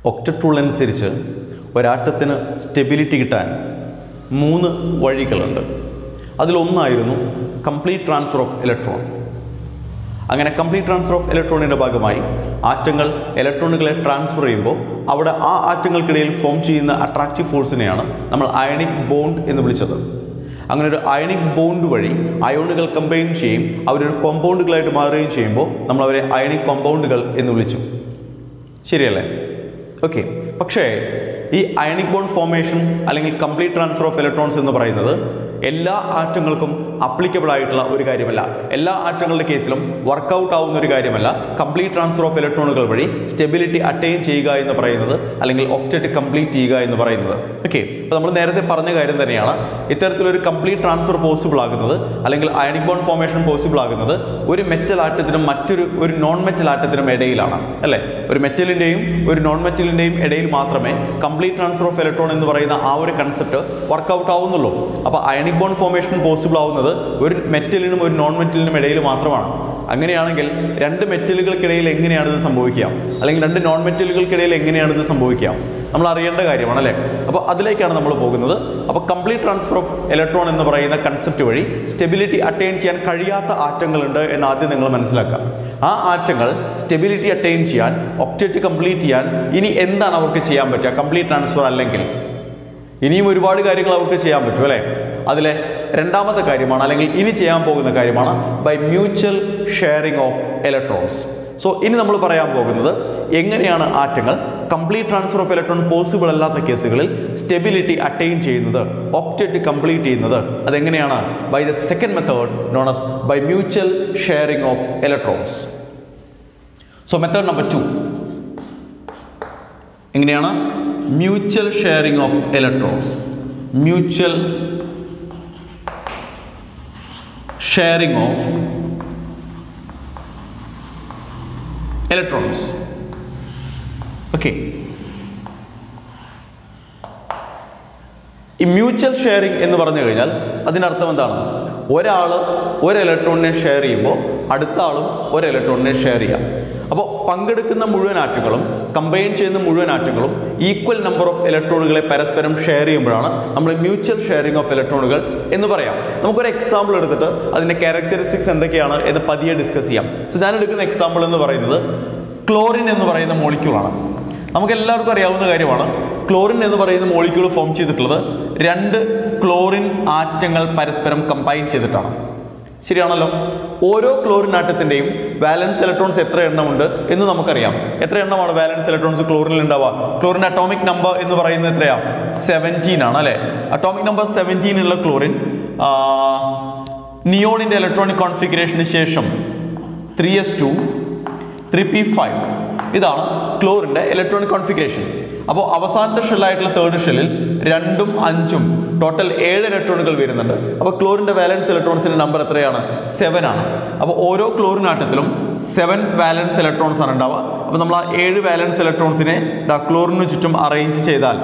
Octet rule അനുസരിച്ച് ഒരാറ്റത്തിന് stability കിട്ടാൻ മൂന്ന് വഴികളുണ്ട് അതിലൊന്നായിരുന്നു കംപ്ലീറ്റ് ട്രാൻസ്ഫർ ഓഫ് ഇലക്ട്രോൺ അങ്ങനെ കംപ്ലീറ്റ് ട്രാൻസ്ഫർ ഓഫ് ഇലക്ട്രോണിൻ്റെ ഭാഗമായി ആറ്റങ്ങൾ ഇലക്ട്രോണുകളെ ട്രാൻസ്ഫർ ചെയ്യുമ്പോൾ അവിടെ ആ ആറ്റങ്ങൾക്കിടയിൽ ഫോം ചെയ്യുന്ന അട്രാക്റ്റീവ് ഫോഴ്സിനെയാണ് നമ്മൾ അയണിക് ബോണ്ട് എന്ന് വിളിച്ചത് അങ്ങനെ ഒരു അയണിക് ബോണ്ട് വഴി അയോണുകൾ കമ്പൈൻ ചെയ്യും അവരൊരു കോമ്പൗണ്ടുകളായിട്ട് മാറുകയും ചെയ്യുമ്പോൾ നമ്മൾ അവരെ അയണിക് കോമ്പൗണ്ടുകൾ എന്ന് വിളിച്ചു ശരിയല്ലേ ഓക്കെ പക്ഷേ ഈ അയണിക് ബോണ്ട് ഫോർമേഷൻ അല്ലെങ്കിൽ കംപ്ലീറ്റ് ട്രാൻസ്ഫർ ഓഫ് ഇലക്ട്രോൺസ് എന്ന് പറയുന്നത് എല്ലാ ആറ്റങ്ങൾക്കും അപ്ലിക്കബിൾ ആയിട്ടുള്ള ഒരു കാര്യമല്ല എല്ലാ ആറ്റങ്ങളുടെ കേസിലും വർക്കൗട്ട് ആവുന്ന ഒരു കാര്യമല്ല കംപ്ലീറ്റ് ട്രാൻസ്ഫർ ഓഫ് ഇലക്ട്രോണുകൾ വഴി സ്റ്റെബിലിറ്റി അറ്റൈൻ ചെയ്യുക എന്ന് പറയുന്നത് അല്ലെങ്കിൽ ഒക്ടറ്റ് കംപ്ലീറ്റ് ചെയ്യുക എന്ന് പറയുന്നത് ഓക്കെ അപ്പോൾ നമ്മൾ നേരത്തെ പറഞ്ഞ കാര്യം തന്നെയാണ് ഇത്തരത്തിലൊരു കംപ്ലീറ്റ് ട്രാൻസ്ഫർ പോസിബിൾ ആകുന്നത് അല്ലെങ്കിൽ അയണിക് ബോണ്ട് ഫോർമേഷൻ പോസിബിൾ ആകുന്നത് ഒരു മെറ്റൽ ആറ്റത്തിനും മറ്റൊരു ഒരു നോൺ മെറ്റൽ ആറ്റത്തിനും ഇടയിലാണ് അല്ലേ ഒരു മെറ്റലിൻ്റെയും ഒരു നോൺ മെറ്റലിൻ്റെയും ഇടയിൽ മാത്രമേ കംപ്ലീറ്റ് ട്രാൻസ്ഫർ ഓഫ് ഇലക്ട്രോൺ എന്ന് പറയുന്ന ആ ഒരു കൺസെപ്റ്റ് വർക്കൗട്ട് ആവുന്നുള്ളൂ അപ്പോൾ അയണിക് ബോണ്ട് ഫോർമേഷൻ പോസിബിൾ ആവുന്നത് ഒരു മെറ്റലിനും ഒരു നോൺ മെറ്റലിനും ഇടയിൽ മാത്രമാണ് അങ്ങനെയാണെങ്കിൽ രണ്ട് മെറ്റലുകൾക്കിടയിൽ എങ്ങനെയാണ് ഇത് സംഭവിക്കുക അല്ലെങ്കിൽ രണ്ട് നോൺ മെറ്റലുകൾക്കിടയിൽ എങ്ങനെയാണ് ഇത് സംഭവിക്കുക നമ്മൾ അറിയേണ്ട കാര്യമാണ് അല്ലേ അപ്പോൾ അതിലേക്കാണ് നമ്മൾ പോകുന്നത് അപ്പോൾ കംപ്ലീറ്റ് ട്രാൻസ്ഫർ ഓഫ് ഇലക്ട്രോൺ എന്ന് പറയുന്ന കൺസെപ്റ്റ് വഴി സ്റ്റെബിലിറ്റി അറ്റൈൻ ചെയ്യാൻ കഴിയാത്ത ആറ്റങ്ങളുണ്ട് എന്ന് ആദ്യം നിങ്ങൾ മനസ്സിലാക്കുക ആ ആറ്റങ്ങൾ സ്റ്റെബിലിറ്റി അറ്റൈൻ ചെയ്യാൻ ഒക്ടേറ്റ് കംപ്ലീറ്റ് ചെയ്യാൻ ഇനി എന്താണ് അവർക്ക് ചെയ്യാൻ പറ്റുക കംപ്ലീറ്റ് ട്രാൻസ്ഫർ അല്ലെങ്കിൽ ഇനിയും ഒരുപാട് കാര്യങ്ങൾ അവർക്ക് ചെയ്യാൻ പറ്റും അല്ലേ അതിലെ രണ്ടാമത്തെ കാര്യമാണ് അല്ലെങ്കിൽ ഇനി ചെയ്യാൻ പോകുന്ന കാര്യമാണ് by mutual sharing of electrons so ഇനി നമ്മൾ പറയാൻ പോകുന്നത് എങ്ങനെയാണ് ആറ്റങ്ങൾ complete transfer of electron possible അല്ലാത്ത കേസുകളിൽ സ്റ്റെബിലിറ്റി അറ്റൈൻ ചെയ്യുന്നത് ഒക്ടറ്റ് കംപ്ലീറ്റ് ചെയ്യുന്നത് അതെങ്ങനെയാണ് by the second method known as by mutual sharing of electrons so method number two എങ്ങനെയാണ് mutual sharing of electrons mutual sharing of electrons okay ഈ mutual sharing എന്ന് പറഞ്ഞു കഴിഞ്ഞാൽ അതിനർത്ഥം എന്താണ് ഒരാൾ ഒരു ഇലക്ട്രോണിനെ ഷെയർ ചെയ്യുമ്പോൾ അടുത്ത ആളും ഒരു ഇലക്ട്രോണിനെ ഷെയർ ചെയ്യാം അപ്പോൾ പങ്കെടുക്കുന്ന മുഴുവൻ ആറ്റങ്ങളും കമ്പൈൻ ചെയ്യുന്ന മുഴുവൻ ആറ്റങ്ങളും ഈക്വൽ നമ്പർ ഓഫ് ഇലക്ട്രോണുകളെ പരസ്പരം ഷെയർ ചെയ്യുമ്പോഴാണ് നമ്മൾ മ്യൂച്വൽ ഷെയറിംഗ് ഓഫ് ഇലക്ട്രോണുകൾ എന്ന് പറയാം നമുക്കൊരു എക്സാമ്പിൾ എടുത്തിട്ട് അതിൻ്റെ ക്യാരക്ടറിസ്റ്റിക്സ് എന്തൊക്കെയാണ് എന്ന് പതിയെ ഡിസ്കസ് ചെയ്യാം സോ ഞാൻ എടുക്കുന്ന എക്സാമ്പിൾ എന്ന് പറയുന്നത് ക്ലോറിൻ എന്ന് പറയുന്ന മോളിക്യൂളാണ് നമുക്ക് എല്ലാവർക്കും അറിയാവുന്ന കാര്യമാണ് ക്ലോറിൻ എന്ന് പറയുന്ന മോളിക്യൂൾ ഫോം ചെയ്തിട്ടുള്ളത് രണ്ട് ക്ലോറിൻ ആറ്റങ്ങൾ പരസ്പരം കമ്പൈൻ ചെയ്തിട്ടാണ് ശരിയാണല്ലോ ഓരോ ക്ലോറിൻ ആറ്റത്തിന്റെയും വാലൻസ് ഇലക്ട്രോൺസ് എത്ര എണ്ണമുണ്ട് എന്ന് നമുക്കറിയാം എത്ര എണ്ണമാണ് വാലൻസ് ഇലക്ട്രോൺസ് ക്ലോറിനിൽ ഉണ്ടാവുക ക്ലോറിൻ അറ്റോമിക് നമ്പർ എന്ന് പറയുന്നത് എത്രയാ സെവൻറ്റീൻ ആണ് അല്ലെ അറ്റോമിക് നമ്പർ സെവൻറ്റീൻ ഉള്ള ക്ലോറിൻ നിയോണിന്റെ ഇലക്ട്രോണിക് കോൺഫിഗറേഷന് ശേഷം three S two three P five ഇതാണ് ക്ലോറിന്റെ ഇലക്ട്രോണിക് കോൺഫിഗറേഷൻ അപ്പോൾ അവസാനത്തെ ഷെല്ലായിട്ടുള്ള തേർഡ് ഷെല്ലിൽ രണ്ടും അഞ്ചും ടോട്ടൽ ഏഴ് ഇലക്ട്രോണുകൾ വരുന്നുണ്ട് അപ്പോൾ ക്ലോറിന്റെ വാലൻസ് ഇലക്ട്രോൺസിന്റെ നമ്പർ എത്രയാണ് സെവൻ ആണ് അപ്പോൾ ഓരോ ക്ലോറിൻ ആറ്റത്തിലും സെവൻ വാലൻസ് ഇലക്ട്രോൺസ് ആണ് ഉണ്ടാവുക അപ്പോൾ നമ്മൾ ആ ഏഴ് വാലൻസ് ഇലക്ട്രോൺസിനെ ദ ക്ലോറിന് ചുറ്റും അറേഞ്ച് ചെയ്താൽ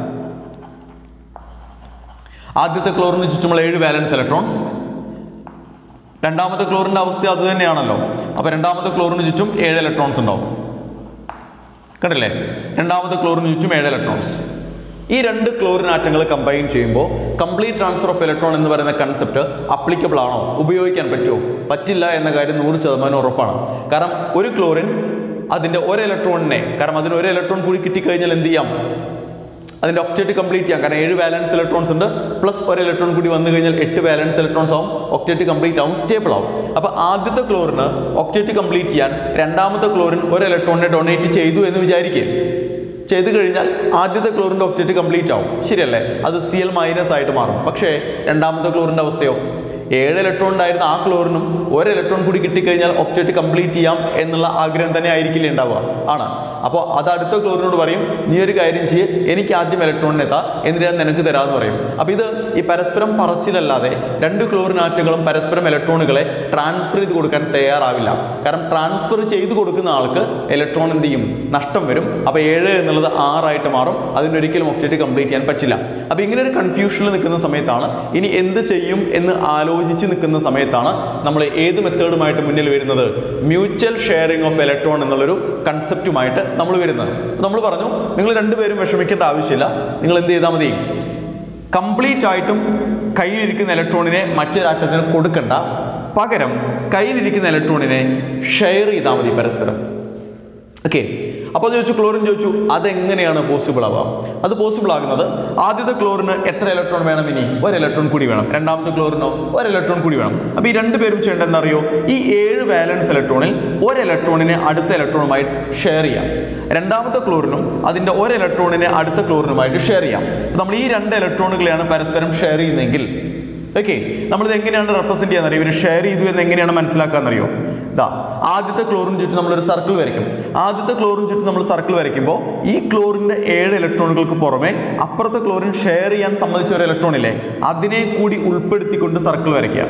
ആദ്യത്തെ ക്ലോറിന് ചുറ്റുമുള്ള ഏഴ് വാലൻസ് ഇലക്ട്രോൺസ് രണ്ടാമത്തെ ക്ലോറിന്റെ അവസ്ഥ അത് തന്നെയാണല്ലോ അപ്പോൾ രണ്ടാമത്തെ ക്ലോറിന് ചുറ്റും ഏഴ് ഇലക്ട്രോൺസ് ഉണ്ടാവും കണ്ടില്ലേ രണ്ടാമത്തെ ക്ലോറിന് ചുറ്റും ഏഴ് ഇലക്ട്രോൺസ് ഈ രണ്ട് ക്ലോറിൻ ആറ്റങ്ങൾ കമ്പൈൻ ചെയ്യുമ്പോൾ കംപ്ലീറ്റ് ട്രാൻസ്ഫർ ഓഫ് ഇലക്ട്രോൺ എന്ന് പറയുന്ന കൺസെപ്റ്റ് അപ്ലിക്കബിൾ ആണോ ഉപയോഗിക്കാൻ പറ്റുമോ പറ്റില്ല എന്ന കാര്യം നൂറ് ശതമാനം ഉറപ്പാണ് കാരണം ഒരു ക്ലോറിൻ അതിൻ്റെ ഒരു ഇലക്ട്രോണിനെ കാരണം അതിന് ഒരു ഇലക്ട്രോൺ കൂടി കിട്ടിക്കഴിഞ്ഞാൽ എന്ത് ചെയ്യാം അതിന്റെ ഒക്ടേറ്റ് കംപ്ലീറ്റ് ചെയ്യാം കാരണം ഏഴ് വാലൻസ് ഇലക്ട്രോൺസ് ഉണ്ട് പ്ലസ് ഒരു ഇലക്ട്രോൺ കൂടി വന്നു കഴിഞ്ഞാൽ എട്ട് വാലൻസ് ഇലക്ട്രോൺസ് ആവും ഒക്ടേറ്റ് കംപ്ലീറ്റ് ആവും സ്റ്റേബിൾ ആവും അപ്പൊ ആദ്യത്തെ ക്ലോറിന് ഒക്ടേറ്റ് കംപ്ലീറ്റ് ചെയ്യാൻ രണ്ടാമത്തെ ക്ലോറിൻ ഒരു ഇലക്ട്രോണിനെ ഡൊണേറ്റ് ചെയ്തു എന്ന് വിചാരിക്കുക ചെയ്തു കഴിഞ്ഞാൽ ആദ്യത്തെ ക്ലോറിന്റെ ഒക്ടേറ്റ് കംപ്ലീറ്റ് ആവും ശരിയല്ലേ അത് സി എൽ മൈനസ് ആയിട്ട് മാറും പക്ഷേ രണ്ടാമത്തെ ക്ലോറിന്റെ അവസ്ഥയോ ഏഴ് ഇലക്ട്രോൺ ഉണ്ടായിരുന്ന ആ ക്ലോറിനും ഒരു ഇലക്ട്രോൺ കൂടി കിട്ടിക്കഴിഞ്ഞാൽ ഒക്ടേറ്റ് കംപ്ലീറ്റ് ചെയ്യാം എന്നുള്ള ആഗ്രഹം തന്നെ ആയിരിക്കില്ല ഉണ്ടാവുക ആണ് അപ്പോൾ അത് അടുത്ത ക്ലോറിനോട് പറയും നീ ഒരു കാര്യം ചെയ്യ് എനിക്ക് ആദ്യം ഇലക്ട്രോണിനെ എത്താ എന്നിട്ട് ഞാൻ നിനക്ക് തരാമെന്ന് പറയും അപ്പോൾ ഇത് ഈ പരസ്പരം പറച്ചിലല്ലാതെ രണ്ട് ക്ലോറിൻ ആറ്റങ്ങളും പരസ്പരം ഇലക്ട്രോണുകളെ ട്രാൻസ്ഫർ ചെയ്ത് കൊടുക്കാൻ തയ്യാറാവില്ല കാരണം ട്രാൻസ്ഫർ ചെയ്ത് കൊടുക്കുന്ന ആൾക്ക് ഇലക്ട്രോൺ എന്ത് ചെയ്യും നഷ്ടം വരും അപ്പോൾ ഏഴ് എന്നുള്ളത് ആറായിട്ട് മാറും അതിനൊരിക്കലും ഒക്ടേറ്റ് കംപ്ലീറ്റ് ചെയ്യാൻ പറ്റില്ല അപ്പോൾ ഇങ്ങനെ ഒരു കൺഫ്യൂഷനിൽ നിൽക്കുന്ന സമയത്താണ് ഇനി എന്ത് ചെയ്യും എന്ന് ആലോചിച്ച് നിൽക്കുന്ന സമയത്താണ് നമ്മൾ ഏത് മെത്തേഡുമായിട്ട് മുന്നിൽ വരുന്നത് മ്യൂച്വൽ ഷെയറിംഗ് ഓഫ് ഇലക്ട്രോൺ എന്നുള്ളൊരു കൺസെപ്റ്റുമായിട്ട് നമ്മൾ വരുന്നത് നമ്മൾ പറഞ്ഞു നിങ്ങൾ രണ്ടുപേരും വിഷമിക്കേണ്ട ആവശ്യമില്ല നിങ്ങൾ എന്ത് ചെയ്താൽ മതി കംപ്ലീറ്റ് ആയിട്ടും കയ്യിലിരിക്കുന്ന ഇലക്ട്രോണിനെ മറ്റൊരാറ്റത്തിന് കൊടുക്കണ്ട പകരം കയ്യിലിരിക്കുന്ന ഇലക്ട്രോണിനെ ഷെയർ ചെയ്താൽ മതി പരസ്പരം ഓക്കെ അപ്പോൾ ചോദിച്ചു ക്ലോറിൻ ചോദിച്ചു അതെങ്ങനെയാണ് പോസിബിൾ ആവുക അത് പോസിബിൾ ആകുന്നത് ആദ്യത്തെ ക്ലോറിന് എത്ര ഇലക്ട്രോൺ വേണം ഇനി ഒരു ഇലക്ട്രോൺ കൂടി വേണം രണ്ടാമത്തെ ക്ലോറിനോ ഒരു ഇലക്ട്രോൺ കൂടി വേണം അപ്പോൾ ഈ രണ്ട് പേരും ചെയ്യേണ്ടത് എന്താ അറിയോ ഈ ഏഴ് വാലൻസ് ഇലക്ട്രോണിൽ ഒരു ഇലക്ട്രോണിനെ അടുത്ത ഇലക്ട്രോണുമായി ഷെയർ ചെയ്യാം രണ്ടാമത്തെ ക്ലോറിനും അതിന്റെ ഒരു ഇലക്ട്രോണിനെ അടുത്ത ക്ലോറിനുമായിട്ട് ഷെയർ ചെയ്യാം അപ്പോൾ നമ്മൾ ഈ രണ്ട് ഇലക്ട്രോണുകളെയാണ് പരസ്പരം ഷെയർ ചെയ്യുന്നതെങ്കിൽ ഓക്കെ നമ്മളിത് എങ്ങനെയാണ് റെപ്രസെന്റ് ചെയ്യാൻ അറിയോ ഇവർ ഷെയർ ചെയ്തു എന്ന് എങ്ങനെയാണ് മനസ്സിലാക്കാന്നറിയോ ഇതാ ആദ്യത്തെ ക്ലോറിന് ചുറ്റും നമ്മളൊരു സർക്കിൾ വരയ്ക്കും ആദ്യത്തെ ക്ലോറിന് ചുറ്റും നമ്മൾ സർക്കിൾ വരയ്ക്കുമ്പോൾ ഈ ക്ലോറിന്റെ ഏഴ് ഇലക്ട്രോണുകൾക്ക് പുറമെ അപ്പുറത്തെ ക്ലോറിൻ ഷെയർ ചെയ്യാൻ സമ്മതിച്ച ഒരു ഇലക്ട്രോൺ ഇല്ലേ അതിനെ കൂടി ഉൾപ്പെടുത്തിക്കൊണ്ട് സർക്കിൾ വരയ്ക്കുക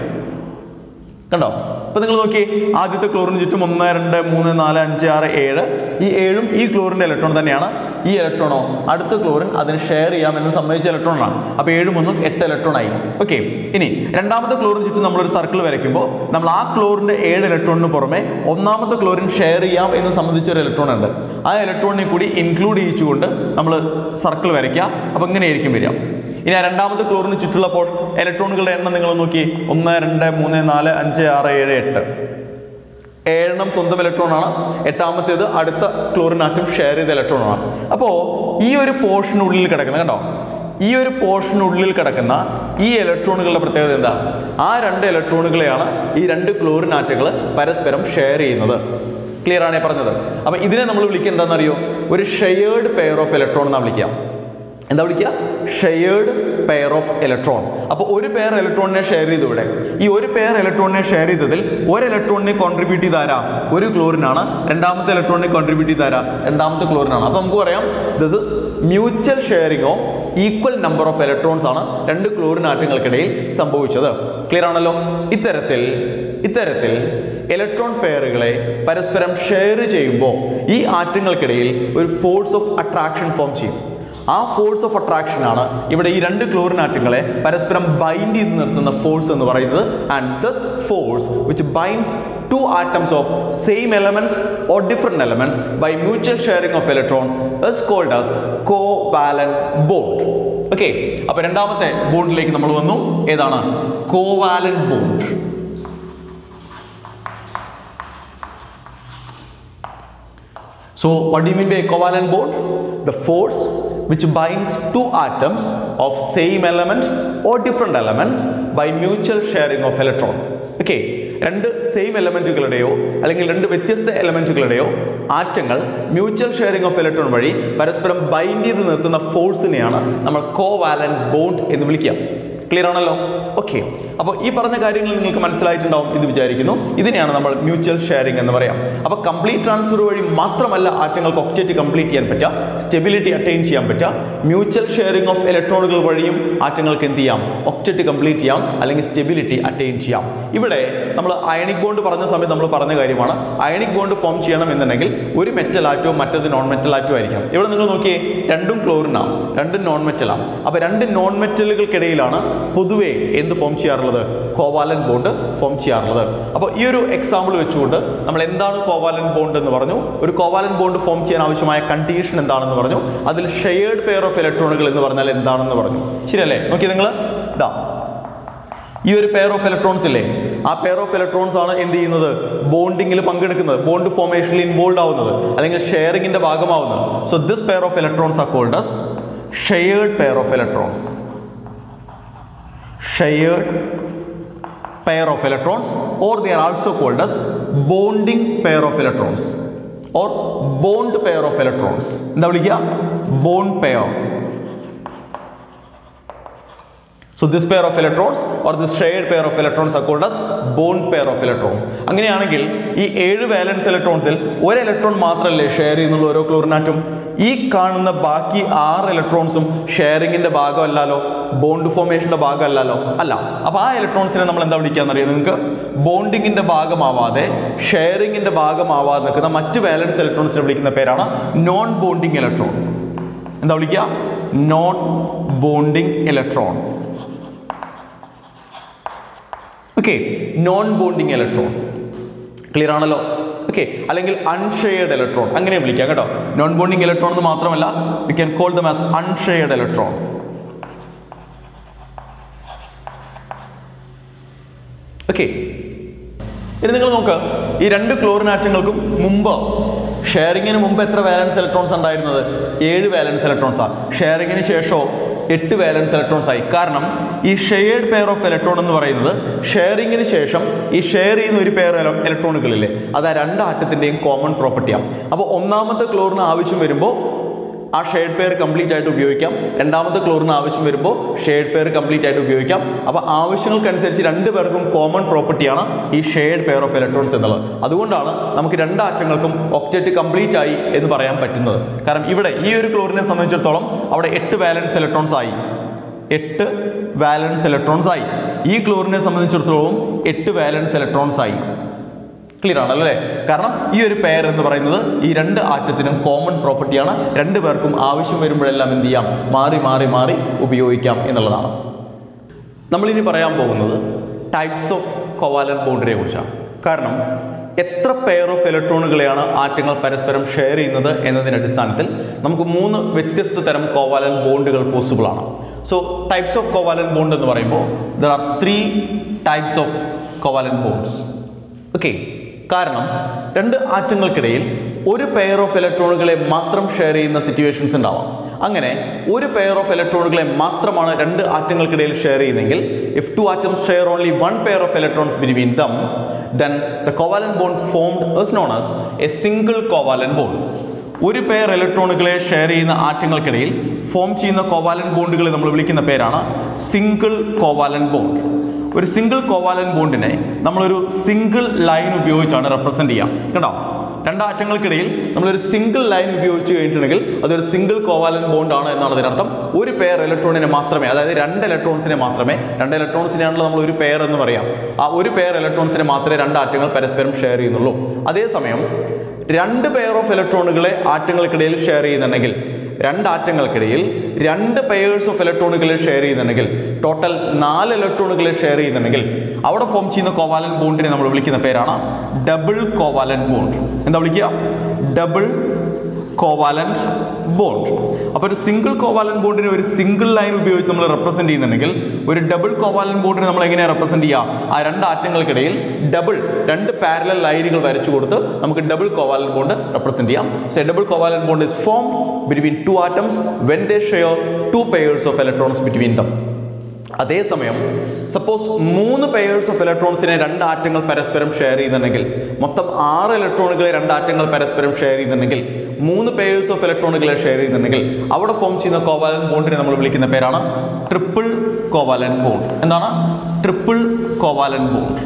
കണ്ടോ അപ്പൊ നിങ്ങൾ നോക്കി ആദ്യത്തെ ക്ലോറിന് ചുറ്റും ഒന്ന് രണ്ട് മൂന്ന് നാല് അഞ്ച് ആറ് ഏഴ് ഈ ഏഴും ഈ ക്ലോറിന്റെ ഇലക്ട്രോൺ തന്നെയാണ് ഈ ഇലക്ട്രോണോ അടുത്ത ക്ലോറിൻ അതിന് ഷെയർ ചെയ്യാമെന്ന് സമ്മതിച്ച ഇലക്ട്രോണാണ് അപ്പൊ ഏഴും ഒന്നും എട്ട് ഇലക്ട്രോൺ ആയി ഓക്കെ ഇനി രണ്ടാമത്തെ ക്ലോറിന് ചുറ്റും നമ്മളൊരു സർക്കിൾ വരയ്ക്കുമ്പോൾ നമ്മൾ ആ ക്ലോറിന്റെ ഏഴ് ഇലക്ട്രോണിന് പുറമെ ഒന്നാമത്തെ ക്ലോറിൻ ഷെയർ ചെയ്യാം എന്ന് സംബന്ധിച്ച ഒരു ഇലക്ട്രോൺ ഉണ്ട് ആ ഇലക്ട്രോണിനെ കൂടി ഇൻക്ലൂഡ് ചെയ്യിച്ചുകൊണ്ട് നമ്മൾ സർക്കിൾ വരയ്ക്കുക അപ്പൊ ഇങ്ങനെയായിരിക്കും വരിക ഇനി ആ രണ്ടാമത്തെ ക്ലോറിന് ചുറ്റുള്ള പോ ഇലക്ട്രോണുകളുടെ എണ്ണം നിങ്ങൾ നോക്കി ഒന്ന് രണ്ട് മൂന്ന് നാല് അഞ്ച് ആറ് ഏഴ് എട്ട് ഏഴെണ്ണം സ്വന്തം ഇലക്ട്രോൺ ആണ് എട്ടാമത്തേത് അടുത്ത ക്ലോറിൻ ആറ്റം ഷെയർ ചെയ്ത ഇലക്ട്രോൺ ആണ് അപ്പോൾ ഈ ഒരു പോർഷനുള്ളിൽ കിടക്കുന്ന കണ്ടോ ഈ ഒരു പോർഷനുള്ളിൽ കിടക്കുന്ന ഈ ഇലക്ട്രോണുകളുടെ പ്രത്യേകത എന്താ ആ രണ്ട് ഇലക്ട്രോണുകളെയാണ് ഈ രണ്ട് ക്ലോറിൻ ആറ്റങ്ങൾ പരസ്പരം ഷെയർ ചെയ്യുന്നത് ക്ലിയർ ആണ് ഈ പറഞ്ഞത് അപ്പൊ ഇതിനെ നമ്മൾ വിളിക്കുക എന്താണെന്നറിയോ ഒരു ഷെയർഡ് പെയർ ഓഫ് ഇലക്ട്രോൺ എന്നാണ് വിളിക്കുക എന്താ വിളിക്കുക ഷെയർഡ് പെയർ ഓഫ് ഇലക്ട്രോൺ അപ്പോൾ ഒരു പെയർ ഇലക്ട്രോണിനെ ഷെയർ ചെയ്തു ഇവിടെ ഈ ഒരു പെയർ ഇലക്ട്രോണിനെ ഷെയർ ചെയ്തതിൽ ഒരു ഇലക്ട്രോണിനെ കോൺട്രിബ്യൂട്ട് ചെയ്ത് ആരാ ഒരു ക്ലോറിനാണ് രണ്ടാമത്തെ ഇലക്ട്രോണിനെ കോൺട്രിബ്യൂട്ട് ചെയ്ത് ആരാ രണ്ടാമത്തെ ക്ലോറിനാണ് അപ്പോൾ നമുക്ക് പറയാം this is mutual sharing of equal number of electrons ആണ് രണ്ട് ക്ലോറിൻ ആറ്റങ്ങൾക്കിടയിൽ സംഭവിച്ചത് ക്ലിയർ ആണല്ലോ ഇത്തരത്തിൽ ഇത്തരത്തിൽ ഇലക്ട്രോൺ പെയറുകളെ പരസ്പരം ഷെയർ ചെയ്യുമ്പോൾ ഈ ആറ്റങ്ങൾക്കിടയിൽ ഒരു ഫോഴ്സ് ഓഫ് അട്രാക്ഷൻ ഫോം ചെയ്യും ആ ഫോഴ്സ് ഓഫ് അട്രാക്ഷൻ ആണ് ഇവിടെ ഈ രണ്ട് ക്ലോറിൻ ആറ്റങ്ങളെ പരസ്പരം ബൈൻഡ് ചെയ്ത് നിർത്തുന്ന ഫോഴ്സ് എന്ന് പറയുന്നത് and thus force which binds two atoms of same elements or different elements by mutual sharing of electrons is called as covalent bond okay അപ്പൊ രണ്ടാമത്തെ ബോണ്ടിലേക്ക് നമ്മൾ വന്നു ഏതാണ് covalent bond So, what do you mean by a covalent bond? The force which binds two atoms of same element or different elements by mutual sharing of electron. Okay, രണ്ട് same എലമെന്റുകളുടെയോ അല്ലെങ്കിൽ രണ്ട് വ്യത്യസ്ത എലമെന്റുകളുടെയോ ആറ്റങ്ങൾ മ്യൂച്വൽ ഷെയറിംഗ് ഓഫ് ഇലക്ട്രോൺ വഴി പരസ്പരം bind ചെയ്ത് നിർത്തുന്ന ഫോഴ്സിനെയാണ് നമ്മൾ കോവാലൻ ബോണ്ട് എന്ന് വിളിക്കുക ക്ലിയർ ആണല്ലോ ഓക്കെ അപ്പോൾ ഈ പറഞ്ഞ കാര്യങ്ങൾ നിങ്ങൾക്ക് മനസ്സിലായിട്ടുണ്ടാവും ഇത് വിചാരിക്കുന്നു ഇതിനെയാണ് നമ്മൾ മ്യൂച്വൽ ഷെയറിംഗ് എന്ന് പറയാം അപ്പോൾ കംപ്ലീറ്റ് ട്രാൻസ്ഫർ വഴി മാത്രമല്ല ആറ്റങ്ങൾക്ക് ഒക്റ്റേറ്റ് കംപ്ലീറ്റ് ചെയ്യാൻ പറ്റുക സ്റ്റെബിലിറ്റി അറ്റൈൻ ചെയ്യാൻ പറ്റുക മ്യൂച്വൽ ഷെയറിംഗ് ഓഫ് ഇലക്ട്രോണുകൾ വഴിയും ആറ്റങ്ങൾക്ക് എന്ത് ചെയ്യാം ഒക്റ്റേറ്റ് കംപ്ലീറ്റ് ചെയ്യാം അല്ലെങ്കിൽ സ്റ്റെബിലിറ്റി അറ്റൈൻ ചെയ്യാം ഇവിടെ നമ്മൾ അയണിക് ബോണ്ട് പറഞ്ഞ സമയത്ത് നമ്മൾ പറഞ്ഞ കാര്യമാണ് അയണിക് ബോണ്ട് ഫോം ചെയ്യണം എന്നുണ്ടെങ്കിൽ ഒരു മെറ്റൽ ആറ്റോ മറ്റത് നോൺ മെറ്റൽ ആറ്റോ ആയിരിക്കണം ഇവിടെ നിങ്ങൾ നോക്കിയേ രണ്ടും ക്ലോറിനാണ് രണ്ടും നോൺ മെറ്റലാണ് അപ്പോൾ രണ്ട് നോൺ മെറ്റലുകൾക്കിടയിലാണ് പൊതുവേ എന്ത് ഫോം ചെയ്യാറുള്ളത് കോവാലൻ ബോണ്ട് ഫോം ചെയ്യാറുള്ളത് അപ്പോൾ ഈ ഒരു എക്സാമ്പിൾ വെച്ചുകൊണ്ട് നമ്മൾ എന്താണ് കോവാലൻ ബോണ്ട് എന്ന് പറഞ്ഞു ഒരു കോവാലൻ ബോണ്ട് ഫോം ചെയ്യാൻ ആവശ്യമായ കണ്ടീഷൻ എന്താണെന്ന് പറഞ്ഞു അതിൽ ഷെയർഡ് പെയർ ഓഫ് ഇലക്ട്രോണുകൾ എന്ന് പറഞ്ഞാൽ എന്താണെന്ന് പറഞ്ഞു ശരിയല്ലേ നോക്കി നിങ്ങൾ ഇതാ ഈ ഒരു പെയർ ഓഫ് ഇലക്ട്രോൺസ് ഇല്ലേ ആ പെയർ ഓഫ് ഇലക്ട്രോൺസ് ആണ് എന്ത് ചെയ്യുന്നത് ബോണ്ടിങ്ങിൽ പങ്കെടുക്കുന്നത് ബോണ്ട് ഫോർമേഷനിൽ ഇൻവോൾവ് ആവുന്നത് അല്ലെങ്കിൽ ഷെയറിംഗിന്റെ ഭാഗമാവുന്നത് so this pair of electrons are called as shared pair of electrons shared pair of electrons or they are also called as bonding pair of electrons or bond pair of electrons എന്താ വിളിക്കുക bond pair So this pair of electrons or this shared pair of electrons are called as bond pair of electrons. അങ്ങനെയാണെങ്കിൽ ഈ ഏഴ് വാലൻസ് ഇലക്ട്രോൺസിൽ ഒരു electron മാത്രമല്ലേ share ചെയ്യുന്നുള്ള ഓരോ ക്ലോറിനാറ്റും ഈ കാണുന്ന ബാക്കി ആറ് ഇലക്ട്രോൺസും ഷെയറിങ്ങിന്റെ ഭാഗമല്ലല്ലോ ബോണ്ട് ഫോർമേഷന്റെ ഭാഗമല്ലല്ലോ അല്ല അപ്പൊ ആ ഇലക്ട്രോൺസിനെ നമ്മൾ എന്താ വിളിക്കാന്നറിയാം നിങ്ങൾക്ക് ബോണ്ടിങ്ങിന്റെ ഭാഗമാവാതെ ഷെയറിങ്ങിന്റെ ഭാഗമാവാതെ നിൽക്കുന്ന മറ്റ് വാലൻസ് ഇലക്ട്രോൺസിനെ വിളിക്കുന്ന പേരാണ് നോൺ ബോണ്ടിങ് ഇലക്ട്രോൺ എന്താ വിളിക്കുക non bonding electron okay non bonding electron clear ആണല്ലോ ഓക്കെ അല്ലെങ്കിൽ അൺഷെയർഡ് ഇലക്ട്രോൺ അങ്ങനെ വിളിക്കാം കേട്ടോ നോൺ ബോണ്ടിങ് ഇലക്ട്രോൺ എന്ന് മാത്രമല്ല we can call them as unshared electron okay ഇനി നിങ്ങൾ നോക്ക് ഈ രണ്ട് ക്ലോറിൻ ആറ്റങ്ങൾക്കും മുമ്പ് ഷെയറിങ്ങിന് മുമ്പ് എത്ര വാലൻസ് ഇലക്ട്രോൺസ് ഉണ്ടായിരുന്നത് ഏഴ് വാലൻസ് ഇലക്ട്രോൺസ് ആണ് ഷെയറിങ്ങിന് ശേഷമോ എട്ട് വാലൻസ് ഇലക്ട്രോൺസ് ആയി കാരണം ഈ ഷെയർഡ് പെയർ ഓഫ് ഇലക്ട്രോൺ എന്ന് പറയുന്നത് ഷെയറിങ്ങിന് ശേഷം ഈ ഷെയർ ചെയ്യുന്ന ഒരു പെയർ ഇലക്ട്രോണുകളില്ലേ അത് ആ രണ്ട് ആറ്റത്തിൻ്റെയും കോമൺ പ്രോപ്പർട്ടിയാണ് അപ്പോൾ ഒന്നാമത്തെ ക്ലോറിന് ആവശ്യം വരുമ്പോൾ ആ ഷെയ്ഡ് പെയർ കംപ്ലീറ്റ് ആയിട്ട് ഉപയോഗിക്കാം രണ്ടാമത്തെ ക്ലോറിന് ആവശ്യം വരുമ്പോൾ ഷെയ്ഡ് പെയർ കംപ്ലീറ്റ് ആയിട്ട് ഉപയോഗിക്കാം അപ്പോൾ ആവശ്യങ്ങൾക്കനുസരിച്ച് രണ്ട് പേർക്കും കോമൺ പ്രോപ്പർട്ടിയാണ് ഈ ഷെയ്ഡ് പെയർ ഓഫ് ഇലക്ട്രോൺസ് എന്നുള്ളത് അതുകൊണ്ടാണ് നമുക്ക് രണ്ട് ആറ്റങ്ങൾക്കും ഒക്റ്ററ്റ് കംപ്ലീറ്റ് ആയി എന്ന് പറയാൻ പറ്റുന്നത് കാരണം ഇവിടെ ഈ ഒരു ക്ലോറിനെ സംബന്ധിച്ചിടത്തോളം അവിടെ എട്ട് വാലൻസ് ഇലക്ട്രോൺസ് ആയി എട്ട് വാലൻസ് ഇലക്ട്രോൺസ് ആയി ഈ ക്ലോറിനെ സംബന്ധിച്ചിടത്തോളം എട്ട് വാലൻസ് ഇലക്ട്രോൺസ് ആയി ക്ലിയർ ആണല്ലോ അല്ലേ കാരണം ഈ ഒരു പെയർ എന്ന് പറയുന്നത് ഈ രണ്ട് ആറ്റത്തിനും കോമൺ പ്രോപ്പർട്ടിയാണ് രണ്ട് പേർക്കും ആവശ്യം വരുമ്പോഴെല്ലാം എന്ത് ചെയ്യാം മാറി മാറി മാറി ഉപയോഗിക്കാം എന്നുള്ളതാണ് നമ്മളിനി പറയാൻ പോകുന്നത് ടൈപ്സ് ഓഫ് കൊവാലൻ ബോണ്ടിനെ കുറിച്ചാണ് കാരണം എത്ര പെയർ ഓഫ് ഇലക്ട്രോണുകളെയാണ് ആറ്റങ്ങൾ പരസ്പരം ഷെയർ ചെയ്യുന്നത് എന്നതിൻ്റെ അടിസ്ഥാനത്തിൽ നമുക്ക് മൂന്ന് വ്യത്യസ്ത തരം കോവാലൻ ബോണ്ടുകൾ പോസിബിൾ ആണ് so types of covalent bond എന്ന് പറയുമ്പോൾ there are three types of covalent bonds okay കാരണം രണ്ട് ആറ്റങ്ങൾക്കിടയിൽ ഒരു പെയർ ഓഫ് ഇലക്ട്രോണുകളെ മാത്രം ഷെയർ ചെയ്യുന്ന സിറ്റുവേഷൻസ് ഉണ്ടാവാം അങ്ങനെ ഒരു പെയർ ഓഫ് ഇലക്ട്രോണുകളെ മാത്രമാണ് രണ്ട് ആറ്റങ്ങൾക്കിടയിൽ ഷെയർ ചെയ്യുന്നതെങ്കിൽ if two atoms share only one pair of electrons between them then the covalent bond formed is known as a single covalent bond ഒരു പെയർ ഇലക്ട്രോണുകളെ ഷെയർ ചെയ്യുന്ന ആറ്റങ്ങൾക്കിടയിൽ ഫോം ചെയ്യുന്ന കോവാലൻ ബോണ്ടുകളെ നമ്മൾ വിളിക്കുന്ന പേരാണ് സിംഗിൾ കോവാലൻ ബോണ്ട് ഒരു സിംഗിൾ കോവാലൻ ബോണ്ടിനെ നമ്മളൊരു സിംഗിൾ ലൈൻ ഉപയോഗിച്ചാണ് റെപ്രസെന്റ് ചെയ്യുക കണ്ടോ രണ്ടാറ്റങ്ങൾക്കിടയിൽ നമ്മളൊരു സിംഗിൾ ലൈൻ ഉപയോഗിച്ച് കഴിഞ്ഞിട്ടുണ്ടെങ്കിൽ അതൊരു സിംഗിൾ കോവാലൻ ബോണ്ട് ആണ് എന്നാണ് അതിനർത്ഥം ഒരു പെയർ ഇലക്ട്രോണിനെ മാത്രമേ അതായത് രണ്ട് ഇലക്ട്രോൺസിനെ മാത്രമേ രണ്ട് ഇലക്ട്രോൺസിനെയാണല്ലോ നമ്മൾ ഒരു പെയർ എന്ന് പറയാം ആ ഒരു പെയർ ഇലക്ട്രോൺസിനെ മാത്രമേ രണ്ട് ആറ്റങ്ങൾ പരസ്പരം ഷെയർ ചെയ്യുന്നുള്ളൂ അതേസമയം രണ്ട് പെയർ ഓഫ് ഇലക്ട്രോണുകളെ ആറ്റങ്ങൾക്കിടയിൽ ഷെയർ ചെയ്യുന്നുണ്ടെങ്കിൽ രണ്ട് ആറ്റങ്ങൾക്കിടയിൽ രണ്ട് പെയേഴ്സ് ഓഫ് ഇലക്ട്രോണുകളെ ഷെയർ ചെയ്യുന്നുണ്ടെങ്കിൽ ടോട്ടൽ നാല് ഇലക്ട്രോണുകളെ ഷെയർ ചെയ്യുന്നുണ്ടെങ്കിൽ അവിടെ ഫോം ചെയ്യുന്ന കോവാലൻ ബോണ്ടിനെ നമ്മൾ വിളിക്കുന്ന പേരാണ് ഡബിൾ കോവാലൻ ബോണ്ട് എന്താ വിളിക്കുക ഡബിൾ കോവാലന്റ് ബോണ്ട് അപ്പോൾ ഒരു സിംഗിൾ കോവാലന്റ് ബോണ്ടിനെ ഒരു സിംഗിൾ ലൈൻ ഉപയോഗിച്ച് നമ്മൾ റെപ്രസെന്റ് ചെയ്യുന്നുണ്ടെങ്കിൽ ഒരു ഡബിൾ കോവാലന്റ് ബോണ്ടിനെ നമ്മൾ എങ്ങനെയാണ് റെപ്രസെന്റ് ചെയ്യുക ആ രണ്ട് ആറ്റങ്ങൾക്കിടയിൽ ഡബിൾ രണ്ട് പാരലൽ ലൈനുകൾ വരച്ചു കൊടുത്ത് നമുക്ക് ഡബിൾ കോവാലന്റ് ബോണ്ട് റെപ്രസെന്റ് ചെയ്യാം so double covalent bond is form between two atoms when they share two pairs of electrons between them അതേസമയം സപ്പോസ് മൂന്ന് പെയേഴ്സ് ഓഫ് ഇലക്ട്രോൺസിനെ രണ്ട് ആറ്റങ്ങൾ പരസ്പരം ഷെയർ ചെയ്യുന്നുണ്ടെങ്കിൽ മൊത്തം ആറ് ഇലക്ട്രോണുകളെ രണ്ട് ആറ്റങ്ങൾ പരസ്പരം ഷെയർ ചെയ്യുന്നുണ്ടെങ്കിൽ മൂന്ന് പെയേഴ്സ് ഓഫ് ഇലക്ട്രോണുകളെ ഷെയർ ചെയ്യുന്നുണ്ടെങ്കിൽ അവിടെ ഫോം ചെയ്യുന്ന കോവാലൻ ബോണ്ടിനെ നമ്മൾ വിളിക്കുന്ന പേരാണ് ട്രിപ്പിൾ കോവാലൻ ബോണ്ട് എന്താണ് ട്രിപ്പിൾ കോവാലൻ ബോണ്ട്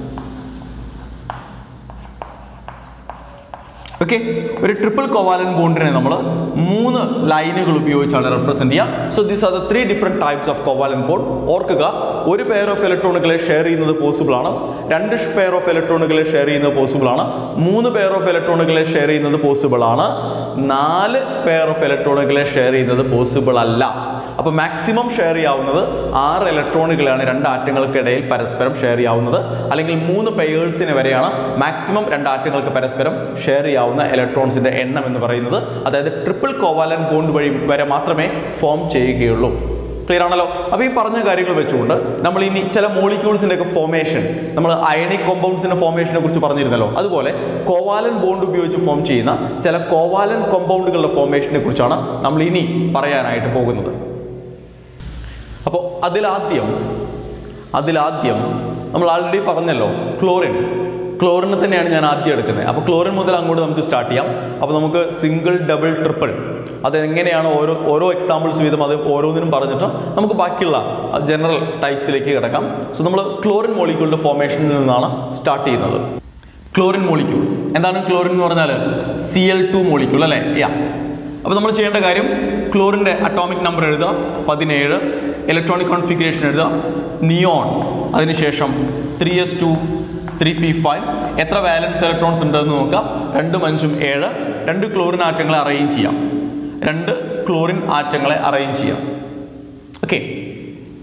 ഓക്കെ ഒരു ട്രിപ്പിൾ കോവാലൻ ബോണ്ടിനെ നമ്മൾ മൂന്ന് ലൈനുകൾ ഉപയോഗിച്ചാണ് റെപ്രസെന്റ് ചെയ്യുക so these are the three different types of covalent bond ഓർക്കുക ഒരു പെയർ ഓഫ് ഇലക്ട്രോണുകളെ ഷെയർ ചെയ്യുന്നത് പോസിബിൾ ആണ് രണ്ട് പെയർ ഓഫ് ഇലക്ട്രോണുകളെ ഷെയർ ചെയ്യുന്നത് പോസിബിൾ ആണ് മൂന്ന് പെയർ ഓഫ് ഇലക്ട്രോണുകളെ ഷെയർ ചെയ്യുന്നത് പോസിബിൾ ആണ് നാല് പെയർ ഓഫ് ഇലക്ട്രോണുകളെ ഷെയർ ചെയ്യുന്നത് പോസിബിൾ അല്ല അപ്പോൾ മാക്സിമം ഷെയർ ചെയ്യാവുന്നത് ആറ് ഇലക്ട്രോണുകളാണ് രണ്ട് ആറ്റങ്ങൾക്കിടയിൽ പരസ്പരം ഷെയർ ചെയ്യാവുന്നത് അല്ലെങ്കിൽ മൂന്ന് പെയേഴ്സിന് വരെയാണ് മാക്സിമം രണ്ട് ആറ്റങ്ങൾക്ക് പരസ്പരം ഷെയർ ചെയ്യാവുന്ന ഇലക്ട്രോൺസിന്റെ എണ്ണം എന്ന് പറയുന്നത് അതായത് ട്രിപ്പിൾ കോവാലൻ ബോണ്ട് വഴി വരെ മാത്രമേ ഫോം ചെയ്യുകയുള്ളൂ ക്ലിയർ ആണല്ലോ അപ്പോൾ ഈ പറഞ്ഞ കാര്യങ്ങൾ വെച്ചുകൊണ്ട് നമ്മൾ ഇനി ചില മോളിക്യൂൾസിന്റെ ഒക്കെ ഫോമേഷൻ നമ്മൾ അയണിക് കോമ്പൗണ്ട്സിന്റെ ഫോമേഷനെ കുറിച്ച് പറഞ്ഞിരുന്നല്ലോ അതുപോലെ കോവാലൻ ബോണ്ട് ഉപയോഗിച്ച് ഫോം ചെയ്യുന്ന ചില കോവാലൻ കോമ്പൗണ്ടുകളുടെ ഫോമേഷനെ കുറിച്ചാണ് നമ്മൾ ഇനി പറയാനായിട്ട് പോകുന്നത് അപ്പോൾ അതിലാദ്യം അതിലാദ്യം നമ്മൾ ആൾറെഡി പറഞ്ഞല്ലോ ക്ലോറിൻ ക്ലോറിനെ തന്നെയാണ് ഞാൻ ആദ്യം എടുക്കുന്നത് അപ്പോൾ ക്ലോറിൻ മുതൽ അങ്ങോട്ട് നമുക്ക് സ്റ്റാർട്ട് ചെയ്യാം അപ്പോൾ നമുക്ക് സിംഗിൾ ഡബിൾ ട്രിപ്പിൾ അത് എങ്ങനെയാണ് ഓരോ ഓരോ എക്സാമ്പിൾസ് വീതം അത് ഓരോന്നിനും പറഞ്ഞിട്ട് നമുക്ക് ബാക്കിയുള്ള ജനറൽ ടൈപ്സിലേക്ക് കിടക്കാം സോ നമ്മൾ ക്ലോറിൻ മോളിക്യൂളിൻ്റെ ഫോമേഷനിൽ നിന്നാണ് സ്റ്റാർട്ട് ചെയ്യുന്നത് ക്ലോറിൻ മോളിക്യൂൾ എന്താണ് ക്ലോറിൻ എന്ന് പറഞ്ഞാൽ സി എൽ ടു മോളിക്യൂൾ അല്ലേ യാ അപ്പോൾ നമ്മൾ ചെയ്യേണ്ട കാര്യം ക്ലോറിൻ്റെ അറ്റോമിക് നമ്പർ എഴുതുക പതിനേഴ് ഇലക്ട്രോണിക് കോൺഫിഗറേഷൻ എഴുതുക നിയോൺ അതിനുശേഷം three S two three P five എത്ര വാലൻസ് ഇലക്ട്രോൺസ് ഉണ്ടെന്ന് നോക്കാം രണ്ടും അഞ്ചും ഏഴ് രണ്ട് ക്ലോറിൻ ആറ്റങ്ങളെ അറേഞ്ച് ചെയ്യാം രണ്ട് ക്ലോറിൻ ആറ്റങ്ങളെ അറേഞ്ച് ചെയ്യാം ഓക്കെ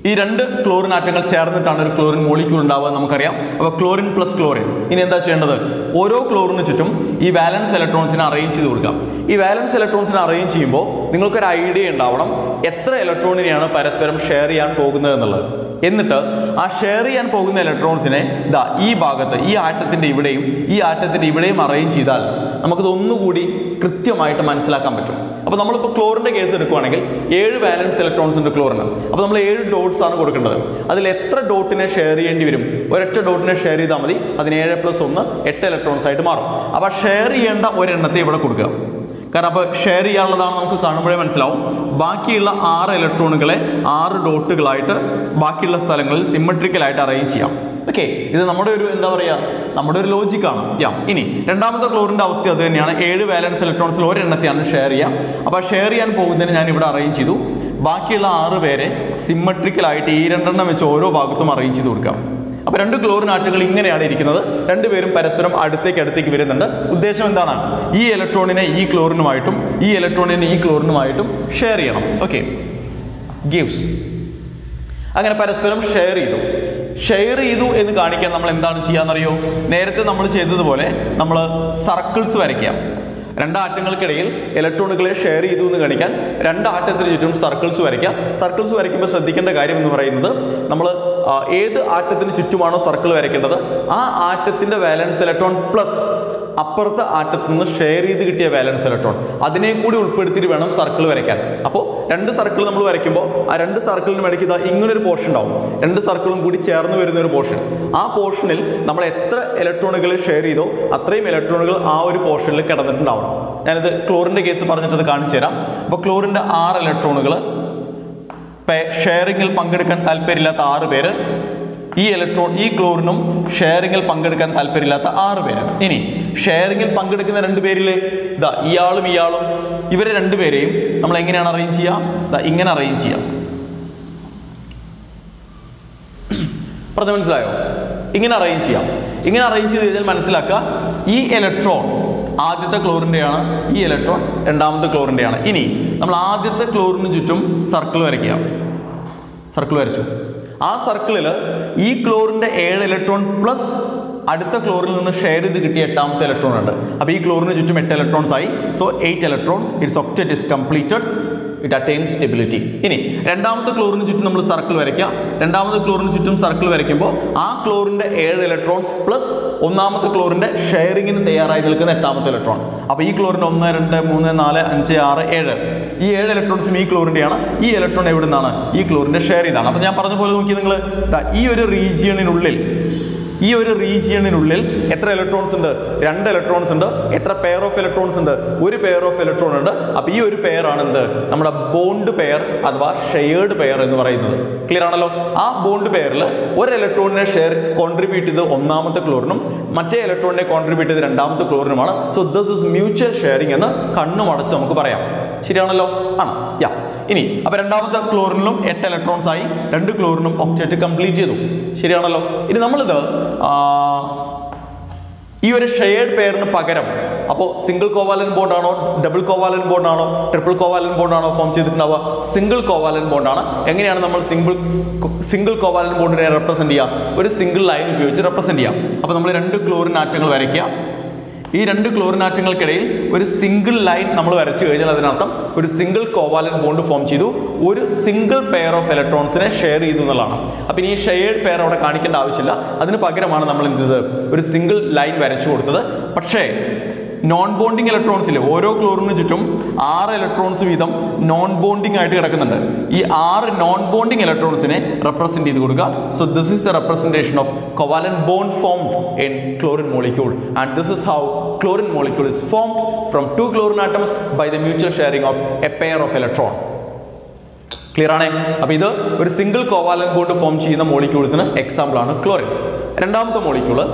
ഈ രണ്ട് ക്ലോറിൻ ആറ്റങ്ങൾ ചേർന്നിട്ടാണ് ഒരു ക്ലോറിൻ മോളിക്യൂൾ ഉണ്ടാവുക എന്ന് നമുക്കറിയാം അപ്പോൾ ക്ലോറിൻ പ്ലസ് ക്ലോറിൻ ഇനി എന്താ ചെയ്യേണ്ടത് ഓരോ ക്ലോറിന് ചുറ്റും ഈ വാലൻസ് ഇലക്ട്രോൺസിനെ അറേഞ്ച് ചെയ്ത് കൊടുക്കാം ഈ വാലൻസ് ഇലക്ട്രോൺസിനെ അറേഞ്ച് ചെയ്യുമ്പോൾ നിങ്ങൾക്കൊരു ഐഡിയ ഉണ്ടാവണം എത്ര ഇലക്ട്രോണിനെയാണ് പരസ്പരം ഷെയർ ചെയ്യാൻ പോകുന്നത് എന്നുള്ളത് എന്നിട്ട് ആ ഷെയർ ചെയ്യാൻ പോകുന്ന ഇലക്ട്രോൺസിനെ ദാ ഈ ഭാഗത്ത് ഈ ആറ്റത്തിന്റെ ഇവിടെയും ഈ ആറ്റത്തിന്റെ ഇവിടെയും അറേഞ്ച് ചെയ്താൽ നമുക്കത് ഒന്നുകൂടി കൃത്യമായിട്ട് മനസ്സിലാക്കാൻ പറ്റും അപ്പോൾ നമ്മളിപ്പോൾ ക്ലോറിന്റെ കേസ് എടുക്കുവാണെങ്കിൽ ഏഴ് വാലൻസ് ഇലക്ട്രോൺസ് ഉണ്ട് ക്ലോറിന് അപ്പോൾ നമ്മൾ ഏഴ് ഡോട്ട്സ് ആണ് കൊടുക്കേണ്ടത് അതിൽ എത്ര ഡോട്ടിനെ ഷെയർ ചെയ്യേണ്ടി വരും ഒരൊറ്റ ഡോട്ടിനെ ഷെയർ ചെയ്താൽ മതി അതിന് ഏഴ് പ്ലസ് ഒന്ന് എട്ട് ഇലക്ട്രോൺസ് ആയിട്ട് മാറും അപ്പോൾ ഷെയർ ചെയ്യേണ്ട ഒരെണ്ണത്തെ ഇവിടെ കൊടുക്കുക കാരണം അപ്പോൾ ഷെയർ ചെയ്യാനുള്ളതാണ് നമുക്ക് കാണുമ്പോഴേ മനസ്സിലാവും ബാക്കിയുള്ള ആറ് ഇലക്ട്രോണുകളെ ആറ് ഡോട്ടുകളായിട്ട് ബാക്കിയുള്ള സ്ഥലങ്ങളിൽ സിമ്മട്രിക്കലായിട്ട് അറേഞ്ച് ചെയ്യാം ഓക്കെ ഇത് നമ്മുടെ ഒരു എന്താ പറയുക നമ്മുടെ ഒരു ലോജിക്കാണ് യാ ഇനി രണ്ടാമത്തെ ക്ലോറിന്റെ അവസ്ഥ അത് തന്നെയാണ് ഏഴ് വാലൻസ് ഇലക്ട്രോൺസിൽ ഒരെണ്ണത്തെയാണ് ഷെയർ ചെയ്യാം അപ്പോൾ ഷെയർ ചെയ്യാൻ പോകുന്നതിന് ഞാൻ ഇവിടെ അറേഞ്ച് ചെയ്തു ബാക്കിയുള്ള ആറ് പേരെ സിമ്മട്രിക്കലായിട്ട് ഈ രണ്ടെണ്ണം വെച്ച് ഓരോ ഭാഗത്തും അറേഞ്ച് ചെയ്ത് കൊടുക്കാം അപ്പൊ രണ്ട് ക്ലോറിൻ ആറ്റങ്ങൾ ഇങ്ങനെയാണ് ഇരിക്കുന്നത് രണ്ടുപേരും പരസ്പരം അടുത്തേക്ക് അടുത്തേക്ക് വരുന്നുണ്ട് ഉദ്ദേശം എന്താണ് ഈ ഇലക്ട്രോണിനെ ഈ ക്ലോറിനുമായിട്ടും ഈ ഇലക്ട്രോണിനെ ഈ ക്ലോറിനുമായിട്ടും ഷെയർ ചെയ്യണം ഓക്കെ ഗിവ്സ് അങ്ങനെ പരസ്പരം ഷെയർ ചെയ്തു ഷെയർ ചെയ്തു എന്ന് കാണിക്കാൻ നമ്മൾ എന്താണ് ചെയ്യാന്നറിയോ നേരത്തെ നമ്മൾ ചെയ്തതുപോലെ നമ്മൾ സർക്കിൾസ് വരയ്ക്കാം രണ്ട് ആറ്റങ്ങൾക്കിടയിൽ ഇലക്ട്രോണുകളെ ഷെയർ ചെയ്തു എന്ന് കാണിക്കാൻ രണ്ട് ആറ്റത്തിന് ചുറ്റും സർക്കിൾസ് വരയ്ക്കാം സർക്കിൾസ് വരയ്ക്കുമ്പോൾ ശ്രദ്ധിക്കേണ്ട കാര്യം എന്ന് പറയുന്നത് നമ്മൾ ഏത് ആറ്റത്തിന് ചുറ്റുമാണോ സർക്കിൾ വരയ്ക്കേണ്ടത് ആ ആറ്റത്തിന്റെ വാലൻസ് ഇലക്ട്രോൺ പ്ലസ് അപ്പുറത്തെ ആറ്റത്തിൽ നിന്ന് ഷെയർ ചെയ്ത് കിട്ടിയ വാലൻസ് ഇലക്ട്രോൺ അതിനെ കൂടി ഉൾപ്പെടുത്തിയിട്ട് വേണം സർക്കിൾ വരയ്ക്കാൻ അപ്പോൾ രണ്ട് സർക്കിൾ നമ്മൾ വരയ്ക്കുമ്പോൾ ആ രണ്ട് സർക്കിളിന് ഇടയ്ക്ക് ഇതാ ഇങ്ങനൊരു പോർഷൻ ഉണ്ടാവും രണ്ട് സർക്കിളും കൂടി ചേർന്ന് വരുന്ന ഒരു പോർഷൻ ആ പോർഷനിൽ നമ്മൾ എത്ര ഇലക്ട്രോണുകൾ ഷെയർ ചെയ്തോ അത്രയും ഇലക്ട്രോണുകൾ ആ ഒരു പോർഷനിൽ കിടന്നിട്ടുണ്ടാവണം ഞാനിത് ക്ലോറിന്റെ കേസ് പറഞ്ഞിട്ട് കാണിച്ചു തരാം അപ്പോൾ ക്ലോറിന്റെ ആറ് ഇലക്ട്രോണുകൾ ഷെയറിങ്ങിൽ പങ്കെടുക്കാൻ താല്പര്യമില്ലാത്ത ആറ് പേര് ഈ ഇലക്ട്രോൺ ഈ ക്ലോറിനും ഷെയറിങ്ങിൽ പങ്കെടുക്കാൻ താല്പര്യമില്ലാത്ത ആറ് പേര് ഇനി ഷെയറിങ്ങിൽ പങ്കെടുക്കുന്ന രണ്ട് പേരിലെ ഇതാ ഇയാളും ഇയാളും ഇവരെ രണ്ടുപേരെയും നമ്മൾ എങ്ങനെയാണ് അറേഞ്ച് ചെയ്യുക ദാ ഇങ്ങനെ അറേഞ്ച് ചെയ്യാം പറഞ്ഞ മനസ്സിലായോ ഇങ്ങനെ അറേഞ്ച് ചെയ്യാം ഇങ്ങനെ അറേഞ്ച് ചെയ്ത് കഴിഞ്ഞാൽ മനസ്സിലാക്കുക ഈ ഇലക്ട്രോൺ ആദ്യത്തെ ക്ലോറിൻ്റെയാണ് ഈ ഇലക്ട്രോൺ രണ്ടാമത്തെ ക്ലോറിൻ്റെയാണ് ഇനി നമ്മൾ ആദ്യത്തെ ക്ലോറിന് ചുറ്റും സർക്കിൾ വരയ്ക്കുക സർക്കിൾ വരച്ചു ആ സർക്കിളിൽ ഈ ക്ലോറിന്റെ ഏഴ് ഇലക്ട്രോൺ പ്ലസ് അടുത്ത ക്ലോറിൽ നിന്ന് ഷെയർ ചെയ്ത് കിട്ടിയ എട്ടാമത്തെ ഇലക്ട്രോൺ ഉണ്ട് അപ്പോൾ ഈ ക്ലോറിന് ചുറ്റും എട്ട് ഇലക്ട്രോൺസ് ആയി so eight electrons it's octet is completed it attain stability ഇനി രണ്ടാമത്തെ ക്ലോറിന് ചുറ്റും നമ്മൾ സർക്കിൾ വരയ്ക്കാം രണ്ടാമത്തെ ക്ലോറിന് ചുറ്റും സർക്കിൾ വരയ്ക്കുമ്പോൾ ആ ക്ലോറിന്റെ ഏഴ് ഇലക്ട്രോൺസ് പ്ലസ് ഒന്നാമത്തെ ക്ലോറിന്റെ ഷെയറിങ്ങിന് തയ്യാറായി നിൽക്കുന്ന എട്ടാമത്തെ ഇലക്ട്രോൺ അപ്പോൾ ഈ ക്ലോറിന്റെ ഒന്ന് രണ്ട് മൂന്ന് നാല് അഞ്ച് ആറ് ഏഴ് ഈ ഏഴ് ഇലക്ട്രോൺസും ഈ ക്ലോറിന്റെയാണ് ഈ ഇലക്ട്രോൺ എവിടെ നിന്നാണ് ഈ ക്ലോറിന്റെ ഷെയർ ചെയ്താണ് അപ്പോൾ ഞാൻ പറഞ്ഞ പോലെ നോക്കി നിങ്ങൾ ഈ ഒരു റീജിയണിനുള്ളിൽ ഈ ഒരു റീജിയണിനുള്ളിൽ എത്ര ഇലക്ട്രോൺസ് ഉണ്ട് രണ്ട് ഇലക്ട്രോൺസ് ഉണ്ട് എത്ര പെയർ ഓഫ് ഇലക്ട്രോൺസ് ഉണ്ട് ഒരു പെയർ ഓഫ് ഇലക്ട്രോൺ ഉണ്ട് അപ്പൊ ഈ ഒരു പെയർ ആണ് എന്ത് നമ്മുടെ ബോണ്ട് പെയർ അഥവാ ഷെയർഡ് പെയർ എന്ന് പറയുന്നത് ക്ലിയർ ആണല്ലോ ആ ബോണ്ട് പെയറിൽ ഒരു ഇലക്ട്രോണിനെ ഷെയർ കോൺട്രിബ്യൂട്ട് ചെയ്ത് ഒന്നാമത്തെ ക്ലോറിനും മറ്റേ ഇലക്ട്രോണിനെ കോൺട്രിബ്യൂട്ട് ചെയ്ത് രണ്ടാമത്തെ ക്ലോറിനുമാണ് so this is mutual sharing എന്ന് കണ്ണും അടച്ച് നമുക്ക് പറയാം ശരിയാണല്ലോ ആണ് യാ ഇനി അപ്പൊ രണ്ടാമത്തെ ക്ലോറിനിലും എട്ട് ഇലക്ട്രോൺസ് ആയി രണ്ട് ക്ലോറിനും ഒക്ടേറ്റ് കംപ്ലീറ്റ് ചെയ്തു ശരിയാണല്ലോ ഇനി നമ്മളിത് ആ, ഈ ഒരു ഷെയർഡ് പെയറിന് പകരം അപ്പോൾ സിംഗിൾ കോവാലൻ ബോണ്ട് ആണോ ഡബിൾ കോവാലൻ ബോണ്ട് ആണോ ട്രിപ്പിൾ കോവാലൻ ബോണ്ട് ആണോ ഫോം ചെയ്തിട്ടുണ്ടാവുക സിംഗിൾ കോവാലൻ ബോണ്ട് ആണ് എങ്ങനെയാണ് നമ്മൾ സിംഗിൾ സിംഗിൾ കോവാലൻ ബോണ്ടിനെ റെപ്രസെന്റ് ചെയ്യുക ഒരു സിംഗിൾ ലൈൻ ഉപയോഗിച്ച് റെപ്രസെന്റ് ചെയ്യാം അപ്പോൾ നമ്മൾ രണ്ട് ക്ലോറിൻ ആറ്റങ്ങൾ വരയ്ക്കുക ഈ രണ്ട് ക്ലോറിൻ ആറ്റങ്ങൾക്കിടയിൽ ഒരു സിംഗിൾ ലൈൻ നമ്മൾ വരച്ചു കഴിഞ്ഞാൽ അതിനർത്ഥം ഒരു സിംഗിൾ കോവാലൻ ബോണ്ട് ഫോം ചെയ്തു ഒരു സിംഗിൾ പെയർ ഓഫ് ഇലക്ട്രോൺസിനെ ഷെയർ ചെയ്തു എന്നുള്ളതാണ് അപ്പം ഇനി ഈ ഷെയർഡ് പെയർ അവിടെ കാണിക്കേണ്ട ആവശ്യമില്ല അതിന് പകരമാണ് നമ്മൾ എന്ത് ചെയ്തത് ഒരു സിംഗിൾ ലൈൻ വരച്ചു കൊടുത്തത് പക്ഷേ നോൺ ബോണ്ടിങ് ഇലക്ട്രോൺസിൽ ഓരോ ക്ലോറിന് ചുറ്റും ആറ് ഇലക്ട്രോൺസ് വീതം നോൺ ബോണ്ടിങ് ആയിട്ട് കിടക്കുന്നുണ്ട് ഈ ആറ് നോൺ ബോണ്ടിങ് ഇലക്ട്രോൺസിനെ റെപ്രസെന്റ് ചെയ്ത് കൊടുക്കുക so this is the representation of covalent bond formed in chlorine molecule and this is how chlorine molecule is formed from two chlorine atoms by the mutual sharing of a pair of electron clear ആണ് അപ്പൊ ഇത് ഒരു single covalent bond form ചെയ്യുന്ന മോളിക്യൂൾസിന് example ആണ് chlorine രണ്ടാമത്തെ molecule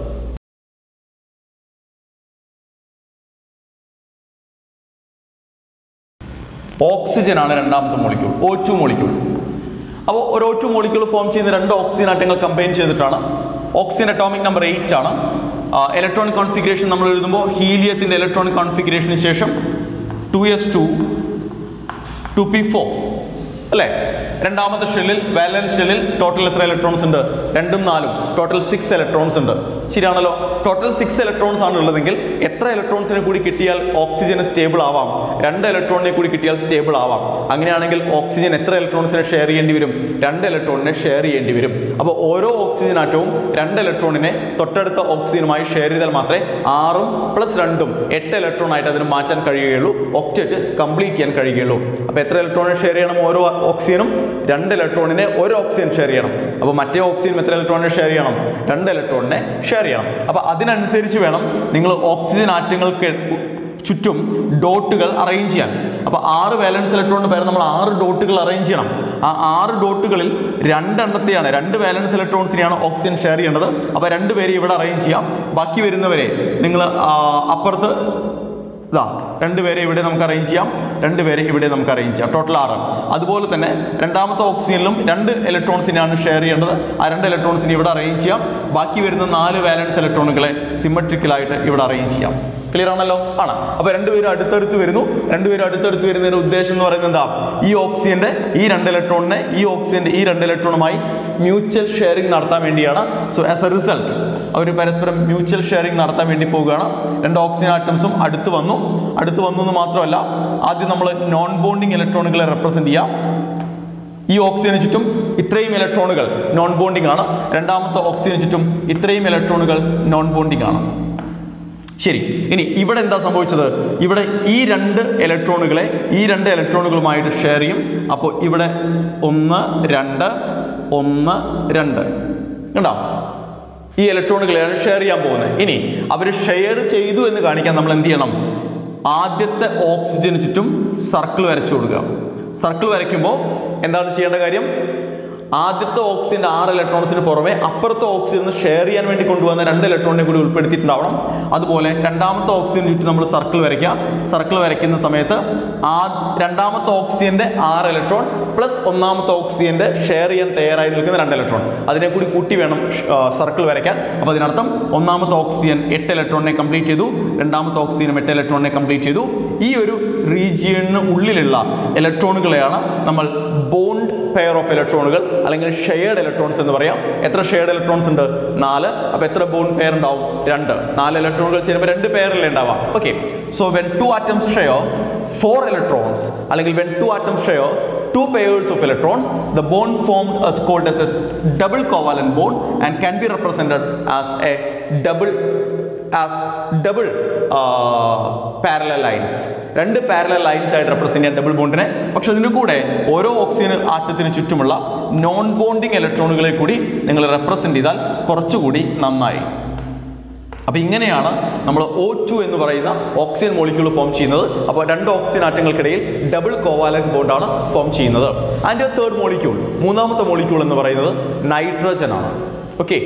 oxygen ആണ് രണ്ടാമത്തെ മോളിക്യൂൾ ഓ ടു മോളിക്യൂൾ അപ്പോൾ ഒരു ഒറ്റ മോളിക്യൂൾ ഫോം ചെയ്യുന്ന രണ്ട് ഓക്സിജൻ ആറ്റങ്ങൾ കമ്പൈൻ ചെയ്തിട്ടാണ് ഓക്സിജൻ അറ്റോമിക് നമ്പർ എയ്റ്റ് ആണ് ഇലക്ട്രോണിക് കോൺഫിഗറേഷൻ നമ്മൾ എഴുതുമ്പോൾ ഹീലിയത്തിൻ്റെ ഇലക്ട്രോണിക് കോൺഫിഗറേഷന് ശേഷം two S two two P four അല്ലേ രണ്ടാമത്തെ ഷെല്ലിൽ വാലൻസ് ഷെല്ലിൽ ടോട്ടൽ എത്ര ഇലക്ട്രോൺസ് ഉണ്ട് രണ്ടും നാലും ടോട്ടൽ സിക്സ് ഇലക്ട്രോൺസ് ഉണ്ട് ശരിയാണല്ലോ ടോട്ടൽ സിക്സ് ഇലക്ട്രോൺസ് ആണ് ഉള്ളതെങ്കിൽ എത്ര ഇലക്ട്രോൺസിനെ കൂടി കിട്ടിയാൽ ഓക്സിജന് സ്റ്റേബിൾ ആവാം രണ്ട് ഇലക്ട്രോണിനെ കൂടി കിട്ടിയാൽ സ്റ്റേബിൾ ആവാം അങ്ങനെയാണെങ്കിൽ ഓക്സിജൻ എത്ര ഇലക്ട്രോൺസിനെ ഷെയർ ചെയ്യേണ്ടി വരും രണ്ട് ഇലക്ട്രോണിനെ ഷെയർ ചെയ്യേണ്ടി വരും അപ്പോൾ ഓരോ ഓക്സിജൻ ആറ്റവും രണ്ട് ഇലക്ട്രോണിനെ തൊട്ടടുത്ത ഓക്സിജനുമായി ഷെയർ ചെയ്താൽ മാത്രമേ ആറും പ്ലസ് രണ്ടും എട്ട് ഇലക്ട്രോൺ ആയിട്ട് അതിന് മാറ്റാൻ കഴിയുകയുള്ളൂ ഒക്ടറ്റ് കംപ്ലീറ്റ് ചെയ്യാൻ കഴിയുകയുള്ളൂ അപ്പോൾ എത്ര ഇലക്ട്രോണിനെ ഷെയർ ചെയ്യണം ഓരോ ഓക്സിജനും രണ്ട് ഇലക്ട്രോണിനെ ഒരു ഓക്സിജൻ ഷെയർ ചെയ്യണം അപ്പോൾ മറ്റേ ഓക്സിജൻ എത്ര ഇലക്ട്രോണിനെ ഷെയർ ചെയ്യണം രണ്ട് ഇലക്ട്രോണിനെ ഷെയർ ചെയ്യണം അപ്പോൾ അതിനനുസരിച്ച് വേണം നിങ്ങൾ ഓക്സിജൻ ആറ്റങ്ങൾക്ക് ചുറ്റും ഡോട്ടുകൾ അറേഞ്ച് ചെയ്യാൻ അപ്പോൾ ആറ് വാലൻസ് ഇലക്ട്രോണിന് പകരം നമ്മൾ ആറ് ഡോട്ടുകൾ അറേഞ്ച് ചെയ്യണം ആ ആറ് ഡോട്ടുകളിൽ രണ്ടെണ്ണത്തെയാണ് രണ്ട് വാലൻസ് ഇലക്ട്രോൺസിനെയാണ് ഓക്സിജൻ ഷെയർ ചെയ്യേണ്ടത് അപ്പോൾ രണ്ട് പേരെ ഇവിടെ അറേഞ്ച് ചെയ്യാം ബാക്കി വരുന്നവരെ നിങ്ങൾ അപ്പുറത്ത് ഇതാ രണ്ടുപേരെ ഇവിടെ നമുക്ക് അറേഞ്ച് ചെയ്യാം രണ്ടുപേരെ ഇവിടെ നമുക്ക് അറേഞ്ച് ചെയ്യാം ടോട്ടൽ ആറ് അതുപോലെ തന്നെ രണ്ടാമത്തെ ഓക്സിജനിലും രണ്ട് ഇലക്ട്രോൺസിനെയാണ് ഷെയർ ചെയ്യേണ്ടത് ആ രണ്ട് ഇലക്ട്രോൺസിനെ ഇവിടെ അറേഞ്ച് ചെയ്യാം ബാക്കി വരുന്ന നാല് വാലൻസ് ഇലക്ട്രോണുകളെ സിമ്മട്രിക്കലായിട്ട് ഇവിടെ അറേഞ്ച് ചെയ്യാം ക്ലിയർ ആണല്ലോ ആണ് അപ്പൊ രണ്ടുപേരും അടുത്തടുത്ത് വരുന്നു രണ്ടുപേരും അടുത്തടുത്ത് വരുന്നതിന്റെ ഉദ്ദേശം എന്ന് പറയുന്നത് എന്താ ഈ ഓക്സിജന്റെ ഈ രണ്ട് ഇലക്ട്രോണിനെ ഈ ഓക്സിജന്റെ ഈ രണ്ട് ഇലക്ട്രോണുമായി മ്യൂച്വൽ ഷെയറിംഗ് നടത്താൻ വേണ്ടിയാണ് സോ ആസ് എ റിസൾട്ട് അവർ പരസ്പരം മ്യൂച്വൽ ഷെയറിംഗ് നടത്താൻ വേണ്ടി പോവുകയാണ് രണ്ട് ഓക്സിജൻ ആറ്റംസും അടുത്ത് വന്നു അടുത്ത് വന്നു എന്ന് മാത്രമല്ല ആദ്യം നമ്മൾ നോൺ ബോണ്ടിങ് ഇലക്ട്രോണുകളെ റെപ്രസെന്റ് ചെയ്യാം ഈ ഓക്സിജന് ചുറ്റും ഇത്രയും ഇലക്ട്രോണുകൾ നോൺ ബോണ്ടിങ് ആണ് രണ്ടാമത്തെ ഓക്സിജന് ചുറ്റും ഇത്രയും ഇലക്ട്രോണുകൾ നോൺ ബോണ്ടിങ് ആണ് ശരി ഇനി ഇവിടെ എന്താ സംഭവിച്ചത് ഇവിടെ ഈ രണ്ട് ഇലക്ട്രോണുകളെ ഈ രണ്ട് ഇലക്ട്രോണുകളുമായിട്ട് ഷെയർ ചെയ്യും അപ്പോൾ ഇവിടെ ഒന്ന് രണ്ട് ഒന്ന് രണ്ട് കണ്ടോ ഈ ഇലക്ട്രോണുകളെയാണ് ഷെയർ ചെയ്യാൻ പോകുന്നത് ഇനി അവർ ഷെയർ ചെയ്തു എന്ന് കാണിക്കാൻ നമ്മൾ എന്ത് ചെയ്യണം ആദ്യത്തെ ഓക്സിജന് ചുറ്റും സർക്കിൾ വരച്ചു കൊടുക്കുക സർക്കിൾ വരയ്ക്കുമ്പോൾ എന്താണ് ചെയ്യേണ്ട കാര്യം ആദ്യത്തെ ഓക്സിജന്റെ ആറ് ഇലക്ട്രോൺസിന് പുറമെ അപ്പുറത്തെ ഓക്സിജൻ ഷെയർ ചെയ്യാൻ വേണ്ടി കൊണ്ടുവന്ന രണ്ട് ഇലക്ട്രോണിനെ കൂടി ഉൾപ്പെടുത്തിയിട്ടുണ്ടാവണം അതുപോലെ രണ്ടാമത്തെ ഓക്സിജന് ചുറ്റും നമ്മൾ സർക്കിൾ വരയ്ക്കുക സർക്കിൾ വരയ്ക്കുന്ന സമയത്ത് ആ രണ്ടാമത്തെ ഓക്സിജന്റെ ആറ് ഇലക്ട്രോൺ പ്ലസ് ഒന്നാമത്തെ ഓക്സിജന്റെ ഷെയർ ചെയ്യാൻ തയ്യാറായി നിൽക്കുന്ന രണ്ട് ഇലക്ട്രോൺ അതിനെ കൂടി കൂട്ടി വേണം സർക്കിൾ വരയ്ക്കാൻ അപ്പോൾ അതിനർത്ഥം ഒന്നാമത്തെ ഓക്സിജൻ എട്ട് ഇലക്ട്രോണിനെ കംപ്ലീറ്റ് ചെയ്തു രണ്ടാമത്തെ ഓക്സിജനും എട്ട് ഇലക്ട്രോണിനെ കംപ്ലീറ്റ് ചെയ്തു ഈ ഒരു റീജിയണിന് ഉള്ളിലുള്ള ഇലക്ട്രോണുകളെയാണ് നമ്മൾ ബോണ്ട് പെയർ ഓഫ് ഇലക്ട്രോണുകൾ അല്ലെങ്കിൽ ഷെയർഡ് ഇലക്ട്രോൺസ് എന്ന് പറയാം എത്ര ഷെയർഡ് ഇലക്ട്രോൺസ് ഉണ്ട് നാല് അപ്പോൾ എത്ര ബോണ്ട് പെയർ ഉണ്ടാവും രണ്ട് നാല് ഇലക്ട്രോണുകൾ ചേരുമ്പോൾ രണ്ട് പെയറിലേ ഉണ്ടാവാം okay so when two atoms share four electrons അല്ലെങ്കിൽ when two atoms share two pairs of electrons the bond formed is called as a double covalent bond and can be represented as a double as double uh, parallel lines രണ്ട് parallel lines ആയിട്ട് represent ചെയ്യാൻ double ബോണ്ടിനെ പക്ഷെ അതിൻ്റെ കൂടെ ഓരോ oxygen ആറ്റത്തിന് ചുറ്റുമുള്ള non bonding ഇലക്ട്രോണുകളെ കൂടി നിങ്ങൾ റെപ്രസെന്റ് ചെയ്താൽ കുറച്ചുകൂടി നന്നായി അപ്പോൾ ഇങ്ങനെയാണ് നമ്മൾ ഒ ടു എന്ന് പറയുന്ന ഓക്സിജൻ മോളിക്യൂൾ ഫോം ചെയ്യുന്നത് അപ്പോൾ രണ്ട് ഓക്സിജൻ ആറ്റങ്ങൾക്കിടയിൽ ഡബിൾ കോവാലൻ ബോണ്ടാണ് ഫോം ചെയ്യുന്നത് അതിൻ്റെ തേർഡ് മോളിക്യൂൾ മൂന്നാമത്തെ മോളിക്യൂൾ എന്ന് പറയുന്നത് നൈട്രജൻ ആണ് okay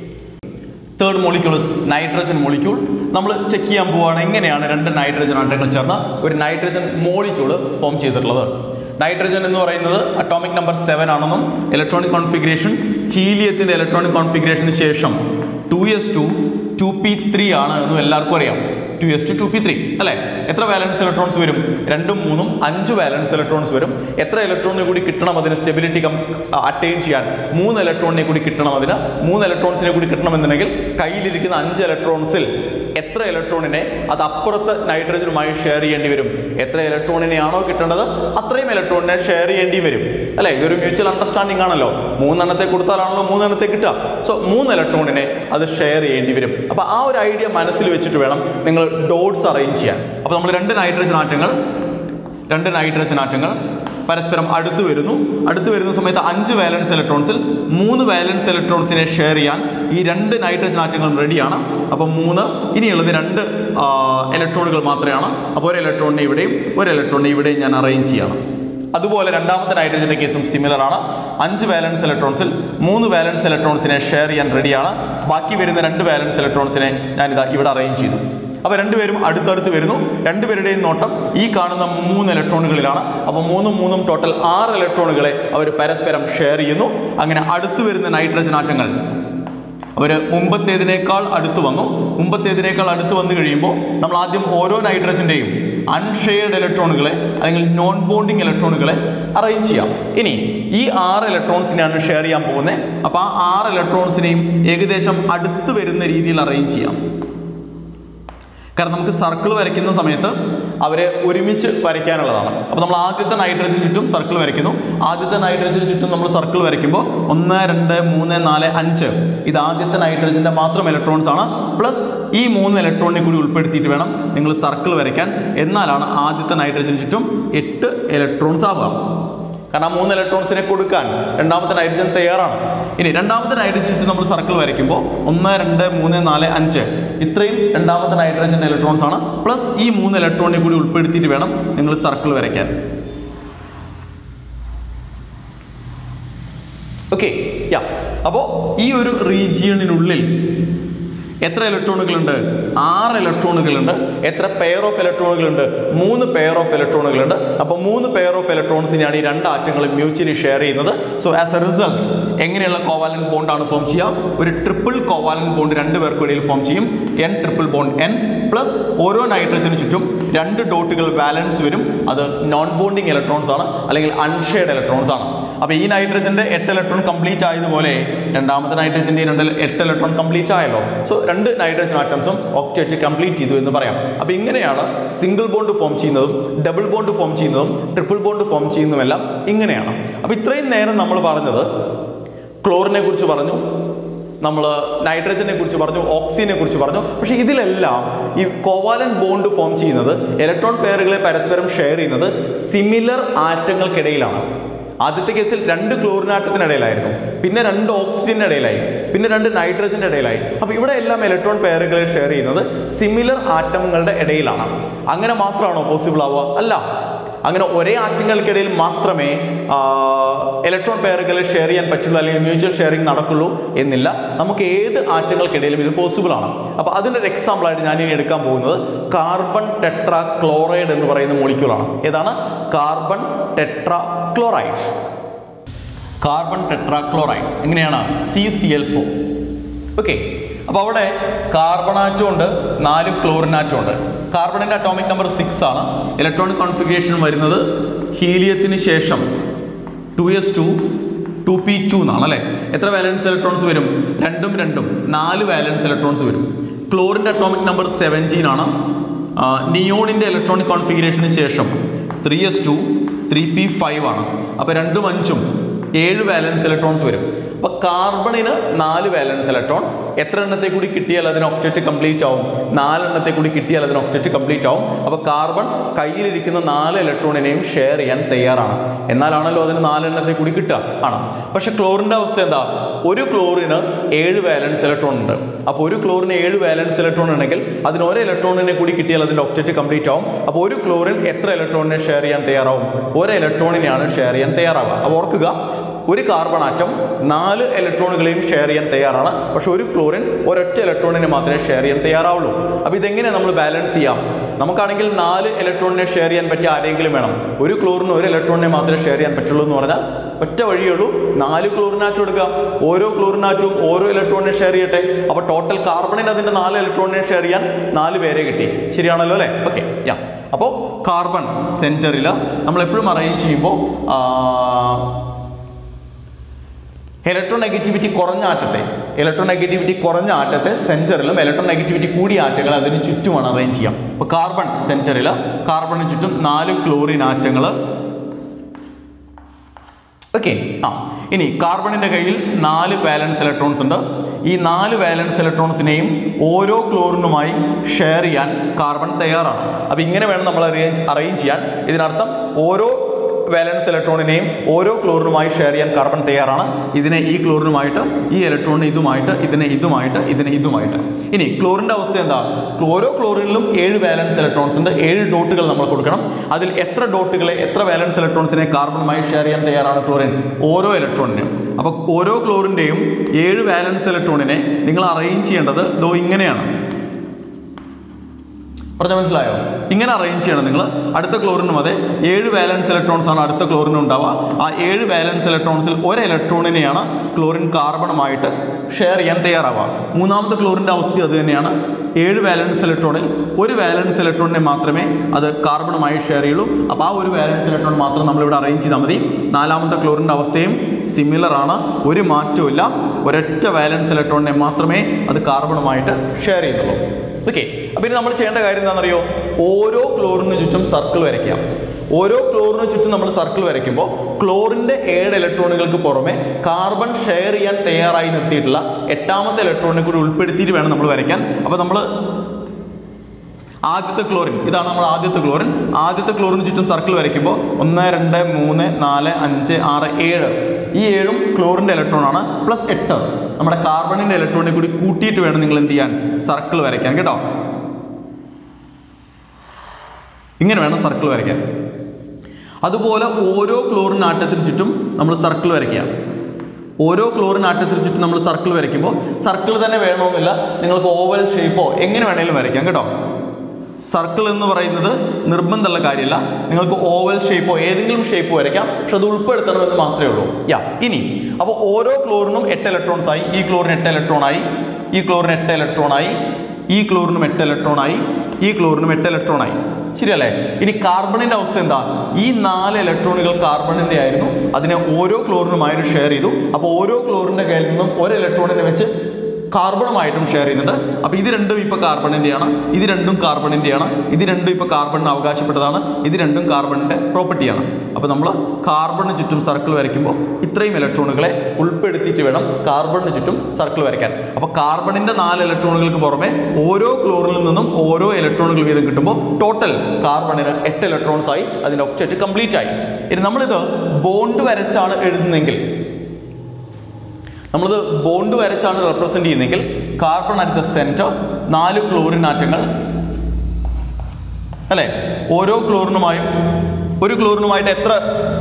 third molecule nitrogen molecule നമ്മൾ ചെക്ക് ചെയ്യാൻ പോവുകയാണ് എങ്ങനെയാണ് രണ്ട് നൈട്രജൻ ആറ്റങ്ങൾ ചേർന്ന് ഒരു നൈട്രജൻ മോളിക്യൂൾ ഫോം ചെയ്തിട്ടുള്ളത് നൈട്രജൻ എന്ന് പറയുന്നത് അറ്റോമിക് നമ്പർ സെവൻ ആണെന്നും ഇലക്ട്രോണിക് കോൺഫിഗറേഷൻ ഹീലിയത്തിൻ്റെ ഇലക്ട്രോണിക് കോൺഫിഗറേഷന് ശേഷം two S two two P three ആണ് എന്നും എല്ലാവർക്കും അറിയാം two S two two P three അല്ലേ എത്ര വാലൻസ് ഇലക്ട്രോൺസ് വരും രണ്ടും മൂന്നും അഞ്ച് വാലൻസ് ഇലക്ട്രോൺസ് വരും എത്ര ഇലക്ട്രോണിനെ കൂടി കിട്ടണം അതിന് സ്റ്റെബിലിറ്റി അറ്റൈൻ ചെയ്യാൻ മൂന്ന് ഇലക്ട്രോണിനെ കൂടി കിട്ടണം അതിന് മൂന്ന് ഇലക്ട്രോൺസിനെ കൂടി കിട്ടണമെന്നുണ്ടെങ്കിൽ കയ്യിലിരിക്കുന്ന അഞ്ച് ഇലക്ട്രോൺസിൽ എത്ര ഇലക്ട്രോണിനെ അത് അപ്പുറത്ത് നൈട്രജനുമായി ഷെയർ ചെയ്യേണ്ടി വരും എത്ര ഇലക്ട്രോണിനെയാണോ കിട്ടേണ്ടത് അത്രയും ഇലക്ട്രോണിനെ ഷെയർ ചെയ്യേണ്ടി വരും അല്ലേ ഇതൊരു മ്യൂച്വൽ അണ്ടർസ്റ്റാൻഡിംഗ് ആണല്ലോ മൂന്നെണ്ണത്തെ കൊടുത്താലാണല്ലോ മൂന്നെണ്ണത്തെ കിട്ടുക സോ മൂന്ന് ഇലക്ട്രോണിനെ അത് ഷെയർ ചെയ്യേണ്ടി വരും അപ്പോൾ ആ ഒരു ഐഡിയ മനസ്സിൽ വെച്ചിട്ട് വേണം നിങ്ങൾ ഡോട്ട്സ് അറേഞ്ച് ചെയ്യാൻ അപ്പോൾ നമ്മൾ രണ്ട് നൈട്രജൻ ആറ്റങ്ങൾ രണ്ട് നൈട്രജൻ ആറ്റങ്ങൾ പരസ്പരം അടുത്ത് വരുന്നു അടുത്ത് വരുന്ന സമയത്ത് അഞ്ച് വാലൻസ് ഇലക്ട്രോൺസിൽ മൂന്ന് വാലൻസ് ഇലക്ട്രോൺസിനെ ഷെയർ ചെയ്യാൻ ഈ രണ്ട് നൈട്രജൻ ആറ്റങ്ങളും റെഡിയാണ് അപ്പോൾ മൂന്ന് ഇനിയുള്ളത് രണ്ട് ഇലക്ട്രോണുകൾ മാത്രമാണ് അപ്പോൾ ഒരു ഇലക്ട്രോണിനെ ഇവിടെയും ഒരു ഇലക്ട്രോണിനെ ഇവിടെയും ഞാൻ അറേഞ്ച് ചെയ്യണം അതുപോലെ രണ്ടാമത്തെ നൈട്രജന്റെ കേസും സിമിലർ ആണ് അഞ്ച് വാലൻസ് ഇലക്ട്രോൺസിൽ മൂന്ന് വാലൻസ് ഇലക്ട്രോൺസിനെ ഷെയർ ചെയ്യാൻ റെഡിയാണ് ബാക്കി വരുന്ന രണ്ട് വാലൻസ് ഇലക്ട്രോൺസിനെ ഞാനിതാ ഇവിടെ അറേഞ്ച് ചെയ്തു അപ്പോൾ രണ്ടുപേരും അടുത്തടുത്ത് വരുന്നു രണ്ടുപേരുടെയും നോട്ടം ഈ കാണുന്ന മൂന്ന് ഇലക്ട്രോണുകളിലാണ് അപ്പോൾ മൂന്നും മൂന്നും ടോട്ടൽ ആറ് ഇലക്ട്രോണുകളെ അവർ പരസ്പരം ഷെയർ ചെയ്യുന്നു അങ്ങനെ അടുത്തു വരുന്ന നൈട്രജൻ ആറ്റങ്ങൾ അവർ മുമ്പത്തേതിനേക്കാൾ അടുത്ത് വന്നു മുമ്പത്തേതിനേക്കാൾ അടുത്ത് വന്നു കഴിയുമ്പോൾ നമ്മൾ ആദ്യം ഓരോ നൈട്രജൻ്റെയും അൺഷെയർഡ് ഇലക്ട്രോണുകളെ അല്ലെങ്കിൽ നോൺ ബോണ്ടിങ് ഇലക്ട്രോണുകളെ അറേഞ്ച് ചെയ്യാം ഇനി ഈ ആറ് ഇലക്ട്രോൺസിനെയാണ് ഷെയർ ചെയ്യാൻ പോകുന്നത് അപ്പോൾ ആ ആറ് ഇലക്ട്രോൺസിനെയും ഏകദേശം അടുത്ത് വരുന്ന രീതിയിൽ അറേഞ്ച് ചെയ്യാം കാരണം നമുക്ക് സർക്കിൾ വരയ്ക്കുന്ന സമയത്ത് അവരെ ഒരുമിച്ച് വരയ്ക്കാനുള്ളതാണ് അപ്പോൾ നമ്മൾ ആദ്യത്തെ നൈട്രജന് ചുറ്റും സർക്കിൾ വരയ്ക്കുന്നു ആദ്യത്തെ നൈട്രജന് ചുറ്റും നമ്മൾ സർക്കിൾ വരയ്ക്കുമ്പോൾ ഒന്ന് രണ്ട് മൂന്ന് നാല് അഞ്ച് ഇത് ആദ്യത്തെ നൈട്രജന്റെ മാത്രം ഇലക്ട്രോൺസ് ആണ് പ്ലസ് ഈ മൂന്ന് ഇലക്ട്രോണിനെ കൂടി ഉൾപ്പെടുത്തിയിട്ട് വേണം നിങ്ങൾ സർക്കിൾ വരയ്ക്കാൻ എന്നാലാണ് ആദ്യത്തെ നൈട്രജന് ചുറ്റും എട്ട് ഇലക്ട്രോൺസ് ആവുക കാരണം ആ മൂന്ന് ഇലക്ട്രോൺസിനെ കൊടുക്കാൻ രണ്ടാമത്തെ നൈട്രജൻ തയ്യാറാണ് ഇനി രണ്ടാമത്തെ നൈട്രജൻ ചുറ്റും നമ്മൾ സർക്കിൾ വരയ്ക്കുമ്പോൾ ഒന്ന് രണ്ട് മൂന്ന് നാല് അഞ്ച് ഇത്രയും രണ്ടാമത്തെ നൈട്രജൻ ഇലക്ട്രോൺസ് ആണ് പ്ലസ് ഈ മൂന്ന് ഇലക്ട്രോണിനെ കൂടി ഉൾപ്പെടുത്തിയിട്ട് വേണം നിങ്ങൾ സർക്കിൾ വരയ്ക്കാൻ ഓക്കെ യാ അപ്പോൾ ഈ ഒരു റീജിയണിനുള്ളിൽ എത്ര ഇലക്ട്രോണുകളുണ്ട് ആറ് ഇലക്ട്രോണുകളുണ്ട് എത്ര പെയർ ഓഫ് ഇലക്ട്രോണുകളുണ്ട് മൂന്ന് പെയർ ഓഫ് ഇലക്ട്രോണുകളുണ്ട് അപ്പോൾ മൂന്ന് പെയർ ഓഫ് ഇലക്ട്രോൺസിനെയാണ് ഈ രണ്ട് ആറ്റങ്ങളും മ്യൂച്വലി ഷെയർ ചെയ്യുന്നത് സോ ആസ് എ റിസൾട്ട് എങ്ങനെയുള്ള കോവാലൻ ബോണ്ട് ആണ് ഫോം ചെയ്യുക ഒരു ട്രിപ്പിൾ കോവാലൻ ബോണ്ട് രണ്ട് പേർക്കും ഇടയിൽ ഫോം ചെയ്യും N triple bond N plus ഓരോ നൈട്രജന് ചുറ്റും രണ്ട് ഡോട്ടുകൾ ബാലൻസ് വരും അത് നോൺ ബോണ്ടിങ് ഇലക്ട്രോൺസ് ആണ് അല്ലെങ്കിൽ അൺഷെയർഡ് ഇലക്ട്രോൺസ് ആണ് അപ്പോൾ ഈ നൈട്രജന്റെ എട്ട് ഇലക്ട്രോൺ കംപ്ലീറ്റ് ആയതുപോലെ രണ്ടാമത്തെ നൈട്രജന്റെ രണ്ട് എട്ട് ഇലക്ട്രോൺ കംപ്ലീറ്റ് ആയല്ലോ സോ രണ്ട് നൈട്രജൻ ആറ്റംസും ഒക്ടേറ്റ് കംപ്ലീറ്റ് ചെയ്തു എന്ന് പറയാം അപ്പോൾ ഇങ്ങനെയാണ് സിംഗിൾ ബോണ്ട് ഫോം ചെയ്യുന്നതും ഡബിൾ ബോണ്ട് ഫോം ചെയ്യുന്നതും ട്രിപ്പിൾ ബോണ്ട് ഫോം ചെയ്യുന്നതുമെല്ലാം ഇങ്ങനെയാണ് അപ്പോൾ ഇത്രയും നേരം നമ്മൾ പറഞ്ഞത് ക്ലോറിനെ കുറിച്ച് പറഞ്ഞു നമ്മൾ നൈട്രജനെ കുറിച്ച് പറഞ്ഞു ഓക്സിജനെ കുറിച്ച് പറഞ്ഞു പക്ഷേ ഇതിലെല്ലാം ഈ കോവാലൻ ബോണ്ട് ഫോം ചെയ്യുന്നത് ഇലക്ട്രോൺ പെയറുകളെ പരസ്പരം ഷെയർ ചെയ്യുന്നത് സിമിലർ ആറ്റങ്ങൾക്കിടയിലാണ് ആദ്യത്തെ കേസിൽ രണ്ട് ക്ലോറിൻ ആറ്റത്തിനിടയിലായിരുന്നു പിന്നെ രണ്ട് ഓക്സിജന്റെ ഇടയിലായി പിന്നെ രണ്ട് നൈട്രജന്റെ ഇടയിലായി അപ്പോൾ ഇവിടെ എല്ലാം ഇലക്ട്രോൺ പെയറുകളെ ഷെയർ ചെയ്യുന്നത് സിമിലർ ആറ്റങ്ങളുടെ ഇടയിലാണ് അങ്ങനെ മാത്രമാണോ പോസിബിൾ ആവുക അല്ല അങ്ങനെ ഒരേ ആറ്റങ്ങൾക്കിടയിൽ മാത്രമേ ഇലക്ട്രോൺ പെയറുകളെ ഷെയർ ചെയ്യാൻ പറ്റുള്ളൂ അല്ലെങ്കിൽ മ്യൂച്വൽ ഷെയറിംഗ് നടക്കുള്ളൂ എന്നില്ല നമുക്ക് ഏത് ആറ്റങ്ങൾക്കിടയിലും ഇത് പോസിബിൾ ആണ് അപ്പോൾ അതിൻ്റെ ഒരു എക്സാമ്പിൾ ആയിട്ട് ഞാൻ ഇനി എടുക്കാൻ പോകുന്നത് കാർബൺ ടെട്രാ ക്ലോറൈഡ് എന്ന് പറയുന്ന മോളിക്യൂളാണ് ഏതാണ് carbon tetrachloride carbon tetrachloride എങ്ങനെയാണ് C C L four okay അപ്പോൾ അവിടെ കാർബണാറ്റം ഉണ്ട് നാല് ക്ലോറിനാറ്റം ഉണ്ട് കാർബണിൻ്റെ അറ്റോമിക് നമ്പർ സിക്സ് ആണ് ഇലക്ട്രോണിക് കോൺഫിഗറേഷൻ വരുന്നത് ഹീലിയത്തിന് ശേഷം two S two two P two എന്നാണ് അല്ലേ എത്ര വാലൻസ് ഇലക്ട്രോൺസ് വരും രണ്ടും രണ്ടും നാല് വാലൻസ് ഇലക്ട്രോൺസ് വരും ക്ലോറിൻ്റെ അറ്റോമിക് നമ്പർ സെവൻറ്റീൻ ആണ് നിയോണിൻ്റെ ഇലക്ട്രോണിക് കോൺഫിഗറേഷന് ശേഷം three S two three P five ആണ് അപ്പോൾ രണ്ടും അഞ്ചും ഏഴ് വാലൻസ് ഇലക്ട്രോൺസ് വരും അപ്പോൾ കാർബണിന് നാല് വാലൻസ് ഇലക്ട്രോൺ എത്ര എണ്ണത്തെ കൂടി കിട്ടിയാൽ അതിന് ഒക്ടറ്റ് കംപ്ലീറ്റ് ആവും നാലെണ്ണത്തെ കൂടി കിട്ടിയാൽ അതിന് ഒക്ടറ്റ് കംപ്ലീറ്റ് ആവും അപ്പോൾ കാർബൺ കയ്യിലിരിക്കുന്ന നാല് ഇലക്ട്രോണിനെയും ഷെയർ ചെയ്യാൻ തയ്യാറാണ് എന്നാലാണല്ലോ അതിന് നാലെണ്ണത്തെ കൂടി കിട്ടുക ആണ് പക്ഷെ ക്ലോറിൻ്റെ അവസ്ഥ എന്താ ഒരു ക്ലോറിന് ഏഴ് വാലൻസ് ഇലക്ട്രോൺ ഉണ്ട് അപ്പോൾ ഒരു ക്ലോറിന് ഏഴ് വാലൻസ് ഇലക്ട്രോൺ ഉണ്ടെങ്കിൽ അതിന് ഒരു ഇലക്ട്രോണിനെ കൂടി കിട്ടിയാൽ അതിൻ്റെ ഒക്ടറ്റ് കംപ്ലീറ്റ് ആവും അപ്പോൾ ഒരു ക്ലോറിൻ എത്ര ഇലക്ട്രോണിനെ ഷെയർ ചെയ്യാൻ തയ്യാറാവും ഒരു ഇലക്ട്രോണിനെയാണ് ഷെയർ ചെയ്യാൻ തയ്യാറാവുക അപ്പോൾ ഓർക്കുക ഒരു കാർബൺ ആറ്റം നാല് ഇലക്ട്രോണുകളെയും ഷെയർ ചെയ്യാൻ തയ്യാറാണ് പക്ഷെ ഒരു ക്ലോറിൻ ഒരൊറ്റ ഇലക്ട്രോണിനെ മാത്രമേ ഷെയർ ചെയ്യാൻ തയ്യാറാവുള്ളൂ അപ്പോൾ ഇതെങ്ങനെ നമ്മൾ ബാലൻസ് ചെയ്യാം നമുക്കാണെങ്കിൽ നാല് ഇലക്ട്രോണിനെ ഷെയർ ചെയ്യാൻ പറ്റിയ ആരെങ്കിലും വേണം ഒരു ക്ലോറിന് ഒരു ഇലക്ട്രോണിനെ മാത്രമേ ഷെയർ ചെയ്യാൻ പറ്റുള്ളൂ എന്ന് പറഞ്ഞാൽ ഒറ്റ വഴിയേ ഉള്ളൂ നാല് ക്ലോറിനാറ്റം എടുക്കുക ഓരോ ക്ലോറിനാറ്റവും ഓരോ ഇലക്ട്രോണിനെ ഷെയർ ചെയ്യട്ടെ അപ്പോൾ ടോട്ടൽ കാർബണിന് അതിൻ്റെ നാല് ഇലക്ട്രോണിനെ ഷെയർ ചെയ്യാൻ നാല് പേരെ കിട്ടി ശരിയാണല്ലോ അല്ലേ ഓക്കെ യാ അപ്പോൾ കാർബൺ സെൻറ്ററിൽ നമ്മൾ എപ്പോഴും അറേഞ്ച് ചെയ്യുമ്പോൾ ഇലക്ട്രോൺ നെഗറ്റിവിറ്റി കുറഞ്ഞ ആറ്റത്തെ ഇലക്ട്രോൺ നെഗറ്റിവിറ്റി കുറഞ്ഞ ആറ്റത്തെ സെന്ററിലും ഇലക്ട്രോൺ നെഗറ്റിവിറ്റി കൂടിയ ആറ്റങ്ങൾ അതിന് ചുറ്റുമാണ് അറേഞ്ച് ചെയ്യാം അപ്പോൾ കാർബൺ സെന്ററിൽ കാർബണിന് ചുറ്റും നാല് ക്ലോറിൻ ആറ്റങ്ങൾ ഓക്കെ ആ ഇനി കാർബണിന്റെ കയ്യിൽ നാല് വാലൻസ് ഇലക്ട്രോൺസ് ഉണ്ട് ഈ നാല് വാലൻസ് ഇലക്ട്രോൺസിനെയും ഓരോ ക്ലോറിനുമായി ഷെയർ ചെയ്യാൻ കാർബൺ തയ്യാറാണ് അപ്പോൾ ഇങ്ങനെ വേണം നമ്മൾ അറേഞ്ച് അറേഞ്ച് ചെയ്യാൻ ഇതിനർത്ഥം ഓരോ വാലൻസ് ഇലക്ട്രോണിനെയും ഓരോ ക്ലോറിനുമായി ഷെയർ ചെയ്യാൻ കാർബൺ തയ്യാറാണ് ഇതിനെ ഈ ക്ലോറിനുമായിട്ട് ഈ ഇലക്ട്രോണിനെ ഇതുമായിട്ട് ഇതിനെ ഇതുമായിട്ട് ഇതിനെ ഇതുമായിട്ട് ഇനി ക്ലോറിൻ്റെ അവസ്ഥ എന്താ ഓരോ ക്ലോറിനിലും ഏഴ് വാലൻസ് ഇലക്ട്രോൺസ് ഉണ്ട് ഏഴ് ഡോട്ടുകൾ നമ്മൾ കൊടുക്കണം അതിൽ എത്ര ഡോട്ടുകളെ എത്ര വാലൻസ് ഇലക്ട്രോൺസിനെ കാർബണുമായി ഷെയർ ചെയ്യാൻ തയ്യാറാണ് ക്ലോറിൻ ഓരോ ഇലക്ട്രോണിനും അപ്പോൾ ഓരോ ക്ലോറിൻ്റെയും ഏഴ് വാലൻസ് ഇലക്ട്രോണിനെ നിങ്ങൾ അറേഞ്ച് ചെയ്യേണ്ടത് ദോ ഇങ്ങനെയാണ് പറഞ്ഞ മനസ്സിലായോ ഇങ്ങനെ അറേഞ്ച് ചെയ്യണം നിങ്ങൾ അടുത്ത ക്ലോറിനും അതെ ഏഴ് വാലൻസ് ഇലക്ട്രോൺസ് ആണ് അടുത്ത ക്ലോറിനും ഉണ്ടാവുക ആ ഏഴ് വാലൻസ് ഇലക്ട്രോൺസിൽ ഒരു ഇലക്ട്രോണിനെയാണ് ക്ലോറിൻ കാർബണുമായിട്ട് ഷെയർ ചെയ്യാൻ തയ്യാറാവുക മൂന്നാമത്തെ ക്ലോറിൻ്റെ അവസ്ഥ അത് തന്നെയാണ് ഏഴ് വാലൻസ് ഇലക്ട്രോണിൽ ഒരു വാലൻസ് ഇലക്ട്രോണിനെ മാത്രമേ അത് കാർബണുമായി ഷെയർ ചെയ്യുള്ളൂ അപ്പോൾ ആ ഒരു വാലൻസ് ഇലക്ട്രോൺ മാത്രം നമ്മളിവിടെ അറേഞ്ച് ചെയ്താൽ മതി നാലാമത്തെ ക്ലോറിൻ്റെ അവസ്ഥയും സിമിലർ ആണ് ഒരു മാറ്റവും ഇല്ല ഒരൊറ്റ വാലൻസ് ഇലക്ട്രോണിനെ മാത്രമേ അത് കാർബണുമായിട്ട് ഷെയർ ചെയ്യുന്നുള്ളൂ ഓക്കെ അപ്പോൾ ഇനി നമ്മൾ ചെയ്യേണ്ട കാര്യം എന്താണെന്നറിയോ ഓരോ ക്ലോറിന് ചുറ്റും സർക്കിൾ വരയ്ക്കാം ഓരോ ക്ലോറിന് ചുറ്റും നമ്മൾ സർക്കിൾ വരയ്ക്കുമ്പോൾ ക്ലോറിന്റെ ഏഴ് ഇലക്ട്രോണുകൾക്ക് പുറമെ കാർബൺ ഷെയർ ചെയ്യാൻ തയ്യാറായി നിർത്തിയിട്ടുള്ള എട്ടാമത്തെ ഇലക്ട്രോണിനെ കൂടി ഉൾപ്പെടുത്തിയിട്ട് വേണം നമ്മൾ വരയ്ക്കാൻ അപ്പോൾ നമ്മൾ ആദ്യത്തെ ക്ലോറിൻ ഇതാണ് നമ്മൾ ആദ്യത്തെ ക്ലോറിൻ ആദ്യത്തെ ക്ലോറിന് ചുറ്റും സർക്കിൾ വരയ്ക്കുമ്പോൾ ഒന്ന് രണ്ട് മൂന്ന് നാല് അഞ്ച് ആറ് ഏഴ് ഈ ഏഴും ക്ലോറിന്റെ ഇലക്ട്രോൺ ആണ് പ്ലസ് എട്ട് നമ്മുടെ കാർബണിന്റെ ഇലക്ട്രോണിനെ കൂടി കൂട്ടിയിട്ട് വേണം നിങ്ങൾ എന്ത് ചെയ്യാൻ സർക്കിൾ വരയ്ക്കാൻ കേട്ടോ ഇങ്ങനെ വേണം സർക്കിൾ വരയ്ക്കാൻ അതുപോലെ ഓരോ ക്ലോറിൻ ആറ്റത്തിന് ചുറ്റും നമ്മൾ സർക്കിൾ വരയ്ക്കുക ഓരോ ക്ലോറിൻ ആറ്റത്തിന് ചുറ്റും നമ്മൾ സർക്കിൾ വരയ്ക്കുമ്പോൾ സർക്കിൾ തന്നെ വേണമെന്നില്ല നിങ്ങൾക്ക് ഓവൽ ഷേപ്പോ എങ്ങനെ വേണേലും വരയ്ക്കാം കേട്ടോ സർക്കിൾ എന്ന് പറയുന്നത് നിർബന്ധമുള്ള കാര്യമല്ല നിങ്ങൾക്ക് ഓവൽ ഷേപ്പോ ഏതെങ്കിലും ഷേപ്പ് വരയ്ക്കാം പക്ഷെ അത് ഉൾപ്പെടുത്തണമെന്ന് മാത്രമേ ഉള്ളൂ യാ ഇനി അപ്പോൾ ഓരോ ക്ലോറിനും എട്ട് ഇലക്ട്രോൺസ് ആയി ഈ ക്ലോറിന് എട്ട് ഇലക്ട്രോൺ ആയി ഈ ക്ലോറിന് എട്ട് ഇലക്ട്രോൺ ആയി ഈ ക്ലോറിനും എട്ട് ഇലക്ട്രോൺ ആയി ഈ ക്ലോറിനും എട്ട് ഇലക്ട്രോൺ ആയി ശരിയല്ലേ ഇനി കാർബണിന്റെ അവസ്ഥ എന്താ ഈ നാല് ഇലക്ട്രോണുകൾ കാർബണിന്റെ ആയിരുന്നു അതിനെ ഓരോ ക്ലോറിനുമായിട്ട് ഷെയർ ചെയ്തു അപ്പോൾ ഓരോ ക്ലോറിന്റെ കയ്യിൽ നിന്നും ഒരു ഇലക്ട്രോണിനെ വെച്ച് കാർബണുമായിട്ടും ഷെയർ ചെയ്യുന്നുണ്ട് അപ്പോൾ ഇത് രണ്ടും ഇപ്പോൾ കാർബണിൻ്റെയാണ് ഇത് രണ്ടും കാർബണിൻ്റെയാണ് ഇത് രണ്ടും ഇപ്പോൾ കാർബണിന് അവകാശപ്പെട്ടതാണ് ഇത് രണ്ടും കാർബണിൻ്റെ പ്രോപ്പർട്ടിയാണ് അപ്പോൾ നമ്മൾ കാർബണിന് ചുറ്റും സർക്കിൾ വരയ്ക്കുമ്പോൾ ഇത്രയും ഇലക്ട്രോണുകളെ ഉൾപ്പെടുത്തിയിട്ട് വേണം കാർബണിന് ചുറ്റും സർക്കിൾ വരയ്ക്കാൻ അപ്പോൾ കാർബണിൻ്റെ നാല് ഇലക്ട്രോണുകൾക്ക് പുറമെ ഓരോ ക്ലോറിനിൽ നിന്നും ഓരോ ഇലക്ട്രോണുകൾ വീതം കിട്ടുമ്പോൾ ടോട്ടൽ കാർബണിന് എട്ട് ഇലക്ട്രോൺസ് ആയി അതിൻ്റെ ഒക്ടേറ്റ് കംപ്ലീറ്റ് ആയി ഇനി നമ്മളിത് ബോണ്ട് വരച്ചാണ് എഴുതുന്നതെങ്കിൽ നമ്മളിത് ബോണ്ട് വരച്ചാണ് റെപ്രസെന്റ് ചെയ്യുന്നതെങ്കിൽ കാർബൺ അറ്റ് ദ സെന്റർ നാല് ക്ലോറിൻ ആറ്റങ്ങൾ അല്ലെ ഓരോ ക്ലോറിനുമായും ഒരു ക്ലോറിനുമായിട്ട് എത്ര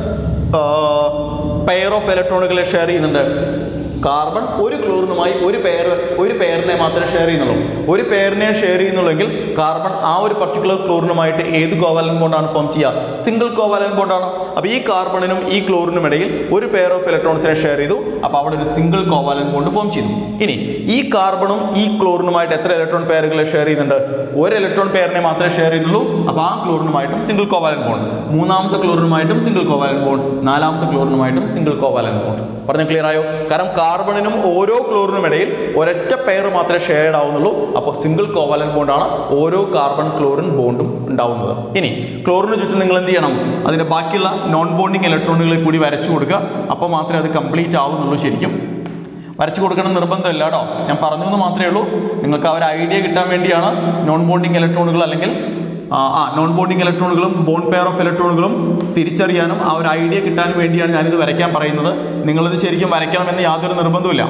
പെയർ ഓഫ് ഇലക്ട്രോണുകളെ ഷെയർ ചെയ്യുന്നുണ്ട് കാർബൺ ഒരു ക്ലോറിനുമായി ഒരു പെയർ ഒരു പെയറിനെ മാത്രമേ ഷെയർ ചെയ്യുന്നുള്ളൂ ഒരു പെയറിനെ ഷെയർ ചെയ്യുന്നുള്ളെങ്കിൽ കാർബൺ ആ ഒരു പർട്ടിക്കുലർ ക്ലോറിനുമായിട്ട് ഏത് കോവാലൻ ബോണ്ടാണ് ഫോം ചെയ്യുക സിംഗിൾ കോവാലൻ ബോണ്ടാണ് അപ്പോൾ ഈ കാർബണിനും ഈ ക്ലോറിനും ഇടയിൽ ഒരു പെയർ ഓഫ് ഇലക്ട്രോൺസിനെ ഷെയർ ചെയ്തു അപ്പോൾ അവിടെ ഒരു സിംഗിൾ കോവാലൻ ബോണ്ട് ഫോം ചെയ്തു ഇനി ഈ കാർബണും ഈ ക്ലോറിനുമായിട്ട് എത്ര ഇലക്ട്രോൺ പെയറുകളെ ഷെയർ ചെയ്യുന്നുണ്ട് ഒരു ഇലക്ട്രോൺ പെയറിനെ മാത്രമേ ഷെയർ ചെയ്യുന്നുള്ളൂ അപ്പോൾ ആ ക്ലോറിനുമായിട്ടും സിംഗിൾ കോവാലൻ ബോണ്ട് മൂന്നാമത്തെ ക്ലോറിനുമായിട്ടും സിംഗിൾ കോവാലൻ ബോണ്ട് നാലാമത്തെ ക്ലോറിനുമായിട്ടും സിംഗിൾ കോവാലൻ ബോണ്ട് പറഞ്ഞ ക്ലിയർ ആയോ കാരണം കാർബണിനും ഓരോ ക്ലോറിനും ഇടയിൽ ഒരൊറ്റ പെയർ മാത്രമേ ഷെയർഡ് ആവുന്നുള്ളൂ അപ്പോൾ സിംഗിൾ കോവാലൻ ബോണ്ടാണ് ഓരോ കാർബൺ ക്ലോറിൻ ബോണ്ടും ഉണ്ടാവുന്നത് ഇനി ക്ലോറിന് ചുറ്റും നിങ്ങൾ എന്ത് ചെയ്യണം അതിന്റെ ബാക്കിയുള്ള നോൺ ബോണ്ടിങ് ഇലക്ട്രോണുകളെ കൂടി വരച്ചു കൊടുക്കുക അപ്പോൾ മാത്രമേ അത് കംപ്ലീറ്റ് ആവുന്നുള്ളൂ ശരിക്കും വരച്ചു കൊടുക്കണം നിർബന്ധമില്ല കേട്ടോ ഞാൻ പറഞ്ഞു എന്ന് മാത്രമേ ഉള്ളൂ നിങ്ങൾക്ക് ആ ഒരു ഐഡിയ കിട്ടാൻ വേണ്ടിയാണ് നോൺ ബോണ്ടിങ് ഇലക്ട്രോണുകൾ അല്ലെങ്കിൽ ആ ആ, നോൺ ബോണ്ടിങ് ഇലക്ട്രോണുകളും ബോൺ പെയർ ഓഫ് ഇലക്ട്രോണുകളും തിരിച്ചറിയാനും ആ ഒരു ഐഡിയ കിട്ടാൻ വേണ്ടിയാണ് ഞാനിത് വരയ്ക്കാൻ പറയുന്നത് നിങ്ങളിത് ശരിക്കും വരയ്ക്കണമെന്ന് യാതൊരു നിർബന്ധമില്ല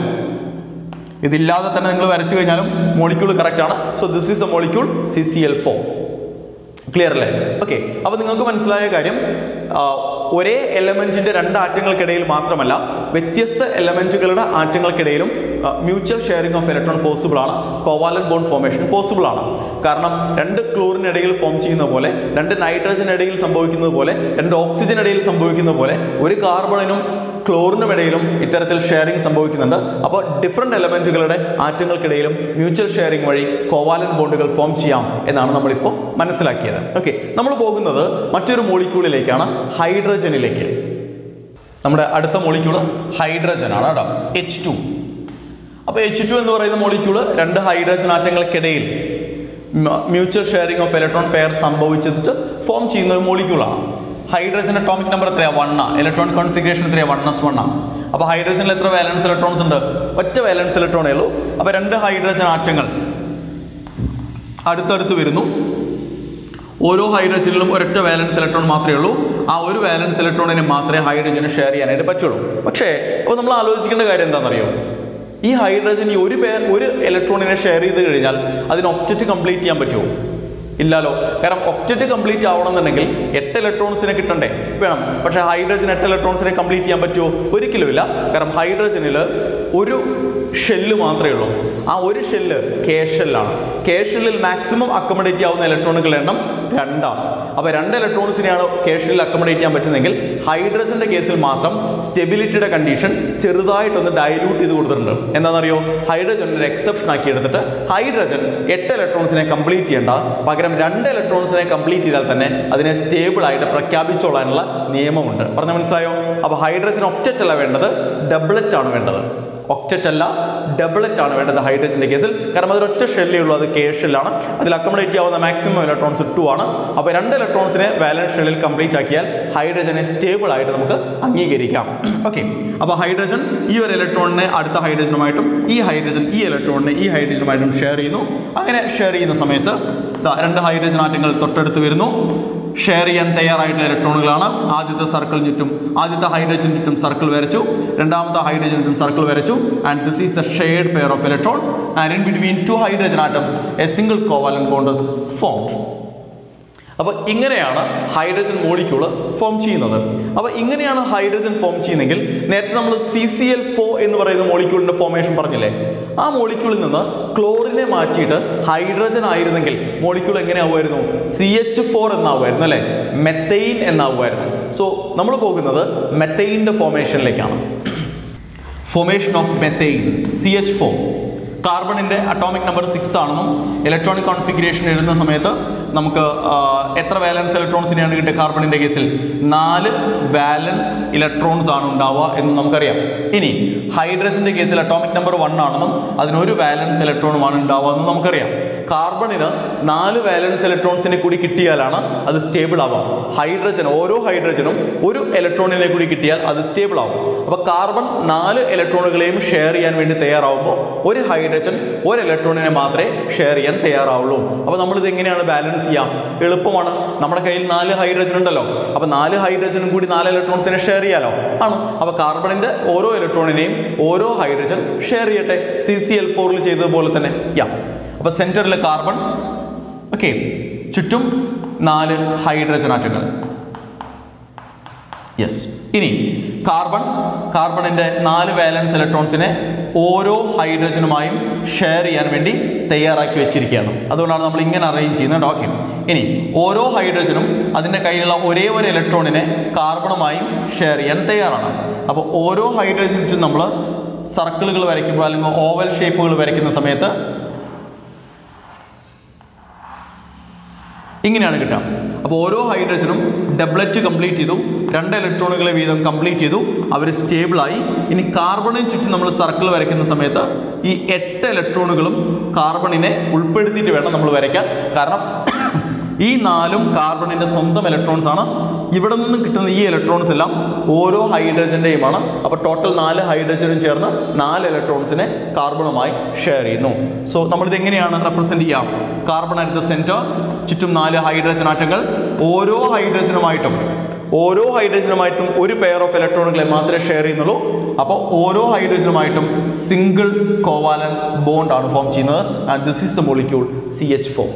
ഇതില്ലാതെ തന്നെ നിങ്ങൾ വരച്ചു കഴിഞ്ഞാലും മോളിക്യൂൾ കറക്റ്റ് ആണ് so this is the molecule C C L four clear അല്ലേ ഓക്കെ അപ്പോൾ നിങ്ങൾക്ക് മനസ്സിലായ കാര്യം ആ, ഒരേ എലമെന്റിന്റെ രണ്ട് ആറ്റങ്ങൾക്കിടയിൽ മാത്രമല്ല വ്യത്യസ്ത എലമെന്റുകളുടെ ആറ്റങ്ങൾക്കിടയിലും mutual sharing of electron possible ആണ് കോവാലൻ ബോണ്ട് ഫോർമേഷൻ പോസിബിൾ ആണ് കാരണം രണ്ട് ക്ലോറിനിടയിൽ ഫോം ചെയ്യുന്ന പോലെ രണ്ട് നൈട്രജൻ ഇടയിൽ സംഭവിക്കുന്നത് പോലെ രണ്ട് ഓക്സിജൻ ഇടയിൽ സംഭവിക്കുന്ന പോലെ ഒരു കാർബണിനും ക്ലോറിനും ഇടയിലും ഇത്തരത്തിൽ ഷെയറിംഗ് സംഭവിക്കുന്നുണ്ട് അപ്പോൾ ഡിഫറെൻ്റ് എലമെന്റുകളുടെ ആറ്റങ്ങൾക്കിടയിലും മ്യൂച്വൽ ഷെയറിംഗ് വഴി കോവാലൻ ബോണ്ടുകൾ ഫോം ചെയ്യാം എന്നാണ് നമ്മളിപ്പോൾ മനസ്സിലാക്കിയത് ഓക്കെ നമ്മൾ പോകുന്നത് മറ്റൊരു മോളിക്യൂളിലേക്കാണ് ഹൈഡ്രജനിലേക്ക് നമ്മുടെ അടുത്ത മോളിക്യൂള് ഹൈഡ്രജൻ ആണ് കേട്ടോ എച്ച് ടു അപ്പോൾ എച്ച് ടു എന്ന് പറയുന്ന മോളിക്യൂള് രണ്ട് ഹൈഡ്രജൻ ആറ്റങ്ങൾക്കിടയിൽ mutual sharing of electron pair സംഭവിച്ചിട്ട് ഫോം ചെയ്യുന്ന ഒരു മോളിക്യൂളാണ് ഹൈഡ്രജൻ അറ്റോമിക് നമ്പർ എത്രയാണ് വണ്ണ ഇലക്ട്രോൺ കോൺഫിഗറേഷൻ എത്രയാണ് വൺ എസ് വണ്ണ അപ്പോൾ ഹൈഡ്രജനിൽ എത്ര വാലൻസ് ഇലക്ട്രോൺസ് ഉണ്ട് ഒറ്റ വാലൻസ് ഇലക്ട്രോണേ ഉള്ളൂ അപ്പോൾ രണ്ട് ഹൈഡ്രജൻ ആറ്റങ്ങൾ അടുത്തടുത്ത് വരുന്നു ഓരോ ഹൈഡ്രജനിലും ഒരൊറ്റ വാലൻസ് ഇലക്ട്രോൺ മാത്രമേ ഉള്ളൂ ആ ഒരു വാലൻസ് ഇലക്ട്രോണിനെ മാത്രമേ ഹൈഡ്രജന് ഷെയർ ചെയ്യാനായിട്ട് പറ്റുള്ളൂ പക്ഷേ അപ്പോൾ നമ്മൾ ആലോചിക്കേണ്ട കാര്യം എന്താണെന്നറിയോ ഈ ഹൈഡ്രജൻ ഈ ഒരു പേർ ഒരു ഇലക്ട്രോണിനെ ഷെയർ ചെയ്ത് കഴിഞ്ഞാൽ അതിന് ഒക്റ്ററ്റ് കംപ്ലീറ്റ് ചെയ്യാൻ പറ്റുമോ ഇല്ലല്ലോ കാരണം ഒക്റ്ററ്റ് കംപ്ലീറ്റ് ആവണമെന്നുണ്ടെങ്കിൽ എട്ട് ഇലക്ട്രോൺസിനെ കിട്ടണ്ടേ വേണം പക്ഷേ ഹൈഡ്രജൻ എട്ട് ഇലക്ട്രോൺസിനെ കംപ്ലീറ്റ് ചെയ്യാൻ പറ്റുമോ ഒരിക്കലും ഇല്ല കാരണം ഹൈഡ്രജനിൽ ഒരു ഷെല്ല് മാത്രമേ ഉള്ളൂ ആ ഒരു ഷെല്ല് കെ ഷെല്ലാണ് കെ ഷെല്ലിൽ മാക്സിമം അക്കോമഡേറ്റ് ആവുന്ന ഇലക്ട്രോണുകളുടെ എണ്ണം രണ്ടാണ് അപ്പോൾ രണ്ട് ഇലക്ട്രോൺസിനെയാണ് കേഷിൽ അക്കോമഡേറ്റ് ചെയ്യാൻ പറ്റുന്നതെങ്കിൽ ഹൈഡ്രജന്റെ കേസിൽ മാത്രം സ്റ്റെബിലിറ്റിയുടെ കണ്ടീഷൻ ചെറുതായിട്ടൊന്ന് ഡൈല്യൂട്ട് ചെയ്ത് കൊടുത്തിട്ടുണ്ട് എന്താണെന്നറിയോ ഹൈഡ്രജൻ ഒരു എക്സെപ്ഷൻ ആക്കി എടുത്തിട്ട് ഹൈഡ്രജൻ എട്ട് ഇലക്ട്രോൺസിനെ കംപ്ലീറ്റ് ചെയ്യേണ്ട പകരം രണ്ട് ഇലക്ട്രോൺസിനെ കംപ്ലീറ്റ് ചെയ്താൽ തന്നെ അതിനെ സ്റ്റേബിൾ ആയിട്ട് പ്രഖ്യാപിച്ചോളാനുള്ള നിയമമുണ്ട് പറഞ്ഞ മനസ്സിലായോ അപ്പോൾ ഹൈഡ്രജൻ ഒക്റ്ററ്റ് അല്ല വേണ്ടത് ഡബിളറ്റ് ആണ് വേണ്ടത് ഒക്റ്ററ്റ് അല്ല ഡബിളറ്റ് ആണ് വേണ്ടത് ഹൈഡ്രജന്റെ കേസിൽ കാരണം അതൊരു ഒറ്റ ഷെല്ലേ ഉള്ളൂ അത് കെ ഷെല്ലാണ് അതിൽ അക്കോമഡേറ്റ് ചെയ്യാവുന്ന മാക്സിമം ഇലക്ട്രോൺസ് ടു ആണ് അപ്പോൾ രണ്ട് ഇലക്ട്രോൺസിനെ വാലൻസ് ഷെല്ലിൽ കംപ്ലീറ്റ് ആക്കിയാൽ ഹൈഡ്രജനെ സ്റ്റേബിൾ ആയിട്ട് നമുക്ക് അംഗീകരിക്കാം ഓക്കെ അപ്പോൾ ഹൈഡ്രജൻ ഈ ഒരു ഇലക്ട്രോണിനെ അടുത്ത ഹൈഡ്രജനുമായിട്ടും ഈ ഹൈഡ്രജൻ ഈ ഇലക്ട്രോണിനെ ഈ ഹൈഡ്രജനുമായിട്ടും ഷെയർ ചെയ്യുന്നു അങ്ങനെ ഷെയർ ചെയ്യുന്ന സമയത്ത് ദാ രണ്ട് ഹൈഡ്രജൻ ആറ്റങ്ങൾ തൊട്ടടുത്ത് വരുന്നു ഷെയർ ചെയ്യാൻ തയ്യാറായിട്ടുള്ള ഇലക്ട്രോണുകളാണ് ആദ്യത്തെ സർക്കിൾ ചുറ്റും ആദ്യത്തെ ഹൈഡ്രജൻ ചുറ്റും സർക്കിൾ വരച്ചു രണ്ടാമത്തെ ഹൈഡ്രജൻ ചുറ്റും സർക്കിൾ വരച്ചു and this is the shared pair of electron and in between two hydrogen atoms a single covalent bonds form അപ്പോൾ ഇങ്ങനെയാണ് ഹൈഡ്രജൻ മോളിക്യൂള് ഫോം ചെയ്യുന്നത് അപ്പോൾ ഇങ്ങനെയാണ് ഹൈഡ്രജൻ ഫോം ചെയ്യുന്നതെങ്കിൽ നേരത്തെ നമ്മൾ സി സി എൽ ഫോ എന്ന് പറയുന്ന മോളിക്യൂളിന്റെ ഫോർമേഷൻ പറഞ്ഞില്ലേ ആ മോളിക്യൂളിൽ നിന്ന് ക്ലോറിനെ മാറ്റിയിട്ട് ഹൈഡ്രജൻ ആയിരുന്നെങ്കിൽ മോളിക്യൂൾ എങ്ങനെയാവുമായിരുന്നു സി എച്ച് ഫോർ എന്നാവുമായിരുന്നു അല്ലേ മെത്തൈൻ എന്നാവുമായിരുന്നു സോ നമ്മൾ പോകുന്നത് മെത്തൈൻ്റെ ഫോർമേഷനിലേക്കാണ് formation of methane C H four കാർബണിൻ്റെ അറ്റോമിക് നമ്പർ സിക്സ് ആണെന്നും ഇലക്ട്രോണിക് കോൺഫിഗറേഷൻ എഴുതുന്ന സമയത്ത് നമുക്ക് ആ, എത്ര വാലൻസ് ഇലക്ട്രോൺസിനെയാണ് കിട്ടുക കാർബണിൻ്റെ കേസിൽ നാല് വാലൻസ് ഇലക്ട്രോൺസ് ആണ് ഉണ്ടാവുക എന്ന് നമുക്കറിയാം ഇനി ഹൈഡ്രജൻ്റെ കേസിൽ അറ്റോമിക് നമ്പർ വൺ ആണെന്നും അതിനൊരു വാലൻസ് ഇലക്ട്രോണുമാണ് ഉണ്ടാവുക എന്നും നമുക്കറിയാം കാർബണിന് നാല് വാലൻസ് ഇലക്ട്രോൺസിനെ കൂടി കിട്ടിയാലാണ് അത് സ്റ്റേബിൾ ആവാം ഹൈഡ്രജൻ ഓരോ ഹൈഡ്രജനും ഒരു ഇലക്ട്രോണിനെ കൂടി കിട്ടിയാൽ അത് സ്റ്റേബിൾ ആവും അപ്പോൾ കാർബൺ നാല് ഇലക്ട്രോണുകളെയും ഷെയർ ചെയ്യാൻ വേണ്ടി തയ്യാറാവുമ്പോൾ ഒരു ഹൈഡ്രജൻ ഒരു ഇലക്ട്രോണിനെ മാത്രമേ ഷെയർ ചെയ്യാൻ തയ്യാറാവുള്ളൂ അപ്പോൾ നമ്മൾ ഇത് എങ്ങനെയാണ് ബാലൻസ് ചെയ്യാം എളുപ്പമാണ് നമ്മുടെ കയ്യിൽ നാല് ഹൈഡ്രജൻ ഉണ്ടല്ലോ അപ്പോൾ നാല് ഹൈഡ്രജനും കൂടി നാല് ഇലക്ട്രോൺസിനെ ഷെയർ ചെയ്യാലോ ആണ് അപ്പോൾ കാർബണിന്റെ ഓരോ ഇലക്ട്രോണിനെയും ഓരോ ഹൈഡ്രജൻ ഷെയർ ചെയ്യട്ടെ സി സി എൽ ഫോറിൽ ചെയ്തതുപോലെ തന്നെ യാ അപ്പോൾ സെന്ററിൽ കാർബൺ ഓക്കെ ചുറ്റും നാല് ഹൈഡ്രജൻ ആറ്റങ്ങൾ യെസ് ഇനി കാർബൺ കാർബണിന്റെ നാല് വാലൻസ് ഇലക്ട്രോൺസിനെ ഓരോ ഹൈഡ്രജനുമായും ഷെയർ ചെയ്യാൻ വേണ്ടി തയ്യാറാക്കി വെച്ചിരിക്കുകയാണ് അതുകൊണ്ടാണ് നമ്മൾ ഇങ്ങനെ അറേഞ്ച് ചെയ്യുന്നത് ഓക്കെ ഇനി ഓരോ ഹൈഡ്രജനും അതിൻ്റെ കയ്യിലുള്ള ഒരേ ഒരു ഇലക്ട്രോണിനെ കാർബണുമായും ഷെയർ ചെയ്യാൻ തയ്യാറാണ് അപ്പോൾ ഓരോ ഹൈഡ്രജനും നമ്മൾ സർക്കിളുകൾ വരയ്ക്കുമ്പോൾ അല്ലെങ്കിൽ ഓവൽ ഷേപ്പുകൾ വരയ്ക്കുന്ന സമയത്ത് ഇങ്ങനെയാണ് കിട്ടുക അപ്പോൾ ഓരോ ഹൈഡ്രജനും ഡബ്ലറ്റ് കംപ്ലീറ്റ് ചെയ്തു രണ്ട് ഇലക്ട്രോണുകളെ വീതം കംപ്ലീറ്റ് ചെയ്തു അവർ സ്റ്റേബിളായി ഇനി കാർബണിന് ചുറ്റും നമ്മൾ സർക്കിൾ വരയ്ക്കുന്ന സമയത്ത് ഈ എട്ട് ഇലക്ട്രോണുകളും കാർബണിനെ ഉൾപ്പെടുത്തിയിട്ട് വേണം നമ്മൾ വരയ്ക്കാൻ കാരണം ഈ നാലും കാർബണിന്റെ സ്വന്തം ഇലക്ട്രോൺസ് ആണ് ഇവിടെ നിന്ന് കിട്ടുന്ന ഈ ഇലക്ട്രോൺസ് എല്ലാം ഓരോ ഹൈഡ്രജന്റെയുമാണ് അപ്പോൾ ടോട്ടൽ നാല് ഹൈഡ്രജനും ചേർന്ന് നാല് ഇലക്ട്രോൺസിനെ കാർബണുമായി ഷെയർ ചെയ്യുന്നു സോ നമ്മളിത് എങ്ങനെയാണ് റെപ്രസെന്റ് ചെയ്യാം കാർബൺ അറ്റ് ദ സെന്റർ ചുറ്റും നാല് ഹൈഡ്രജൻ ആറ്റങ്ങൾ ഓരോ ഹൈഡ്രജനുമായിട്ടും ഓരോ ഹൈഡ്രജനുമായിട്ടും ഒരു പെയർ ഓഫ് ഇലക്ട്രോണുകളെ മാത്രമേ ഷെയർ ചെയ്യുന്നുള്ളൂ അപ്പോൾ ഓരോ ഹൈഡ്രജനുമായിട്ടും സിംഗിൾ കോവാലൻ ബോണ്ട് ആണ് ഫോം ചെയ്യുന്നത് and this is the molecule C H four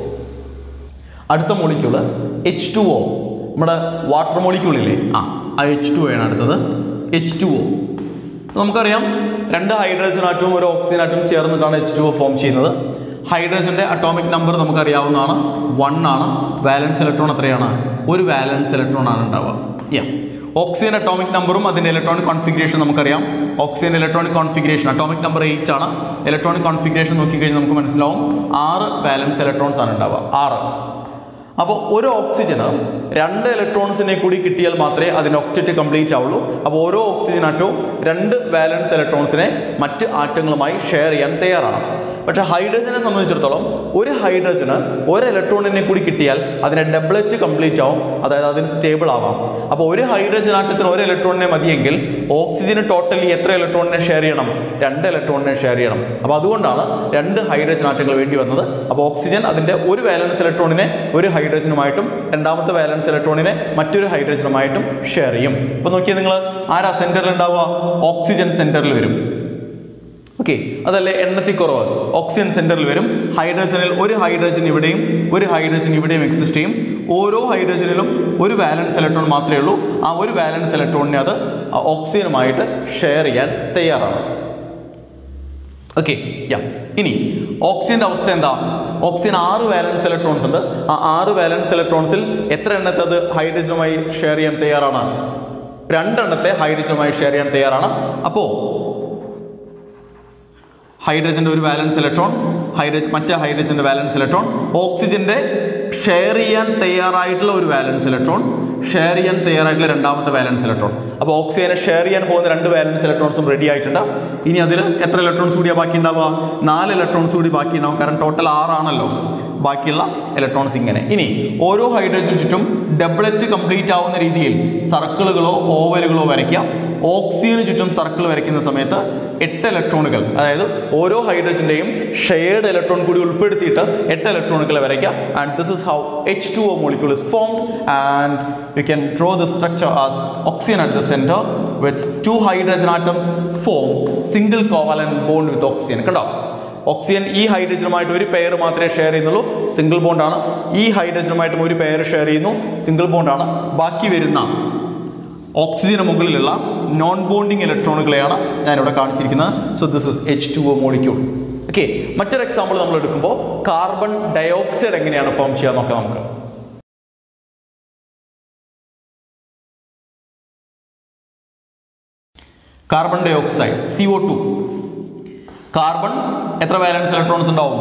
അടുത്ത മോളിക്യൂള് എച്ച് ടു ഒ നമ്മുടെ വാട്ടർ മോളിക്യൂളില്ലേ ആ ആ എച്ച് ടു ആണ് അടുത്തത് എച്ച് ടു ഒ നമുക്കറിയാം രണ്ട് ഹൈഡ്രജൻ ആറ്റവും ഒരു ഓക്സിജൻ ആറ്റവും ചേർന്നിട്ടാണ് എച്ച് ടു ഒ ഫോം ചെയ്യുന്നത് ഹൈഡ്രജന്റെ അറ്റോമിക് നമ്പർ നമുക്കറിയാവുന്നതാണ് വൺ ആണ് വാലൻസ് ഇലക്ട്രോൺ എത്രയാണ് ഒരു വാലൻസ് ഇലക്ട്രോൺ ആണ് ഉണ്ടാവുക യാ ഓക്സിജൻ അറ്റോമിക് നമ്പറും അതിന്റെ ഇലക്ട്രോണിക് കോൺഫിഗറേഷൻ നമുക്കറിയാം oxygen electronic configuration atomic number eight ആണ് ഇലക്ട്രോണിക് കോൺഫിഗറേഷൻ നോക്കിക്കഴിഞ്ഞാൽ നമുക്ക് മനസ്സിലാവും ആറ് വാലൻസ് ഇലക്ട്രോൺസ് ആണ് ഉണ്ടാവുക ആറ് അപ്പോൾ ഒരു ഓക്സിജന് രണ്ട് ഇലക്ട്രോൺസിനെ കൂടി കിട്ടിയാൽ മാത്രമേ അതിന് ഒക്റ്ററ്റ് കംപ്ലീറ്റ് ആവുള്ളൂ അപ്പോൾ ഓരോ ഓക്സിജൻ ആറ്റവും രണ്ട് വാലൻസ് ഇലക്ട്രോൺസിനെ മറ്റ് ആറ്റങ്ങളുമായി ഷെയർ ചെയ്യാൻ തയ്യാറാണ് പക്ഷേ ഹൈഡ്രജനെ സംബന്ധിച്ചിടത്തോളം ഒരു ഹൈഡ്രജന് ഒരു ഇലക്ട്രോണിനെ കൂടി കിട്ടിയാൽ അതിനെ ഡബ്ലറ്റ് കംപ്ലീറ്റ് ആവും അതായത് അതിന് സ്റ്റേബിൾ ആവാം അപ്പോൾ ഒരു ഹൈഡ്രജൻ ആറ്റത്തിന് ഒരു ഇലക്ട്രോണിനെ മതിയെങ്കിൽ ഓക്സിജന് ടോട്ടലി എത്ര ഇലക്ട്രോണിനെ ഷെയർ ചെയ്യണം രണ്ട് ഇലക്ട്രോണിനെ ഷെയർ ചെയ്യണം അപ്പോൾ അതുകൊണ്ടാണ് രണ്ട് ഹൈഡ്രജൻ ആറ്റങ്ങൾ വേണ്ടി വന്നത് അപ്പോൾ ഓക്സിജൻ അതിൻ്റെ ഒരു വാലൻസ് ഇലക്ട്രോണിനെ ഒരു ഹൈഡ്രജനുമായിട്ടും രണ്ടാമത്തെ വാലൻസ് ഇലക്ട്രോണിനെ മറ്റൊരു ഹൈഡ്രജനുമായിട്ടും ഷെയർ ചെയ്യും അപ്പോൾ നോക്കിയാൽ നിങ്ങൾ ആരാ സെന്ററിൽ ഉണ്ടാവുക ഓക്സിജൻ സെന്ററിൽ വരും ഓക്കെ അതല്ലേ എണ്ണത്തിൽ കുറവ് ഓക്സിജൻ സെന്ററിൽ വരും ഹൈഡ്രജനിൽ ഒരു ഹൈഡ്രജൻ ഇവിടെയും ഒരു ഹൈഡ്രജൻ ഇവിടെയും എക്സിസ്റ്റ് ചെയ്യും ഓരോ ഹൈഡ്രജനിലും ഒരു വാലൻസ് ഇലക്ട്രോൺ മാത്രമേ ഉള്ളൂ ആ ഒരു വാലൻസ് ഇലക്ട്രോണിനെ അത് ആ ഓക്സിജനുമായിട്ട് ഷെയർ ചെയ്യാൻ തയ്യാറാണ് ഓക്കെ യാ ഇനി ഓക്സിജന്റെ അവസ്ഥ എന്താ ഓക്സിജൻ ആറ് വാലൻസ് ഇലക്ട്രോൺസ് ഉണ്ട് ആ ആറ് വാലൻസ് ഇലക്ട്രോൺസിൽ എത്ര എണ്ണത്തെ അത് ഹൈഡ്രജനുമായി ഷെയർ ചെയ്യാൻ തയ്യാറാണ് രണ്ടെണ്ണത്തെ ഹൈഡ്രജനുമായി ഷെയർ ചെയ്യാൻ തയ്യാറാണ് അപ്പോൾ ഹൈഡ്രജന്റെ ഒരു വാലൻസ് ഇലക്ട്രോൺ ഹൈഡ്രജൻ മറ്റേ ഹൈഡ്രജന്റെ വാലൻസ് ഇലക്ട്രോൺ ഓക്സിജന്റെ ഷെയർ ചെയ്യാൻ തയ്യാറായിട്ടുള്ള ഒരു വാലൻസ് ഇലക്ട്രോൺ ഷെയർ ചെയ്യാൻ തയ്യാറായിട്ടുള്ള രണ്ടാമത്തെ വാലൻസ് ഇലക്ട്രോൺ അപ്പോൾ ഓക്സിജനെ ഷെയർ ചെയ്യാൻ പോകുന്ന രണ്ട് വാലൻസ് ഇലക്ട്രോൺസും റെഡി ആയിട്ടുണ്ട് ഇനി അതിൽ എത്ര ഇലക്ട്രോൺസ് കൂടിയാ ബാക്കി ഉണ്ടാവുക നാല് ഇലക്ട്രോൺസ് കൂടി ബാക്കി ഉണ്ടാവും കാരണം ടോട്ടൽ ആറാണല്ലോ ബാക്കിയുള്ള ഇലക്ട്രോൺസ് ഇങ്ങനെ ഇനി ഓരോ ഹൈഡ്രജൻ ചുറ്റും ഡബിളറ്റ് കംപ്ലീറ്റ് ആവുന്ന രീതിയിൽ സർക്കിളുകളോ ഓവലുകളോ വരയ്ക്കാം ഓക്സിജന് ചുറ്റും സർക്കിൾ വരയ്ക്കുന്ന സമയത്ത് എട്ട് ഇലക്ട്രോണുകൾ അതായത് ഓരോ ഹൈഡ്രജന്റെയും ഷെയർഡ് ഇലക്ട്രോൺ കൂടി ഉൾപ്പെടുത്തിയിട്ട് എട്ട് ഇലക്ട്രോണുകൾ വരയ്ക്കാം and this is how H two O molecule is formed and you can draw the structure as oxygen at the centre with two hydrogen atoms form single covalent bond with oxygen കണ്ടോ oxygen ഈ ഹൈഡ്രജനുമായിട്ട് ഒരു pair മാത്രമേ share ചെയ്യുന്നുള്ളൂ single ബോണ്ടാണ് ഈ ഹൈഡ്രജനുമായിട്ടും ഒരു pair share ചെയ്യുന്നു സിംഗിൾ ബോണ്ടാണ് ബാക്കി വരുന്ന ഓക്സിജന് മുകളിലുള്ള നോൺ ബോണ്ടിങ് ഇലക്ട്രോണുകളെയാണ് ഞാനിവിടെ കാണിച്ചിരിക്കുന്നത് so this is H two O molecule okay മറ്റൊരു എക്സാമ്പിൾ നമ്മൾ എടുക്കുമ്പോൾ കാർബൺ ഡയോക്സൈഡ് എങ്ങനെയാണ് ഫോം ചെയ്യുക നോക്കാം നമുക്ക് carbon dioxide C O two carbon എത്ര വാലൻസ് ഇലക്ട്രോൺസ് ഉണ്ടാവും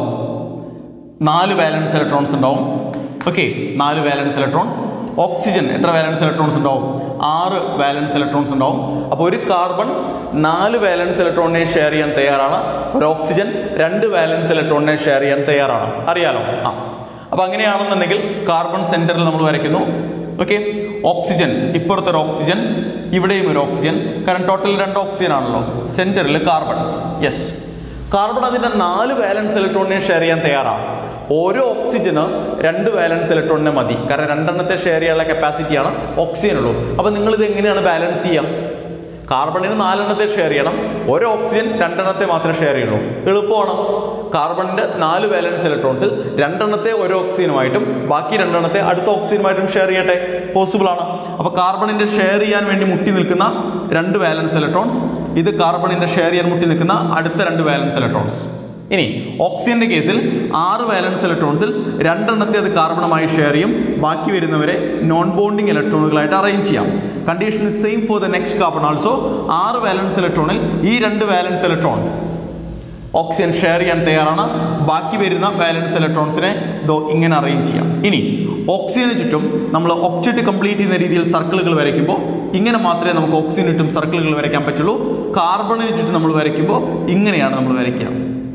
നാല് വാലൻസ് ഇലക്ട്രോൺസ് ഉണ്ടാവും ഓക്കെ നാല് വാലൻസ് ഇലക്ട്രോൺസ് ഓക്സിജൻ എത്ര വാലൻസ് ഇലക്ട്രോൺസ് ഉണ്ടാവും ആറ് വാലൻസ് ഇലക്ട്രോൺസ് ഉണ്ടാവും അപ്പോൾ ഒരു കാർബൺ നാല് വാലൻസ് ഇലക്ട്രോണിനെ ഷെയർ ചെയ്യാൻ തയ്യാറാണ് ഒരു ഓക്സിജൻ രണ്ട് വാലൻസ് ഇലക്ട്രോണിനെ ഷെയർ ചെയ്യാൻ തയ്യാറാണ് അറിയാലോ ആ അപ്പോൾ അങ്ങനെയാണെന്നുണ്ടെങ്കിൽ കാർബൺ സെന്ററിൽ നമ്മൾ വരയ്ക്കുന്നു ഓക്കെ ഓക്സിജൻ ഇപ്പുറത്തൊരു ഓക്സിജൻ ഇവിടെയും ഒരു ഓക്സിജൻ കാരണം ടോട്ടൽ രണ്ട് ഓക്സിജൻ ആണല്ലോ സെന്ററിൽ കാർബൺ യെസ് കാർബൺ അതിന്റെ നാല് വാലൻസ് ഇലക്ട്രോണിനെ ഷെയർ ചെയ്യാൻ തയ്യാറാണ് ഓരോ ഓക്സിജന് രണ്ട് വാലൻസ് ഇലക്ട്രോണിനെ മതി കാരണം രണ്ടെണ്ണത്തെ ഷെയർ ചെയ്യാനുള്ള കപ്പാസിറ്റിയാണ് ഓക്സിജൻ ഉള്ളൂ അപ്പോൾ നിങ്ങൾ ഇത് എങ്ങനെയാണ് ബാലൻസ് ചെയ്യുക കാർബണിന് നാലെണ്ണത്തെ ഷെയർ ചെയ്യണം ഒരു ഓക്സിജൻ രണ്ടെണ്ണത്തെ മാത്രമേ ഷെയർ ചെയ്യുള്ളൂ എളുപ്പമാണ് കാർബണിന്റെ നാല് വാലൻസ് ഇലക്ട്രോൺസിൽ രണ്ടെണ്ണത്തെ ഒരു ഓക്സിജനുമായിട്ടും ബാക്കി രണ്ടെണ്ണത്തെ അടുത്ത ഓക്സിജനുമായിട്ടും ഷെയർ ചെയ്യട്ടെ പോസിബിൾ ആണ് അപ്പോൾ കാർബണിന്റെ ഷെയർ ചെയ്യാൻ വേണ്ടി മുട്ടി നിൽക്കുന്ന രണ്ട് വാലൻസ് ഇലക്ട്രോൺസ് ഇത് കാർബണിന്റെ ഷെയർ ചെയ്യാൻ മുട്ടി നിൽക്കുന്ന അടുത്ത രണ്ട് വാലൻസ് ഇലക്ട്രോൺസ് ഇനി ഓക്സിജന്റെ കേസിൽ ആറ് വാലൻസ് ഇലക്ട്രോൺസിൽ രണ്ടെണ്ണത്തെ അത് കാർബണുമായി ഷെയർ ചെയ്യും ബാക്കി വരുന്നവരെ നോൺ ബോണ്ടിങ് ഇലക്ട്രോണുകളായിട്ട് അറേഞ്ച് ചെയ്യാം condition is same for the next carbon also ആറ് വാലൻസ് ഇലക്ട്രോണിൽ ഈ രണ്ട് വാലൻസ് ഇലക്ട്രോൺ ഓക്സിജൻ ഷെയർ ചെയ്യാൻ തയ്യാറാണ് ബാക്കി വരുന്ന വാലൻസ് ഇലക്ട്രോൺസിനെ ദോ ഇങ്ങനെ അറേഞ്ച് ചെയ്യാം ഇനി ഓക്സിജന് ചുറ്റും നമ്മൾ ഒക്ചറ്റ് കംപ്ലീറ്റ് ചെയ്യുന്ന രീതിയിൽ സർക്കിളുകൾ വരയ്ക്കുമ്പോൾ ഇങ്ങനെ മാത്രമേ നമുക്ക് ഓക്സിജന് ചുറ്റും സർക്കിളുകൾ വരയ്ക്കാൻ പറ്റുള്ളൂ കാർബണിന് ചുറ്റും നമ്മൾ വരയ്ക്കുമ്പോൾ ഇങ്ങനെയാണ് നമ്മൾ വരയ്ക്കുക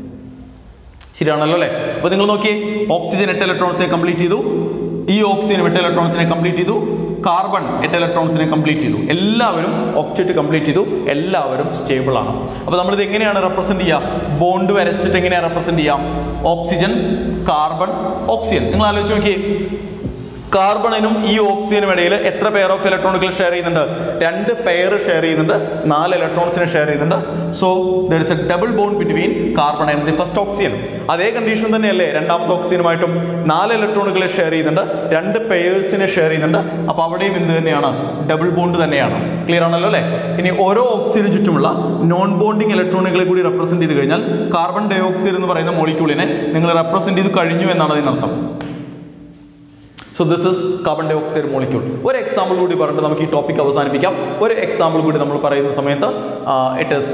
ശരിയാണല്ലോ അല്ലേ അപ്പോൾ നിങ്ങൾ നോക്കിയേ ഓക്സിജൻ എട്ട് ഇലക്ട്രോൺസിനെ കംപ്ലീറ്റ് ചെയ്തു ഈ ഓക്സിജൻ എട്ട് ഇലക്ട്രോൺസിനെ കംപ്ലീറ്റ് ചെയ്തു കാർബൺ എട്ട് ഇലക്ട്രോൺസിനെ കംപ്ലീറ്റ് ചെയ്തു എല്ലാവരും ഒക്ചറ്റ് കംപ്ലീറ്റ് ചെയ്തു എല്ലാവരും സ്റ്റേബിൾ ആണ് അപ്പോൾ നമ്മളിത് എങ്ങനെയാണ് റെപ്രസെന്റ് ചെയ്യുക ബോണ്ട് വരച്ചിട്ട് എങ്ങനെയാണ് റെപ്രസെന്റ് ചെയ്യാം ഓക്സിജൻ കാർബൺ ഓക്സിജൻ നിങ്ങൾ ആലോചിച്ച് നോക്കിയേ കാർബണിനും ഈ ഓക്സിജനും ഇടയിൽ എത്ര പെയർ ഓഫ് ഇലക്ട്രോണുകൾ ഷെയർ ചെയ്യുന്നുണ്ട് രണ്ട് പെയർ ഷെയർ ചെയ്യുന്നുണ്ട് നാല് ഇലക്ട്രോൺസിനെ ഷെയർ ചെയ്യുന്നുണ്ട് so there is a double bond between carbon and the first oxygen അതേ കണ്ടീഷൻ തന്നെയല്ലേ രണ്ടാമത്തെ ഓക്സിജനുമായിട്ടും നാല് ഇലക്ട്രോണുകളെ ഷെയർ ചെയ്യുന്നുണ്ട് രണ്ട് പെയേഴ്സിനെ ഷെയർ ചെയ്യുന്നുണ്ട് അപ്പോൾ അവിടെയും എന്ത് തന്നെയാണ് ഡബിൾ ബോണ്ട് തന്നെയാണ് ക്ലിയർ ആണല്ലോ അല്ലേ ഇനി ഓരോ ഓക്സിജന് ചുറ്റുമുള്ള നോൺ ബോണ്ടിങ് ഇലക്ട്രോണുകളെ കൂടി റെപ്രസെന്റ് ചെയ്ത് കഴിഞ്ഞാൽ കാർബൺ ഡൈ ഓക്സൈഡ് എന്ന് പറയുന്ന മോളിക്യൂളിനെ നിങ്ങൾ റെപ്രസെന്റ് ചെയ്ത് കഴിഞ്ഞു എന്നാണ് അതിനർത്ഥം so this is carbon dioxide molecule ഒരു എക്സാമ്പിൾ കൂടി പറഞ്ഞിട്ട് നമുക്ക് ഈ ടോപ്പിക് അവസാനിപ്പിക്കാം ഒരു എക്സാമ്പിൾ കൂടി നമ്മൾ പറയുന്ന സമയത്ത് ഇറ്റ് ഇസ്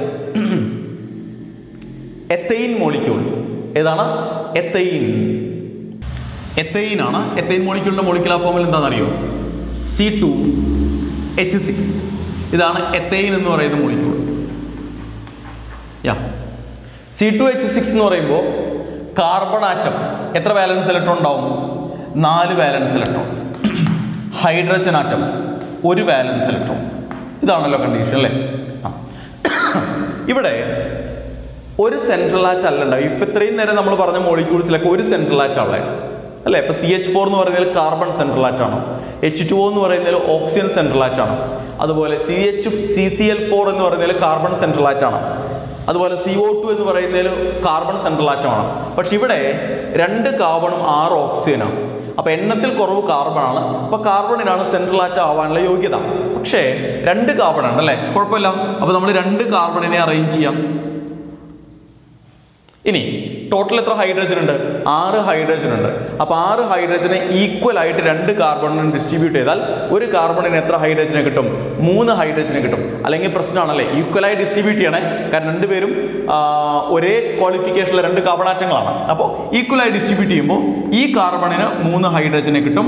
എത്തൈൻ മോളിക്യൂൾ ഏതാണ് എത്തൈൻ എത്തൈൻ ആണ് എത്തൈൻ മോളിക്യൂളിന്റെ മോളിക്കുലാർ ഫോമിൽ എന്താണെന്നറിയോ സി ടു എച്ച് സിക്സ് ഇതാണ് എത്തൈൻ എന്ന് പറയുന്ന molecule yeah C two H six എന്ന് പറയുമ്പോൾ കാർബൺ ആറ്റം എത്ര വാലൻസ് ഇലക്ട്രോൺ ഉണ്ടാവും നാല് വാലൻസ് ഇലക്ട്രോൺ ഹൈഡ്രജൻ ആറ്റം ഒരു വാലൻസ് ഇലക്ട്രോൺ ഇതാണല്ലോ കണ്ടീഷൻ അല്ലേ ആ. ഇവിടെ ഒരു സെൻട്രൽ ആറ്റ് അല്ല ഉണ്ടാവും ഇപ്പം ഇത്രയും നേരം നമ്മൾ പറഞ്ഞ മോളിക്യൂൾസിലൊക്കെ ഒരു സെൻട്രൽ ആറ്റ് ഉള്ളത് അല്ലേ ഇപ്പം സി എച്ച് ഫോർ എന്ന് പറയുന്നതിൽ കാർബൺ സെൻട്രൽ ആറ്റ് ആണ് എച്ച് ടു എന്ന് പറയുന്നതിൽ ഓക്സിജൻ സെൻട്രൽ ആറ്റ് ആണ് അതുപോലെ C H C C L four എന്ന് പറയുന്നതിൽ കാർബൺ സെൻട്രൽ ആറ്റ് ആണ് അതുപോലെ സി ഒ ടു എന്ന് പറയുന്നതിൽ കാർബൺ സെൻട്രൽ ആറ്റമാണ് പക്ഷെ ഇവിടെ രണ്ട് കാർബണും ആറ് ഓക്സിജനാണ് അപ്പൊ എണ്ണത്തിൽ കുറവ് കാർബൺ ആണ് അപ്പൊ കാർബണിനാണ് സെൻട്രൽ ആറ്റം ആവാനുള്ള യോഗ്യത പക്ഷേ രണ്ട് കാർബൺ ആണ് അല്ലേ കുഴപ്പമില്ല അപ്പൊ നമ്മൾ രണ്ട് കാർബണിനെ അറേഞ്ച് ചെയ്യാം ഇനി ടോട്ടൽ എത്ര ഹൈഡ്രജൻ ഉണ്ട് ആറ് ഹൈഡ്രജൻ ഉണ്ട് അപ്പോൾ ആറ് ഹൈഡ്രജനെ ഈക്വൽ ആയിട്ട് രണ്ട് കാർബണിന് ഡിസ്ട്രിബ്യൂട്ട് ചെയ്താൽ ഒരു കാർബണിന് എത്ര ഹൈഡ്രജനെ കിട്ടും മൂന്ന് ഹൈഡ്രജനെ കിട്ടും അല്ലെങ്കിൽ പ്രശ്നമാണല്ലേ ഈക്വലായി ഡിസ്ട്രിബ്യൂട്ട് ചെയ്യണേ കാരണം രണ്ടുപേരും ആ, ഒരേ ക്വാളിഫിക്കേഷനിലെ രണ്ട് കാർബണാറ്റങ്ങളാണ് അപ്പോൾ ഈക്വലായി ഡിസ്ട്രിബ്യൂട്ട് ചെയ്യുമ്പോൾ ഈ കാർബണിന് മൂന്ന് ഹൈഡ്രജനെ കിട്ടും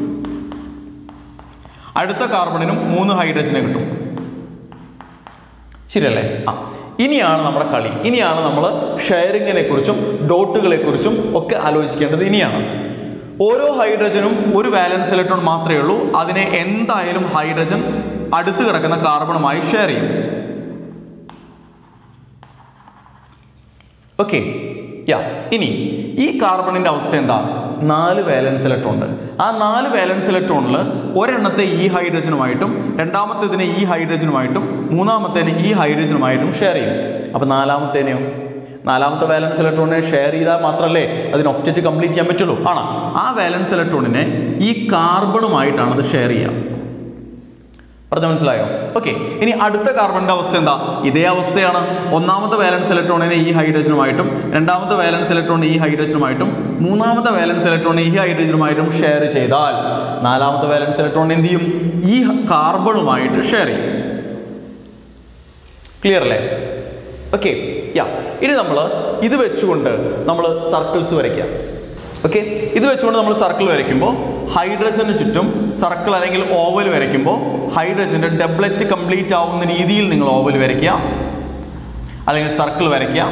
അടുത്ത കാർബണിനും മൂന്ന് ഹൈഡ്രജനെ കിട്ടും ശരിയല്ലേ ആ ഇനിയാണ് നമ്മുടെ കളി ഇനിയാണ് നമ്മൾ ഷെയറിങ്ങിനെ കുറിച്ചും ഡോട്ടുകളെ കുറിച്ചും ഒക്കെ ആലോചിക്കേണ്ടത് ഇനിയാണ് ഓരോ ഹൈഡ്രജനും ഒരു വാലൻസ് ഇലക്ട്രോൺ മാത്രമേ ഉള്ളൂ അതിനെ എന്തായാലും ഹൈഡ്രജൻ അടുത്ത് കിടക്കുന്ന കാർബണുമായി ഷെയർ ചെയ്യും ഓക്കെ യാ ഇനി ഈ കാർബണിന്റെ അവസ്ഥ എന്താ നാല് വാലൻസ് ഇലക്ട്രോൺ ഉണ്ട് ആ നാല് വാലൻസ് ഇലക്ട്രോണിൽ ഒരെണ്ണത്തെ ഈ ഹൈഡ്രജനുമായിട്ടും രണ്ടാമത്തേതിനെ ഈ ഹൈഡ്രജനുമായിട്ടും മൂന്നാമത്തേനെ ഈ ഹൈഡ്രജനുമായിട്ടും ഷെയർ ചെയ്യും അപ്പോൾ നാലാമത്തേനെയോ നാലാമത്തെ വാലൻസ് ഇലക്ട്രോണിനെ ഷെയർ ചെയ്താൽ മാത്രമല്ലേ അതിന് ഒബ്ജക്റ്റ് കംപ്ലീറ്റ് ചെയ്യാൻ പറ്റുള്ളൂ ആണ് ആ വാലൻസ് ഇലക്ട്രോണിനെ ഈ കാർബണുമായിട്ടാണ് അത് ഷെയർ ചെയ്യുക പറഞ്ഞ മനസ്സിലായോ ഓക്കെ ഇനി അടുത്ത കാർബണിന്റെ അവസ്ഥ എന്താ ഇതേ അവസ്ഥയാണ് ഒന്നാമത്തെ വാലൻസ് ഇലക്ട്രോണിനെ ഈ ഹൈഡ്രജനുമായിട്ടും രണ്ടാമത്തെ വാലൻസ് ഇലക്ട്രോണിനെ ഈ ഹൈഡ്രജനുമായിട്ടും മൂന്നാമത്തെ വാലൻസ് ഇലക്ട്രോണിനെ ഈ ഹൈഡ്രജനുമായിട്ടും ഷെയർ ചെയ്താൽ നാലാമത്തെ വാലൻസ് ഇലക്ട്രോൺ എന്ത് ചെയ്യും ഈ കാർബണുമായിട്ട് ഷെയർ ചെയ്യും ക്ലിയർ അല്ലേ ഓക്കെ യാ ഇനി നമ്മൾ ഇത് വെച്ചുകൊണ്ട് നമ്മൾ സർക്കിൾസ് വരയ്ക്കാം ഓക്കെ ഇത് വെച്ചുകൊണ്ട് നമ്മൾ സർക്കിൾ വരയ്ക്കുമ്പോൾ ഹൈഡ്രജന് ചുറ്റും സർക്കിൾ അല്ലെങ്കിൽ ഓവൽ വരയ്ക്കുമ്പോൾ ഹൈഡ്രജന്റെ ഡബ്ലറ്റ് കംപ്ലീറ്റ് ആവുന്ന രീതിയിൽ നിങ്ങൾ ഓവൽ വരയ്ക്കുക അല്ലെങ്കിൽ സർക്കിൾ വരയ്ക്കുക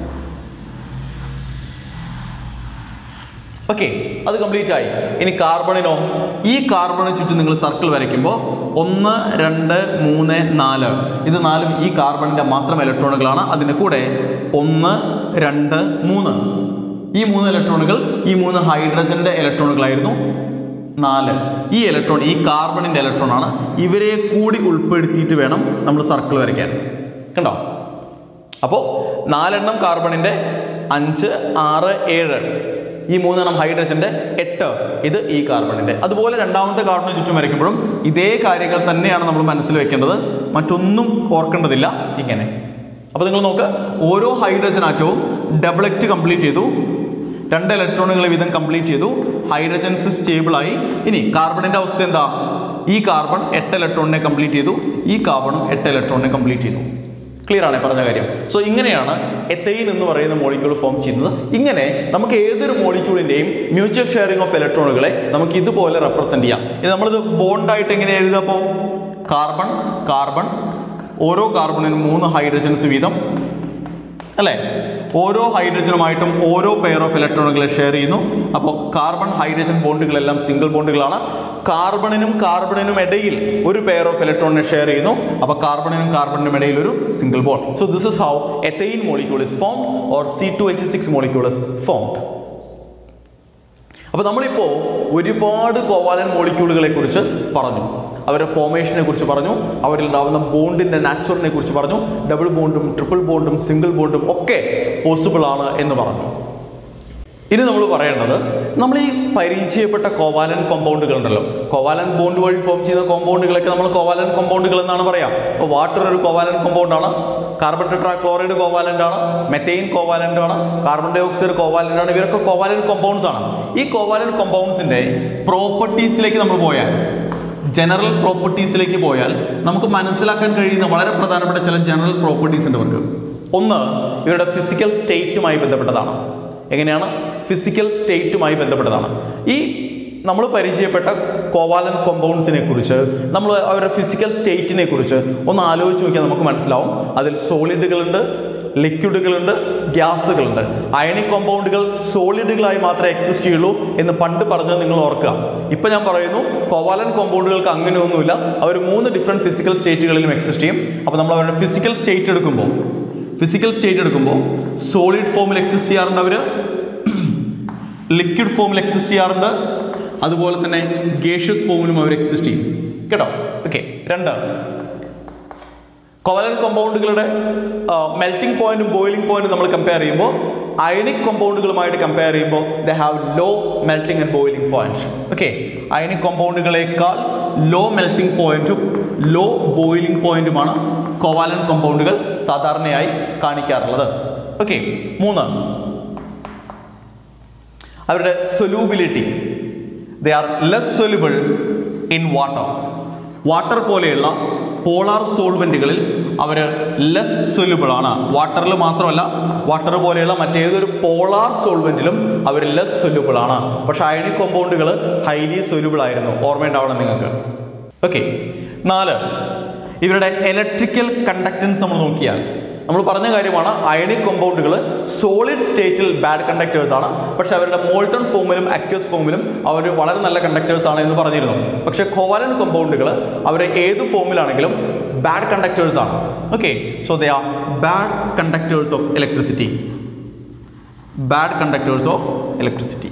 ഓക്കെ അത് കംപ്ലീറ്റ് ആയി ഇനി കാർബണിനോ ഈ കാർബണിന് ചുറ്റും നിങ്ങൾ സർക്കിൾ വരയ്ക്കുമ്പോൾ ഒന്ന് രണ്ട് മൂന്ന് നാല് ഇത് നാലും ഈ കാർബണിന്റെ മാത്രം ഇലക്ട്രോണുകളാണ് അതിൻ്റെ കൂടെ ഒന്ന് രണ്ട് മൂന്ന് ഈ മൂന്ന് ഇലക്ട്രോണുകൾ ഈ മൂന്ന് ഹൈഡ്രജന്റെ ഇലക്ട്രോണുകളായിരുന്നു നാല് ഈ ഇലക്ട്രോൺ ഈ കാർബണിന്റെ ഇലക്ട്രോൺ ആണ് ഇവരെ കൂടി ഉൾപ്പെടുത്തിയിട്ട് വേണം നമ്മൾ സർക്കിൾ വരയ്ക്കാൻ കണ്ടോ അപ്പോൾ നാലെണ്ണം കാർബണിന്റെ അഞ്ച് ആറ് ഏഴ് ഈ മൂന്നെണ്ണം ഹൈഡ്രജന്റെ എട്ട് ഇത് ഈ കാർബണിന്റെ അതുപോലെ രണ്ടാമത്തെ കാർബണിന് ചുറ്റും വരയ്ക്കുമ്പോഴും ഇതേ കാര്യങ്ങൾ തന്നെയാണ് നമ്മൾ മനസ്സിൽ വെക്കേണ്ടത് മറ്റൊന്നും ഓർക്കേണ്ടതില്ല ഇങ്ങനെ അപ്പോൾ നിങ്ങൾ നോക്ക് ഓരോ ഹൈഡ്രജൻ ആറ്റവും ഡബിളക്റ്റ് കംപ്ലീറ്റ് ചെയ്തു രണ്ട് ഇലക്ട്രോണുകൾ വീതം കംപ്ലീറ്റ് ചെയ്തു ഹൈഡ്രജൻസ് സ്റ്റേബിളായി ഇനി കാർബണിന്റെ അവസ്ഥ എന്താ ഈ കാർബൺ എട്ട് ഇലക്ട്രോണിനെ കംപ്ലീറ്റ് ചെയ്തു ഈ കാർബണും എട്ട് ഇലക്ട്രോണിനെ കംപ്ലീറ്റ് ചെയ്തു ക്ലിയർ ആണ് പറഞ്ഞ കാര്യം സോ ഇങ്ങനെയാണ് എത്തൈൻ എന്ന് പറയുന്ന മോളിക്യൂൾ ഫോം ചെയ്യുന്നത് ഇങ്ങനെ നമുക്ക് ഏതൊരു മോളിക്യൂളിന്റെയും മ്യൂച്വൽ ഷെയറിംഗ് ഓഫ് ഇലക്ട്രോണുകളെ നമുക്ക് ഇതുപോലെ റെപ്രസെന്റ് ചെയ്യാം ഇത് നമ്മളിത് ബോണ്ടായിട്ട് എങ്ങനെ എഴുതുക അപ്പോൾ കാർബൺ കാർബൺ ഓരോ കാർബണിനും മൂന്ന് ഹൈഡ്രജൻസ് വീതം അല്ലേ ഓരോ ഹൈഡ്രജനുമായിട്ടും ഓരോ പെയർ ഓഫ് ഇലക്ട്രോണുകളെ ഷെയർ ചെയ്യുന്നു അപ്പോൾ കാർബൺ ഹൈഡ്രജൻ ബോണ്ടുകളെല്ലാം സിംഗിൾ ബോണ്ടുകളാണ് കാർബണിനും കാർബണിനും ഇടയിൽ ഒരു പെയർ ഓഫ് ഇലക്ട്രോണിനെ ഷെയർ ചെയ്യുന്നു അപ്പോൾ കാർബണിനും കാർബണിനും ഇടയിൽ ഒരു single bond so this is how ethane molecule is formed or C two H six molecule is formed അപ്പോൾ നമ്മളിപ്പോൾ ഒരുപാട് കോവാലൻ മോളിക്യൂളുകളെ കുറിച്ച് പറഞ്ഞു അവരുടെ ഫോർമേഷനെ കുറിച്ച് പറഞ്ഞു അവരിൽ ഉണ്ടാകുന്ന ബോണ്ടിന്റെ നാച്ചുറലിനെ കുറിച്ച് പറഞ്ഞു ഡബിൾ ബോണ്ടും ട്രിപ്പിൾ ബോണ്ടും സിംഗിൾ ബോണ്ടും ഒക്കെ പോസിബിൾ ആണ് എന്ന് പറഞ്ഞു ഇനി നമ്മൾ പറയേണ്ടത് നമ്മൾ ഈ പരിചയപ്പെട്ട കോവാലൻ കോമ്പൗണ്ടുകൾ ഉണ്ടല്ലോ കോവാലൻ ബോണ്ട് വഴി ഫോം ചെയ്യുന്ന കോമ്പൗണ്ടുകളൊക്കെ നമ്മൾ കോവാലൻ കോമ്പൗണ്ടുകൾ എന്നാണ് പറയാം ഇപ്പോൾ വാട്ടർ ഒരു കോവാലൻ കോമ്പൗണ്ട് ആണ് കാർബൺ ടെട്രാ ക്ലോറൈഡ് കോവാലന്റ് ആണ് മെത്തൈൻ കോവാലന്റ് ആണ് കാർബൺ ഡൈ ഓക്സൈഡ് കോവാലന്റ് ആണ് ഇവരൊക്കെ കോവാലൻ കോമ്പൗണ്ട്സ് ആണ് ഈ കോവാലൻ കോമ്പൗണ്ട്സിന്റെ പ്രോപ്പർട്ടീസിലേക്ക് നമ്മൾ പോയാൽ ജനറൽ പ്രോപ്പർട്ടീസിലേക്ക് പോയാൽ നമുക്ക് മനസ്സിലാക്കാൻ കഴിയുന്ന വളരെ പ്രധാനപ്പെട്ട ചില ജനറൽ പ്രോപ്പർട്ടീസ് ഉണ്ട് ഇവർക്ക് ഒന്ന് ഇവരുടെ ഫിസിക്കൽ സ്റ്റേറ്റുമായി ബന്ധപ്പെട്ടതാണ് എങ്ങനെയാണ് ഫിസിക്കൽ സ്റ്റേറ്റുമായി ബന്ധപ്പെട്ടതാണ് ഈ നമ്മൾ പരിചയപ്പെട്ട കോവാലൻ കോമ്പൗണ്ട്സിനെ കുറിച്ച് നമ്മൾ അവരുടെ ഫിസിക്കൽ സ്റ്റേറ്റിനെ കുറിച്ച് ഒന്ന് ആലോചിച്ച് നോക്കിയാൽ നമുക്ക് മനസ്സിലാവും അതിൽ സോളിഡുകളുണ്ട് ലിക്വിഡുകളുണ്ട് ഗ്യാസുകളുണ്ട് അയണിക് കോമ്പൗണ്ടുകൾ സോളിഡുകളായി മാത്രമേ എക്സിസ്റ്റ് ചെയ്യുള്ളൂ എന്ന് പണ്ട് പറഞ്ഞത് നിങ്ങൾ ഓർക്കുക ഇപ്പം ഞാൻ പറയുന്നു കോവാലൻ കോമ്പൗണ്ടുകൾക്ക് അങ്ങനെയൊന്നുമില്ല അവർ മൂന്ന് ഡിഫറെൻറ്റ് ഫിസിക്കൽ സ്റ്റേറ്റുകളിലും എക്സിസ്റ്റ് ചെയ്യും അപ്പോൾ നമ്മൾ അവരുടെ ഫിസിക്കൽ സ്റ്റേറ്റ് എടുക്കുമ്പോൾ ഫിസിക്കൽ സ്റ്റേറ്റ് എടുക്കുമ്പോൾ സോളിഡ് ഫോമിൽ എക്സിസ്റ്റ് ചെയ്യാറുണ്ട് അവർ ലിക്വിഡ് ഫോമിൽ എക്സിസ്റ്റ് ചെയ്യാറുണ്ട് അതുപോലെ തന്നെ ഗേഷ്യസ് ഫോമിലും അവർ എക്സിസ്റ്റ് ചെയ്യും കേട്ടോ ഓക്കെ രണ്ട് കോവലൻ കോമ്പൗണ്ടുകളുടെ മെൽറ്റിംഗ് പോയിന്റും ബോയിലിംഗ് പോയിന്റും നമ്മൾ കമ്പയർ ചെയ്യുമ്പോൾ അയണിക് കോമ്പൗണ്ടുകളുമായിട്ട് കമ്പയർ ചെയ്യുമ്പോൾ they have low melting and boiling point okay ionic കോമ്പൗണ്ടുകളേക്കാൾ ലോ മെൽറ്റിംഗ് പോയിന്റും ലോ ബോയിലിംഗ് പോയിന്റുമാണ് കോവാലൻ കോമ്പൗണ്ടുകൾ സാധാരണയായി കാണിക്കാറുള്ളത് ഓക്കെ മൂന്ന് അവരുടെ solubility they are less soluble in water water പോലെയുള്ള പോളാർ സോൾവെന്റുകളിൽ അവർ ലെസ് സൊല്യൂബിൾ ആണ് വാട്ടറിൽ മാത്രമല്ല വാട്ടർ പോലെയുള്ള മറ്റേതൊരു പോളാർ സോൾവെന്റിലും അവർ ലെസ് സൊല്യൂബിൾ ആണ് പക്ഷെ അയണിക് കോമ്പൗണ്ടുകൾ ഹൈലി സൊല്യൂബിൾ ആയിരുന്നു ഓർമ്മയുണ്ടാവണം നിങ്ങൾക്ക് ഓക്കെ നാല് ഇവരുടെ ഇലക്ട്രിക്കൽ കണ്ടക്ടൻസ് നമ്മൾ നോക്കിയാൽ നമ്മൾ പറഞ്ഞ കാര്യമാണ് അയണിക് കോമ്പൗണ്ടുകൾ സോളിഡ് സ്റ്റേറ്റിൽ ബാഡ് കണ്ടക്ടേഴ്സ് ആണ് പക്ഷെ അവരുടെ മോൾട്ടൺ ഫോമിലും അക്യൂസ് ഫോമിലും അവർ വളരെ നല്ല കണ്ടക്ടേഴ്സ് ആണ് എന്ന് പറഞ്ഞിരുന്നു പക്ഷെ കോവാലൻ കോമ്പൗണ്ടുകൾ അവർ ഏത് ഫോമിലാണെങ്കിലും ബാഡ് കണ്ടക്ടേഴ്സ് ആണ് okay so they are bad conductors of electricity bad conductors of electricity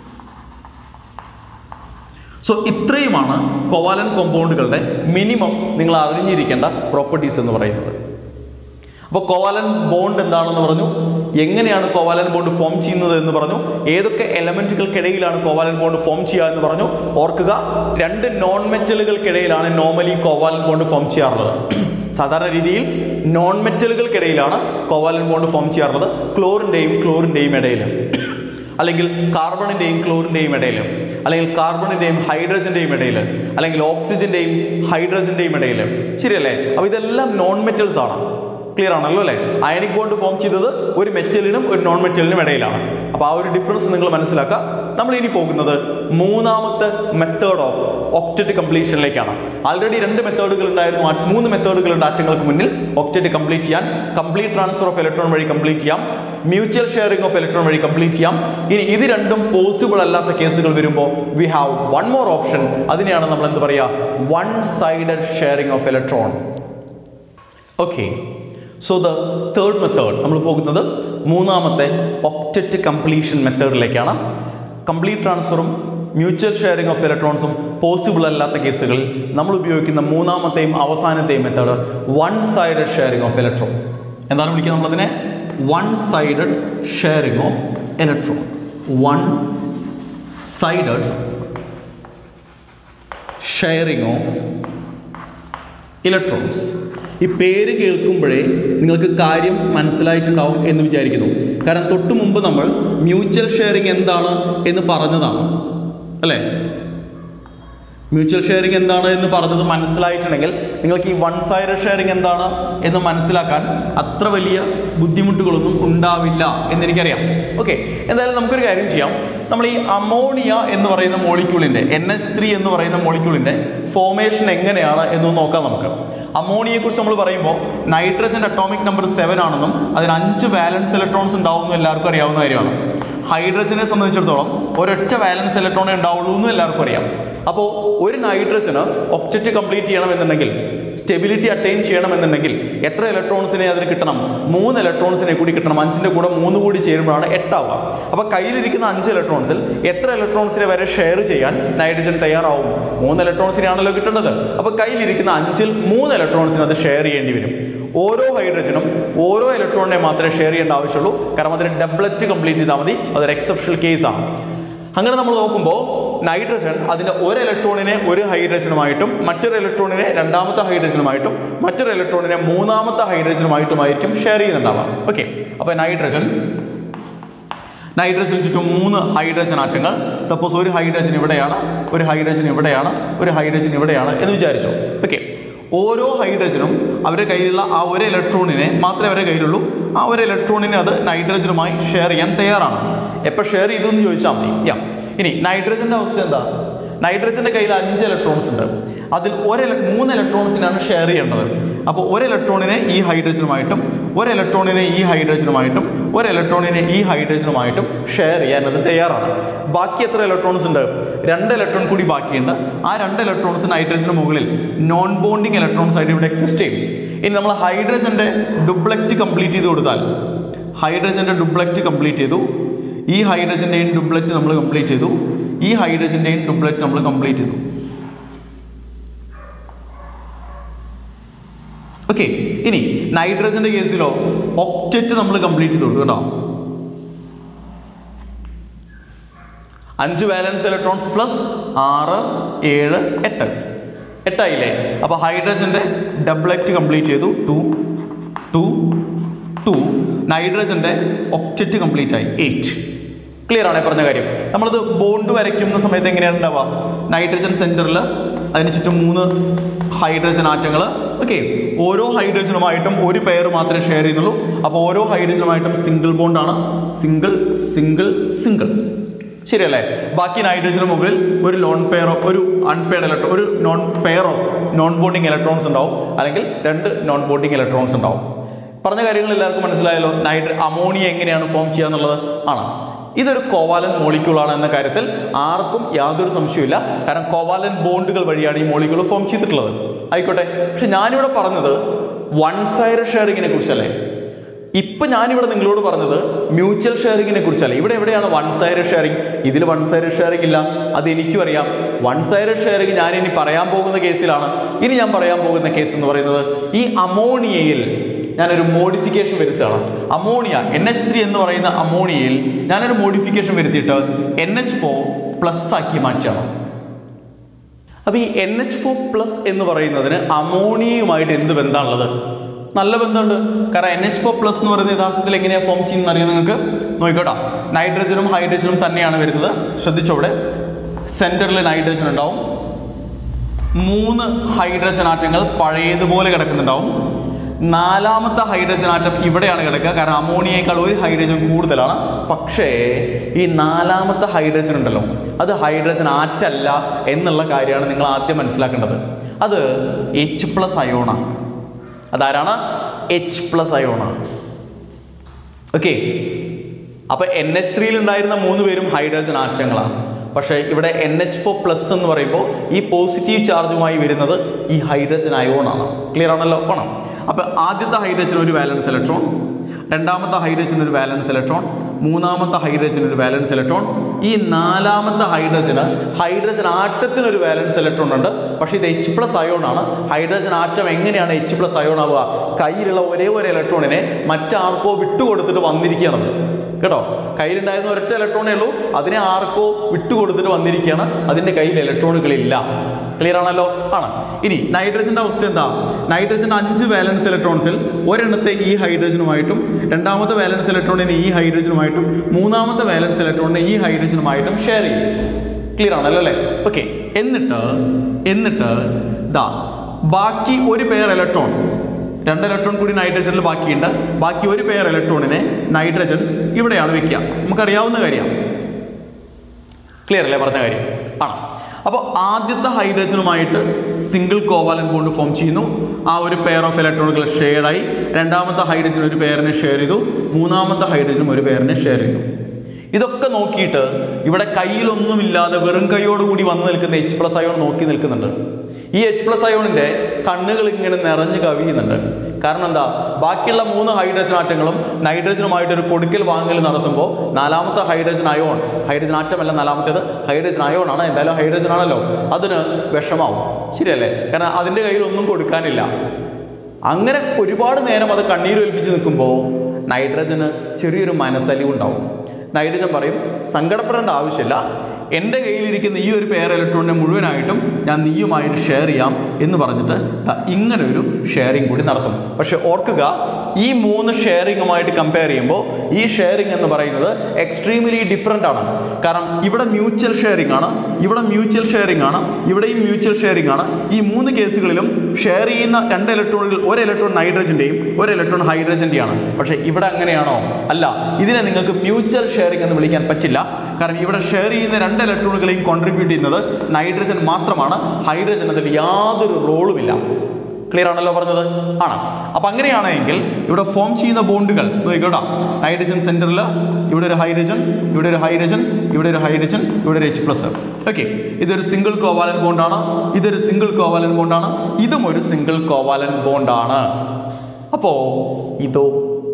so ഇത്രയുമാണ് കൊവാലൻ കോമ്പൗണ്ടുകളുടെ മിനിമം നിങ്ങൾ അറിഞ്ഞിരിക്കേണ്ട പ്രോപ്പർട്ടീസ് എന്ന് പറയുന്നത് അപ്പോൾ കോവാലൻ ബോണ്ട് എന്താണെന്ന് പറഞ്ഞു എങ്ങനെയാണ് കോവാലൻ ബോണ്ട് ഫോം ചെയ്യുന്നത് എന്ന് പറഞ്ഞു ഏതൊക്കെ എലമെന്റുകൾക്കിടയിലാണ് കോവാലൻ ബോണ്ട് ഫോം ചെയ്യുക എന്ന് പറഞ്ഞു ഓർക്കുക രണ്ട് നോൺ മെറ്റലുകൾക്കിടയിലാണ് നോർമലി കോവാലൻ ബോണ്ട് ഫോം ചെയ്യാറുള്ളത് സാധാരണ രീതിയിൽ നോൺ മെറ്റലുകൾക്കിടയിലാണ് കോവാലൻ ബോണ്ട് ഫോം ചെയ്യാറുള്ളത് ക്ലോറിൻ്റെയും ക്ലോറിൻ്റെയും ഇടയിൽ അല്ലെങ്കിൽ കാർബണിൻ്റെയും ക്ലോറിൻ്റെയും ഇടയിൽ അല്ലെങ്കിൽ കാർബണിൻ്റെയും ഹൈഡ്രജൻ്റെയും ഇടയിൽ അല്ലെങ്കിൽ ഓക്സിജൻ്റെയും ഹൈഡ്രജൻ്റെയും ഇടയിൽ ശരിയല്ലേ അപ്പോൾ ഇതെല്ലാം നോൺ മെറ്റൽസ് ആണ് ക്ലിയർ ആണല്ലോ അല്ലേ അയണിക് ബോണ്ട് ഫോം ചെയ്തത് ഒരു മെറ്റലിനും ഒരു നോൺ മെറ്റലിനും ഇടയിലാണ് അപ്പോൾ ആ ഒരു ഡിഫറൻസ് നിങ്ങൾ മനസ്സിലാക്കുക നമ്മൾ ഇനി പോകുന്നത് മൂന്നാമത്തെ മെത്തേഡ് ഓഫ് ഒക്റ്ററ്റ് കംപ്ലീഷനിലേക്കാണ് ആൾറെഡി രണ്ട് മെത്തേഡുകൾ ഉണ്ടായിരുന്നു ആ മൂന്ന് മെത്തേഡുകളുണ്ട് ആറ്റങ്ങൾക്ക് മുന്നിൽ ഒക്റ്ററ്റ് കംപ്ലീറ്റ് ചെയ്യാൻ കംപ്ലീറ്റ് ട്രാൻസ്ഫർ ഓഫ് ഇലക്ട്രോൺ വഴി കംപ്ലീറ്റ് ചെയ്യാം മ്യൂച്വൽ ഷെയറിംഗ് ഓഫ് ഇലക്ട്രോൺ വഴി കംപ്ലീറ്റ് ചെയ്യാം ഇനി ഇത് രണ്ടും പോസിബിൾ അല്ലാത്ത കേസുകൾ വരുമ്പോൾ we have one more option അതിനെയാണ് നമ്മൾ എന്ത് പറയുക one sided sharing of electron okay so the third method നമ്മൾ പോകുന്നത് മൂന്നാമത്തെ ഒക്റ്ററ്റ് കംപ്ലീഷൻ മെത്തേഡിലേക്കാണ് കംപ്ലീറ്റ് ട്രാൻസ്ഫറും മ്യൂച്വൽ ഷെയറിംഗ് ഓഫ് ഇലക്ട്രോൺസും പോസിബിൾ അല്ലാത്ത കേസുകളിൽ നമ്മൾ ഉപയോഗിക്കുന്ന മൂന്നാമത്തെയും അവസാനത്തെയും method one sided sharing of electron എന്താണ് വിളിക്കുക നമ്മളതിനെ one sided sharing of electron one sided sharing of electrons ഈ പേര് കേൾക്കുമ്പോഴേ നിങ്ങൾക്ക് കാര്യം മനസ്സിലായിട്ടുണ്ടാവും എന്ന് വിചാരിക്കുന്നു കാരണം തൊട്ടു മുമ്പ് നമ്മൾ മ്യൂച്വൽ ഷെയറിംഗ് എന്താണ് എന്ന് പറഞ്ഞതാണ് അല്ലേ മ്യൂച്വൽ ഷെയറിംഗ് എന്താണ് എന്ന് പറഞ്ഞത് മനസ്സിലായിട്ടുണ്ടെങ്കിൽ നിങ്ങൾക്ക് ഈ വൺ സൈഡ് ഷെയറിംഗ് എന്താണ് എന്ന് മനസ്സിലാക്കാൻ അത്ര വലിയ ബുദ്ധിമുട്ടുകളൊന്നും ഉണ്ടാവില്ല എന്നെനിക്കറിയാം ഓക്കെ എന്തായാലും നമുക്കൊരു കാര്യം ചെയ്യാം നമ്മൾ ഈ അമോണിയ എന്ന് പറയുന്ന മോളിക്യൂളിൻ്റെ എൻ എസ് ത്രീ എന്ന് പറയുന്ന മോളിക്യൂളിൻ്റെ ഫോമേഷൻ എങ്ങനെയാണ് എന്ന് നോക്കാം നമുക്ക് അമോണിയയെക്കുറിച്ച് നമ്മൾ പറയുമ്പോൾ നൈട്രജൻ അറ്റോമിക് നമ്പർ സെവൻ ആണെന്നും അതിന് അഞ്ച് വാലൻസ് ഇലക്ട്രോൺസ് ഉണ്ടാവുമെന്നും എല്ലാവർക്കും അറിയാവുന്ന കാര്യമാണ് ഹൈഡ്രജനെ സംബന്ധിച്ചിടത്തോളം ഒരൊറ്റ വാലൻസ് ഇലക്ട്രോണേ ഉണ്ടാവുള്ളൂ എന്നും എല്ലാവർക്കും അറിയാം അപ്പോൾ ഒരു നൈട്രജന് ഒക്റ്ററ്റ് കംപ്ലീറ്റ് ചെയ്യണമെന്നുണ്ടെങ്കിൽ സ്റ്റെബിലിറ്റി അറ്റൈൻ ചെയ്യണമെന്നുണ്ടെങ്കിൽ എത്ര ഇലക്ട്രോൺസിനെ അതിന് കിട്ടണം മൂന്ന് ഇലക്ട്രോൺസിനെ കൂടി കിട്ടണം അഞ്ചിൻ്റെ കൂടെ മൂന്ന് കൂടി ചേരുമ്പോഴാണ് എട്ടാവുക അപ്പോൾ കയ്യിലിരിക്കുന്ന അഞ്ച് ഇലക്ട്രോൺസിൽ എത്ര ഇലക്ട്രോൺസിനെ വരെ ഷെയർ ചെയ്യാൻ നൈട്രജൻ തയ്യാറാവും മൂന്ന് ഇലക്ട്രോൺസിനെയാണല്ലോ കിട്ടേണ്ടത് അപ്പോൾ കയ്യിലിരിക്കുന്ന അഞ്ചിൽ മൂന്ന് ഇലക്ട്രോൺസിന് അത് ഷെയർ ചെയ്യേണ്ടി വരും ഓരോ ഹൈഡ്രജനും ഓരോ ഇലക്ട്രോണിനെ മാത്രമേ ഷെയർ ചെയ്യേണ്ട ആവശ്യമുള്ളൂ കാരണം അതിന് ഡബ്ലറ്റ് കംപ്ലീറ്റ് ചെയ്താൽ മതി അതൊരു എക്സെപ്ഷണൽ കേസാണ് അങ്ങനെ നമ്മൾ നോക്കുമ്പോൾ നൈട്രജൻ അതിൻ്റെ ഒരു ഇലക്ട്രോണിനെ ഒരു ഹൈഡ്രജനുമായിട്ടും മറ്റൊരു ഇലക്ട്രോണിനെ രണ്ടാമത്തെ ഹൈഡ്രജനുമായിട്ടും മറ്റൊരു ഇലക്ട്രോണിനെ മൂന്നാമത്തെ ഹൈഡ്രജനുമായിട്ടുമായിരിക്കും ഷെയർ ചെയ്യുന്നുണ്ടാവാം ഓക്കെ അപ്പോൾ നൈട്രജൻ നൈട്രജന് ചുറ്റും മൂന്ന് ഹൈഡ്രജൻ ആറ്റങ്ങൾ സപ്പോസ് ഒരു ഹൈഡ്രജൻ ഇവിടെയാണ് ഒരു ഹൈഡ്രജൻ ഇവിടെയാണ് ഒരു ഹൈഡ്രജൻ ഇവിടെയാണ് എന്ന് വിചാരിച്ചു ഓക്കെ ഓരോ ഹൈഡ്രജനും അവരുടെ കയ്യിലുള്ള ആ ഒരു ഇലക്ട്രോണിനെ മാത്രമേ അവരുടെ കയ്യിലുള്ളൂ ആ ഒരു ഇലക്ട്രോണിനെ അത് നൈട്രജനുമായി ഷെയർ ചെയ്യാൻ തയ്യാറാണ് എപ്പോൾ ഷെയർ ചെയ്തു എന്ന് ചോദിച്ചാൽ മതി യാ ഇനി നൈട്രജൻ്റെ അവസ്ഥ എന്താ നൈട്രജൻ്റെ കയ്യിൽ അഞ്ച് ഇലക്ട്രോൺസ് ഉണ്ട് അതിൽ ഒരു ഇല- മൂന്ന് ഇലക്ട്രോൺസിനാണ് ഷെയർ ചെയ്യേണ്ടത് അപ്പോൾ ഒരു ഇലക്ട്രോണിനെ ഈ ഹൈഡ്രജനുമായിട്ടും ഒരു ഇലക്ട്രോണിനെ ഈ ഹൈഡ്രജനുമായിട്ടും ഒരു ഇലക്ട്രോണിനെ ഈ ഹൈഡ്രജനുമായിട്ടും ഷെയർ ചെയ്യാൻ അത് തയ്യാറാണ് ബാക്കി എത്ര ഇലക്ട്രോൺസ് ഉണ്ട് രണ്ട് ഇലക്ട്രോൺ കൂടി ബാക്കിയുണ്ട് ആ രണ്ട് ഇലക്ട്രോൺസ് നൈട്രജന് മുകളിൽ നോൺ ബോണ്ടിങ് ഇലക്ട്രോൺസ് ആയിട്ട് ഇവിടെ എക്സിസ്റ്റ് ചെയ്യും ഇനി നമ്മൾ ഹൈഡ്രജൻ്റെ ഡുപ്ലക്റ്റ് കംപ്ലീറ്റ് ചെയ്ത് കൊടുത്താൽ ഹൈഡ്രജൻ്റെ ഡുപ്ലക്റ്റ് കംപ്ലീറ്റ് ചെയ്തു ഈ ഹൈഡ്രജൻ്റെയും ഡുപ്ലറ്റ് നമ്മൾ കംപ്ലീറ്റ് ചെയ്തു ഈ ഹൈഡ്രജൻ്റെയും ഡുപ്ലറ്റ് നമ്മൾ കംപ്ലീറ്റ് ചെയ്തു ഓക്കെ ഇനി നൈട്രജന്റെ കേസിലോ ഒക്റ്ററ്റ് നമ്മൾ കംപ്ലീറ്റ് ചെയ്ത് കൊടുത്തു കേട്ടോ അഞ്ച് വാലൻസ് ഇലക്ട്രോൺസ് പ്ലസ് ആറ് ഏഴ് എട്ട് എട്ടായില്ലേ അപ്പോൾ ഹൈഡ്രജന്റെ ഡബ്ലറ്റ് കംപ്ലീറ്റ് ചെയ്തു ടു ടു ടു നൈട്രജന്റെ ഒക്റ്ററ്റ് കംപ്ലീറ്റ് ആയി എയ്റ്റ് ക്ലിയർ ആണ് ഈ പറഞ്ഞ കാര്യം നമ്മളത് ബോണ്ട് വരയ്ക്കുന്ന സമയത്ത് എങ്ങനെയാണ് ഉണ്ടാവുക നൈട്രജൻ സെന്ററിൽ അതിന് ചുറ്റും മൂന്ന് ഹൈഡ്രജൻ ആറ്റങ്ങൾ ഓക്കെ ഓരോ ഹൈഡ്രജനുമായിട്ടും ഒരു പെയർ മാത്രമേ ഷെയർ ചെയ്യുന്നുള്ളൂ അപ്പോൾ ഓരോ ഹൈഡ്രജനുമായിട്ടും സിംഗിൾ ബോണ്ടാണ് സിംഗിൾ സിംഗിൾ സിംഗിൾ ശരിയല്ലേ ബാക്കി നൈട്രജന് മുകളിൽ ഒരു ലോൺ പെയർ ഓഫ് ഒരു അൺപെയർഡ് ഇലക്ട്രോൺ ഒരു non pair of non bonding electrons ഉണ്ടാവും അല്ലെങ്കിൽ രണ്ട് നോൺ ബോണ്ടിങ് ഇലക്ട്രോൺസ് ഉണ്ടാവും പറഞ്ഞ കാര്യങ്ങൾ എല്ലാവർക്കും മനസ്സിലായല്ലോ നൈട്ര അമോണിയ എങ്ങനെയാണ് ഫോം ചെയ്യുക എന്നുള്ളത് ആണ് ഇതൊരു കോവാലൻ മോളിക്യൂൾ ആണ് എന്ന കാര്യത്തിൽ ആർക്കും യാതൊരു സംശയമില്ല കാരണം കോവാലൻ ബോണ്ടുകൾ വഴിയാണ് ഈ മോളിക്യൂൾ ഫോം ചെയ്തിട്ടുള്ളത് ആയിക്കോട്ടെ പക്ഷെ ഞാനിവിടെ പറഞ്ഞത് വൺ സൈഡ് ഷെയറിങ്ങിനെ കുറിച്ചല്ലേ ഇപ്പൊ ഞാനിവിടെ നിങ്ങളോട് പറഞ്ഞത് മ്യൂച്വൽ ഷെയറിങ്ങിനെ കുറിച്ചല്ല ഇവിടെ എവിടെയാണ് വൺ സൈഡ് ഷെയറിങ് ഇതിൽ വൺ സൈഡ് ഷെയറിംഗ് ഇല്ല അത് എനിക്കും അറിയാം വൺ സൈഡ് ഷെയറിംഗ് ഞാൻ ഇനി പറയാൻ പോകുന്ന കേസിലാണ് ഇനി ഞാൻ പറയാൻ പോകുന്ന കേസ് എന്ന് പറയുന്നത് ഈ അമോണിയയിൽ ഞാനൊരു മോഡിഫിക്കേഷൻ വരുത്തുകയാണ് അമോണിയ എൻ എച്ച് ത്രീ എന്ന് പറയുന്ന അമോണിയയിൽ ഞാനൊരു മോഡിഫിക്കേഷൻ വരുത്തിയിട്ട് എൻ എച്ച് ഫോർ പ്ലസ് ആക്കി മാറ്റുകയാണ് അപ്പോൾ ഈ എൻ എച്ച് ഫോർ പ്ലസ് എന്ന് പറയുന്നതിന് അമോണിയയുമായിട്ട് എന്ത് ബന്ധമാണുള്ളത് നല്ല ബന്ധമുണ്ട് കാരണം എൻ എച്ച് ഫോർ പ്ലസ് എന്ന് പറയുന്നത് യഥാർത്ഥത്തിൽ എങ്ങനെയാണ് ഫോം ചെയ്യുന്നത് അറിയാം നിങ്ങൾക്ക് നോക്കിക്കോട്ടോ നൈട്രജനും ഹൈഡ്രജനും തന്നെയാണ് വരുന്നത് ശ്രദ്ധിച്ചോടെ സെൻറ്ററിൽ നൈട്രജൻ ഉണ്ടാവും മൂന്ന് ഹൈഡ്രജൻ ആറ്റങ്ങൾ പഴയതുപോലെ കിടക്കുന്നുണ്ടാവും നാലാമത്തെ ഹൈഡ്രജൻ ആറ്റം ഇവിടെയാണ് കിടക്കുക കാരണം അമോണിയേക്കാൾ ഒരു ഹൈഡ്രജൻ കൂടുതലാണ് പക്ഷേ ഈ നാലാമത്തെ ഹൈഡ്രജൻ ഉണ്ടല്ലോ അത് ഹൈഡ്രജൻ ആറ്റല്ല എന്നുള്ള കാര്യമാണ് നിങ്ങൾ ആദ്യം മനസ്സിലാക്കേണ്ടത് അത് എച്ച് പ്ലസ് അയോണാണ് അതാരാണ് എച്ച് പ്ലസ് അയോണാണ് ഓക്കെ അപ്പൊ എൻ എച്ച് ത്രീയിൽ ഉണ്ടായിരുന്ന മൂന്ന് പേരും ഹൈഡ്രജൻ ആറ്റങ്ങളാണ് പക്ഷേ ഇവിടെ എൻ എച്ച് ഫോർ പ്ലസ് എന്ന് പറയുമ്പോൾ ഈ പോസിറ്റീവ് ചാർജുമായി വരുന്നത് ഈ ഹൈഡ്രജൻ അയോൺ ആണ് ക്ലിയർ ആണല്ലോ ഓണം അപ്പൊ ആദ്യത്തെ ഹൈഡ്രജൻ ഒരു വാലൻസ് ഇലക്ട്രോൺ രണ്ടാമത്തെ ഹൈഡ്രജൻ ഒരു വാലൻസ് ഇലക്ട്രോൺ മൂന്നാമത്തെ ഹൈഡ്രജൻ ഒരു വാലൻസ് ഇലക്ട്രോൺ ഈ നാലാമത്തെ ഹൈഡ്രജന് ഹൈഡ്രജൻ ആറ്റത്തിന് ഒരു വാലൻസ് ഇലക്ട്രോൺ ഉണ്ട് പക്ഷേ ഇത് എച്ച് പ്ലസ് അയോൺ ആണ് ഹൈഡ്രജൻ ആറ്റം എങ്ങനെയാണ് എച്ച് പ്ലസ് അയോൺ ആവുക കയ്യിലുള്ള ഒരേ ഒരു ഇലക്ട്രോണിനെ മറ്റാർക്കോ വിട്ടുകൊടുത്തിട്ട് വന്നിരിക്കുകയാണത് കേട്ടോ കയ്യിലുണ്ടായിരുന്ന ഒരൊറ്റ ഇലക്ട്രോണേ ഉള്ളൂ അതിനെ ആർക്കോ വിട്ടുകൊടുത്തിട്ട് വന്നിരിക്കുകയാണ് അതിൻ്റെ കയ്യിൽ ഇലക്ട്രോണുകളില്ല ക്ലിയർ ആണല്ലോ ആണ് ഇനി നൈട്രജന്റെ അവസ്ഥ എന്താ നൈട്രജൻ അഞ്ച് വാലൻസ് ഇലക്ട്രോൺസിൽ ഒരെണ്ണത്തെ ഈ ഹൈഡ്രജനുമായിട്ടും രണ്ടാമത്തെ വാലൻസ് ഇലക്ട്രോണിനെ ഈ ഹൈഡ്രജനുമായിട്ടും മൂന്നാമത്തെ വാലൻസ് ഇലക്ട്രോണിനെ ഈ ഹൈഡ്രജനുമായിട്ടും ഷെയർ ചെയ്യും ക്ലിയർ ആണല്ലോ അല്ലേ ഓക്കെ എന്നിട്ട് എന്നിട്ട് ദാ ബാക്കി ഒരു പെയർ ഇലക്ട്രോൺ രണ്ട് ഇലക്ട്രോൺ കൂടി നൈട്രജനിൽ ബാക്കിയുണ്ട് ബാക്കി ഒരു പെയർ ഇലക്ട്രോണിനെ നൈട്രജൻ ഇവിടെയാണ് വെക്കുക നമുക്കറിയാവുന്ന കാര്യമാണ് ക്ലിയർ അല്ലേ പറഞ്ഞ കാര്യം ആണ് അപ്പോൾ ആദ്യത്തെ ഹൈഡ്രജനുമായിട്ട് സിംഗിൾ കോവാലൻ ബോണ്ട് ഫോം ചെയ്യുന്നു ആ ഒരു പെയർ ഓഫ് ഇലക്ട്രോണുകൾ ഷെയർ ആയി രണ്ടാമത്തെ ഹൈഡ്രജൻ ഒരു പെയറിനെ ഷെയർ ചെയ്തു മൂന്നാമത്തെ ഹൈഡ്രജനും ഒരു പെയറിനെ ഷെയർ ചെയ്തു ഇതൊക്കെ നോക്കിയിട്ട് ഇവിടെ കയ്യിലൊന്നുമില്ലാതെ വെറും കൈയോടുകൂടി വന്നു നിൽക്കുന്ന എച്ച് പ്ലസ് അയോൺ നോക്കി നിൽക്കുന്നുണ്ട് ഈ എച്ച് പ്ലസ് അയോണിന്റെ കണ്ണുകൾ ഇങ്ങനെ നിറഞ്ഞു കവിയുന്നുണ്ട് കാരണം എന്താ ബാക്കിയുള്ള മൂന്ന് ഹൈഡ്രജൻ ആറ്റങ്ങളും നൈട്രജനുമായിട്ട് ഒരു കൊടുക്കൽ വാങ്ങൽ നടത്തുമ്പോൾ നാലാമത്തെ ഹൈഡ്രജൻ അയോൺ ഹൈഡ്രജൻ ആറ്റമല്ല നാലാമത്തേത് ഹൈഡ്രജൻ അയോൺ ആണ് എന്തായാലും ഹൈഡ്രജൻ ആണല്ലോ അതിന് വിഷമാവും ശരിയല്ലേ കാരണം അതിൻ്റെ കയ്യിൽ ഒന്നും കൊടുക്കാനില്ല അങ്ങനെ ഒരുപാട് നേരം അത് കണ്ണീരൊലിപ്പിച്ച് നിൽക്കുമ്പോൾ നൈട്രജന് ചെറിയൊരു മനസ്സലിവുണ്ടാവും നൈട്രജൻ പറയും സങ്കടപ്പെടേണ്ട ആവശ്യമില്ല എൻ്റെ കയ്യിലിരിക്കുന്ന ഈ ഒരു പെയർ ഇലക്ട്രോണിനെ മുഴുവനായിട്ടും ഞാൻ നീയുമായിട്ട് ഷെയർ ചെയ്യാം എന്ന് പറഞ്ഞിട്ട് ദാ ഇങ്ങനെ ഒരു ഷെയറിംഗ് കൂടി നടത്തും പക്ഷെ ഓർക്കുക ഈ മൂന്ന് ഷെയറിങ്ങുമായിട്ട് കമ്പയർ ചെയ്യുമ്പോൾ ഈ ഷെയറിംഗ് എന്ന് പറയുന്നത് എക്സ്ട്രീംലി ഡിഫറെൻ്റ് ആണ് കാരണം ഇവിടെ മ്യൂച്വൽ ഷെയറിംഗ് ആണ് ഇവിടെ മ്യൂച്വൽ ഷെയറിംഗ് ആണ് ഇവിടെയും മ്യൂച്വൽ ഷെയറിംഗ് ആണ് ഈ മൂന്ന് കേസുകളിലും ഷെയർ ചെയ്യുന്ന രണ്ട് ഇലക്ട്രോണുകൾ ഒരു ഇലക്ട്രോൺ നൈട്രജൻ്റെയും ഒരു ഇലക്ട്രോൺ ഹൈഡ്രജൻ്റെയാണ് പക്ഷേ ഇവിടെ അങ്ങനെയാണോ അല്ല ഇതിനെ നിങ്ങൾക്ക് മ്യൂച്വൽ ഷെയറിംഗ് എന്ന് വിളിക്കാൻ പറ്റില്ല കാരണം ഇവിടെ ഷെയർ ചെയ്യുന്ന രണ്ട് ഇലക്ട്രോണുകളെയും കോൺട്രിബ്യൂട്ട് ചെയ്യുന്നത് നൈട്രജൻ മാത്രമാണ് ഹൈഡ്രജൻ അതിൽ യാതൊരു റോളുമില്ല ക്ലിയർ ആണല്ലോ പറഞ്ഞത് ആണ് അപ്പൊ അങ്ങനെയാണെങ്കിൽ ഇവിടെ ഫോം ചെയ്യുന്ന ബോണ്ടുകൾ നോക്കിക്കോട്ടോ ഹൈഡ്രജൻ സെന്ററിൽ ഇവിടെ ഒരു ഹൈഡ്രജൻ ഇവിടെ ഒരു ഹൈഡ്രജൻ ഇവിടെ ഒരു ഹൈഡ്രജൻ ഇവിടെ ഒരു എച്ച് പ്ലസ് ഓക്കെ ഇതൊരു സിംഗിൾ കോവാലൻ ബോണ്ടാണ് ഇതൊരു സിംഗിൾ കോവാലൻ ബോണ്ടാണ് ഇതും ഒരു സിംഗിൾ കോവാലൻ ബോണ്ടാണ് അപ്പോ ഇതോ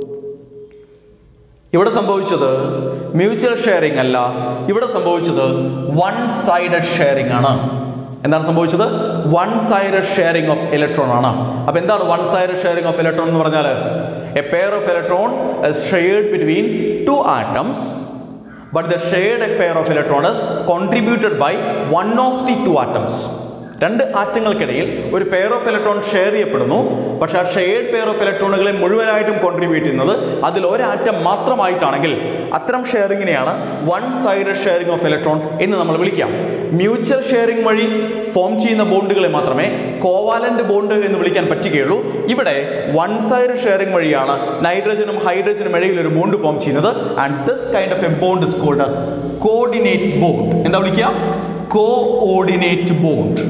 ഇവിടെ സംഭവിച്ചത് മ്യൂച്വൽ ഷെയറിംഗ് അല്ല ഇവിടെ സംഭവിച്ചത് വൺ സൈഡഡ് ഷെയറിംഗ് ആണ് എന്താണ് സംഭവിച്ചത് one sided sharing of electron ആണ് അപ്പൊ എന്താണ് one sided sharing of electron എന്ന് പറഞ്ഞാൽ a pair of electron shared between two atoms but the shared pair of electron is contributed by one of the two atoms രണ്ട് ആറ്റങ്ങൾക്കിടയിൽ ഒരു pair of electron share ചെയ്യപ്പെടുന്നു പക്ഷെ ആ shared pair of ഇലക്ട്രോണുകളെ മുഴുവനായിട്ടും contribute ചെയ്യുന്നത് അതിൽ ഒരാറ്റം മാത്രമായിട്ടാണെങ്കിൽ അത്തരം ഷെയറിങ്ങിനെയാണ് one side sharing of electron എന്ന് നമ്മൾ വിളിക്കാം മ്യൂച്വൽ ഷെയറിംഗ് വഴി ഫോം ചെയ്യുന്ന ബോണ്ടുകളെ മാത്രമേ കോവാലന്റ് ബോണ്ട് എന്ന് വിളിക്കാൻ പറ്റുകയുള്ളൂ ഇവിടെ വൺ സൈഡ് ഷെയറിംഗ് വഴിയാണ് നൈട്രജനും ഹൈഡ്രജനും ഇടയിൽ ഒരു ബോണ്ട് ഫോം ചെയ്യുന്നത് and this kind of a bond is called as coordinate bond എന്താ വിളിക്കുക coordinate bond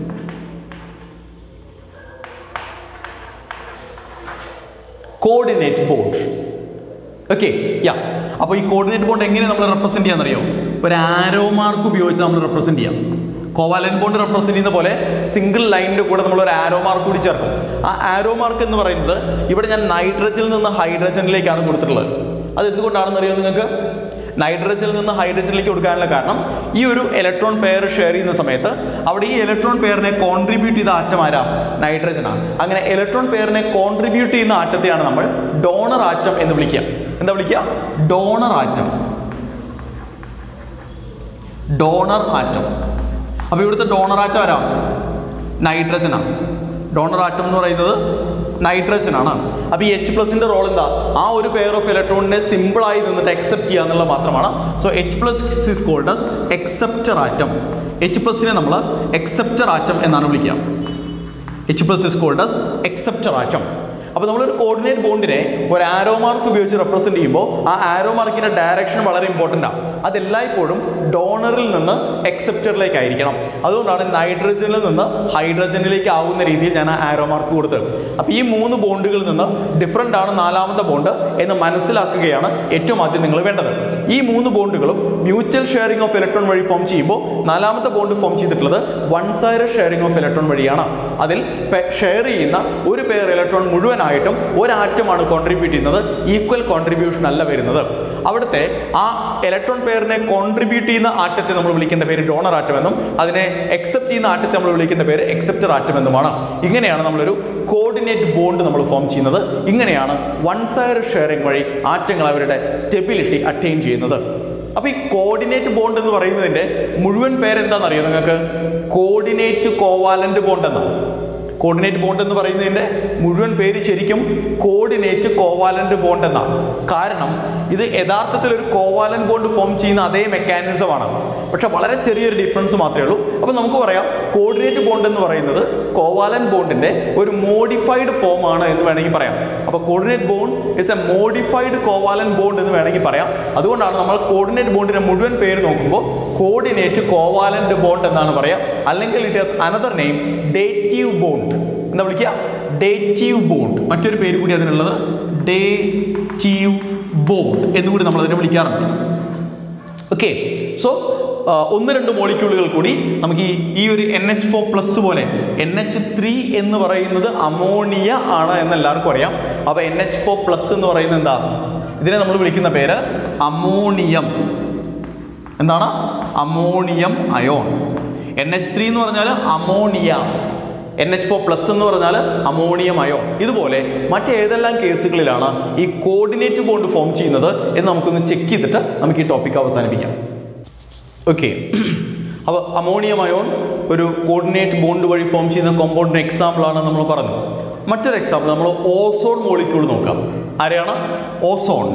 coordinate bond okay yeah അപ്പോൾ ഈ കോർഡിനേറ്റ് ബോണ്ട് എങ്ങനെ നമ്മൾ റെപ്രസെന്റ് ചെയ്യാന്നറിയോ ഒരു ആരോ മാർക്ക് ഉപയോഗിച്ച് നമ്മൾ റെപ്രസെന്റ് ചെയ്യാം കോവാലൻ ബോണ്ട് റെപ്രസെന്റ് ചെയ്യുന്ന പോലെ സിംഗിൾ ലൈനിന്റെ കൂടെ നമ്മൾ ഒരു ആരോ മാർക്ക് കൂടി ചേർക്കും ആ ആരോ മാർക്ക് എന്ന് പറയുന്നത് ഇവിടെ ഞാൻ നൈട്രജനിൽ നിന്ന് ഹൈഡ്രജനിലേക്കാണ് കൊടുത്തിട്ടുള്ളത് അത് എന്തുകൊണ്ടാണെന്ന് അറിയോ നിങ്ങൾക്ക് നൈട്രജനിൽ നിന്ന് ഹൈഡ്രജനിലേക്ക് കൊടുക്കാനുള്ള കാരണം ഈ ഒരു ഇലക്ട്രോൺ പെയർ ഷെയർ ചെയ്യുന്ന സമയത്ത് അവിടെ ഈ ഇലക്ട്രോൺ പെയറിനെ കോൺട്രിബ്യൂട്ട് ചെയ്ത ആറ്റം ആരാ നൈട്രജനാണ് അങ്ങനെ ഇലക്ട്രോൺ പെയറിനെ കോൺട്രിബ്യൂട്ട് ചെയ്യുന്ന ആറ്റത്തെയാണ് നമ്മൾ ഡോണർ ആറ്റം എന്ന് വിളിക്കുക എന്താ വിളിക്കുക ഡോണർ ആറ്റം ഡോണർ ആറ്റം അപ്പോൾ ഇവിടുത്തെ ഡോണർ ആറ്റം ആരാ നൈട്രജനാണ് ഡോണർ ആറ്റം എന്ന് പറയുന്നത് നൈട്രജൻ ആണ് അപ്പോൾ ഈ എച്ച് പ്ലസിന്റെ റോൾ എന്താ ആ ഒരു പെയർ ഓഫ് ഇലക്ട്രോണിനെ സിമ്പിളായി നിന്നിട്ട് അക്സെപ്റ്റ് ചെയ്യുക എന്നുള്ളത് മാത്രമാണ് so H plus is called as acceptor atom H പ്ലസിനെ നമ്മൾ എക്സെപ്റ്റർ ആറ്റം എന്നാണ് വിളിക്കുക H plus is called as acceptor atom അപ്പോൾ നമ്മളൊരു കോർഡിനേറ്റ് ബോണ്ടിനെ ഒരു ആരോ മാർക്ക് ഉപയോഗിച്ച് റെപ്രസെന്റ് ചെയ്യുമ്പോൾ ആ ആരോ മാർക്കിന്റെ ഡയറക്ഷൻ വളരെ ഇമ്പോർട്ടൻ്റ് ആണ് അതെല്ലായ്പ്പോഴും ഡോണറിൽ നിന്ന് എക്സെപ്റ്ററിലേക്ക് ആയിരിക്കണം അതുകൊണ്ടാണ് നൈട്രജനിൽ നിന്ന് ഹൈഡ്രജനിലേക്ക് ആവുന്ന രീതിയിൽ ഞാൻ ആ ആരോ മാർക്ക് കൊടുത്തത് അപ്പോൾ ഈ മൂന്ന് ബോണ്ടുകളിൽ നിന്ന് ഡിഫറൻ്റ് ആണ് നാലാമത്തെ ബോണ്ട് എന്ന് മനസ്സിലാക്കുകയാണ് ഏറ്റവും ആദ്യം നിങ്ങൾ വേണ്ടത് ഈ മൂന്ന് ബോണ്ടുകളും മ്യൂച്വൽ ഷെയറിംഗ് ഓഫ് ഇലക്ട്രോൺ വഴി ഫോം ചെയ്യുമ്പോൾ നാലാമത്തെ ബോണ്ട് ഫോം ചെയ്തിട്ടുള്ളത് one side sharing of electron വഴിയാണ് അതിൽ ഷെയർ ചെയ്യുന്ന ഒരു പെയർ ഇലക്ട്രോൺ മുഴുവനായിട്ടും ഒരാറ്റമാണ് കോൺട്രിബ്യൂട്ട് ചെയ്യുന്നത് ഈക്വൽ കോൺട്രിബ്യൂഷൻ അല്ല വരുന്നത് അവിടുത്തെ ആ ഇലക്ട്രോൺ പെയറിനെ കോൺട്രിബ്യൂട്ട് ചെയ്യുന്ന ആറ്റത്തെ നമ്മൾ വിളിക്കേണ്ട പേര് ഡോണർ ആറ്റം എന്നും അതിനെ എക്സെപ്റ്റ് ചെയ്യുന്ന ആറ്റത്തെ നമ്മൾ വിളിക്കേണ്ട പേര് എക്സെപ്റ്റർ ആറ്റം എന്നുമാണ് ഇങ്ങനെയാണ് നമ്മളൊരു കോർഡിനേറ്റ് ബോണ്ട് നമ്മൾ ഫോം ചെയ്യുന്നത് ഇങ്ങനെയാണ് വൺ സൈഡ് ഷെയറിംഗ് വഴി ആറ്റങ്ങൾ അവരുടെ സ്റ്റെബിലിറ്റി അറ്റൈൻ ചെയ്യുന്നത് അപ്പോൾ ഈ കോർഡിനേറ്റ് ബോണ്ട് എന്ന് പറയുന്നതിന്റെ മുഴുവൻ പേരെന്താണെന്നറിയോ നിങ്ങൾക്ക് കോർഡിനേറ്റ് കോവാലന്റ് ബോണ്ട് എന്നാണ് കോർഡിനേറ്റ് ബോണ്ട് എന്ന് പറയുന്നതിന്റെ മുഴുവൻ പേര് ശരിക്കും കോർഡിനേറ്റ് കോവാലന്റ് ബോണ്ട് എന്നാണ് കാരണം ഇത് യഥാർത്ഥത്തിൽ ഒരു കോവാലൻ ബോണ്ട് ഫോം ചെയ്യുന്ന അതേ മെക്കാനിസം ആണ് പക്ഷെ വളരെ ചെറിയൊരു ഡിഫറൻസ് മാത്രമേ ഉള്ളൂ അപ്പോൾ നമുക്ക് പറയാം കോർഡിനേറ്റ് ബോണ്ട് എന്ന് പറയുന്നത് കോവാലൻ ബോണ്ടിന്റെ ഒരു മോഡിഫൈഡ് ഫോം ആണ് എന്ന് വേണമെങ്കിൽ പറയാം അപ്പോൾ coordinate bond is a modified covalent bond എന്ന് വേണമെങ്കിൽ പറയാം അതുകൊണ്ടാണ് നമ്മൾ കോർഡിനേറ്റ് ബോണ്ടിന്റെ മുഴുവൻ പേര് നോക്കുമ്പോൾ കോർഡിനേറ്റ് കോവാലന്റ് ബോണ്ട് എന്നാണ് പറയാം അല്ലെങ്കിൽ it has another name dative bond എന്താ വിളിക്കുക ഡേറ്റീവ് ബോണ്ട് മറ്റൊരു പേര് കൂടി അതിനുള്ളത് ഡേറ്റീവ് ബോണ്ട് എന്നുകൂടി നമ്മൾ അതിനെ വിളിക്കാറുണ്ട് ഓക്കെ സോ ഒന്ന് രണ്ട് മോളിക്യൂളുകൾ കൂടി നമുക്ക് ഈ ഈ ഒരു എൻ എച്ച് ഫോർ പ്ലസ് പോലെ എൻ എച്ച് ത്രീ എന്ന് പറയുന്നത് അമോണിയ ആണ് എന്ന് എല്ലാവർക്കും അറിയാം അപ്പോൾ എൻ എച്ച് ഫോർ പ്ലസ് എന്ന് പറയുന്നത് എന്താ ഇതിനെ നമ്മൾ വിളിക്കുന്ന പേര് അമോണിയം എന്താണ് ammonium ion N H three എന്ന് പറഞ്ഞാൽ ammonia N H four plus എന്ന് പറഞ്ഞാൽ അമോണിയം അയോൺ ഇതുപോലെ മറ്റേതെല്ലാം കേസുകളിലാണ് ഈ കോർഡിനേറ്റ് ബോണ്ട് ഫോം ചെയ്യുന്നത് എന്ന് നമുക്കൊന്ന് ചെക്ക് ചെയ്തിട്ട് നമുക്ക് ഈ ടോപ്പിക് അവസാനിപ്പിക്കാം ഓക്കെ അപ്പോൾ അമോണിയം അയോൺ ഒരു കോർഡിനേറ്റ് ബോണ്ട് വഴി ഫോം ചെയ്യുന്ന കോമ്പൗണ്ടിന് എക്സാമ്പിൾ ആണ് നമ്മൾ പറഞ്ഞു മറ്റൊരു എക്സാമ്പിൾ നമ്മൾ ഓസോൺ മോളിക്യൂൾ നോക്കാം ആരെയാണ് ഓസോൺ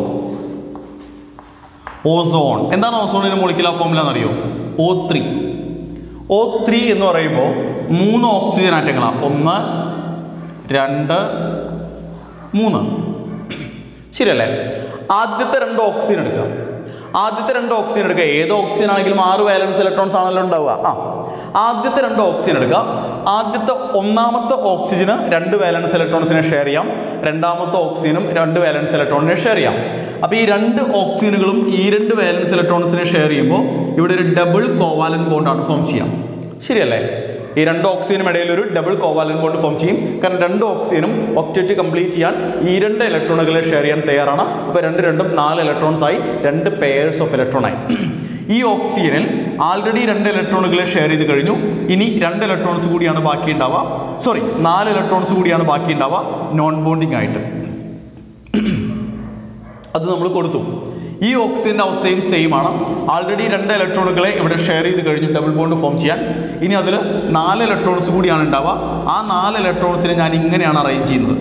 ഓസോൺ എന്താണ് ഓസോണിന്റെ മോളിക്കുലർ ഫോമുല എന്നറിയോ ഓ ത്രീ ഓ ത്രീ എന്ന് പറയുമ്പോൾ മൂന്ന് ഓക്സിജൻ ആറ്റങ്ങളാണ് ഒന്ന് രണ്ട് മൂന്ന് ശരിയല്ലേ ആദ്യത്തെ രണ്ട് ഓക്സിജൻ എടുക്കുക ആദ്യത്തെ രണ്ട് ഓക്സിജൻ എടുക്കുക ഏത് ഓക്സിജൻ ആണെങ്കിലും ആറ് വാലൻസ് ഇലക്ട്രോൺസ് ആണല്ലോ ഉണ്ടാവുക ആ ആദ്യത്തെ രണ്ട് ഓക്സിജൻ എടുക്കുക ആദ്യത്തെ ഒന്നാമത്തെ ഓക്സിജന് രണ്ട് വാലൻസ് ഇലക്ട്രോൺസിനെ ഷെയർ ചെയ്യാം രണ്ടാമത്തെ ഓക്സിജനും രണ്ട് വാലൻസ് ഇലക്ട്രോണിനെ ഷെയർ ചെയ്യാം അപ്പോൾ ഈ രണ്ട് ഓക്സിജനുകളും ഈ രണ്ട് വാലൻസ് ഇലക്ട്രോൺസിനെ ഷെയർ ചെയ്യുമ്പോൾ ഇവിടെ ഒരു ഡബിൾ കോവാലൻ ബോണ്ടാണ് ഫോം ചെയ്യാം ശരിയല്ലേ ഈ രണ്ട് ഓക്സിജനും ഇടയിൽ ഒരു ഡബിൾ കോവാലൻ ബോണ്ട് ഫോം ചെയ്യും കാരണം രണ്ട് ഓക്സിജനും ഒക്റ്ററ്റ് കംപ്ലീറ്റ് ചെയ്യാൻ ഈ രണ്ട് ഇലക്ട്രോണുകളെ ഷെയർ ചെയ്യാൻ തയ്യാറാണ് അപ്പോൾ രണ്ട് രണ്ടും നാല് ഇലക്ട്രോൺസ് ആയി രണ്ട് പെയർസ് ഓഫ് ഇലക്ട്രോൺ ആയി ഈ ഓക്സിജനിൽ ആൾറെഡി രണ്ട് ഇലക്ട്രോണുകളെ ഷെയർ ചെയ്ത് കഴിഞ്ഞു ഇനി രണ്ട് ഇലക്ട്രോൺസ് കൂടിയാണ് ബാക്കി ഉണ്ടാവുക സോറി നാല് ഇലക്ട്രോൺസ് കൂടിയാണ് ബാക്കി ഉണ്ടാവുക നോൺ ബോണ്ടിങ് ആയിട്ട് അത് നമ്മൾ കൊടുത്തു ഈ ഓക്സിജന്റെ അവസ്ഥയും സെയിം ആണ് ആൾറെഡി രണ്ട് ഇലക്ട്രോണുകളെ ഇവിടെ ഷെയർ ചെയ്ത് കഴിഞ്ഞു ഡബിൾ ബോണ്ട് ഫോം ചെയ്യാൻ ഇനി അതിൽ നാല് ഇലക്ട്രോൺസ് കൂടിയാണ് ഉണ്ടാവുക ആ നാല് ഇലക്ട്രോൺസിനെ ഞാൻ ഇങ്ങനെയാണ് അറേഞ്ച് ചെയ്യുന്നത്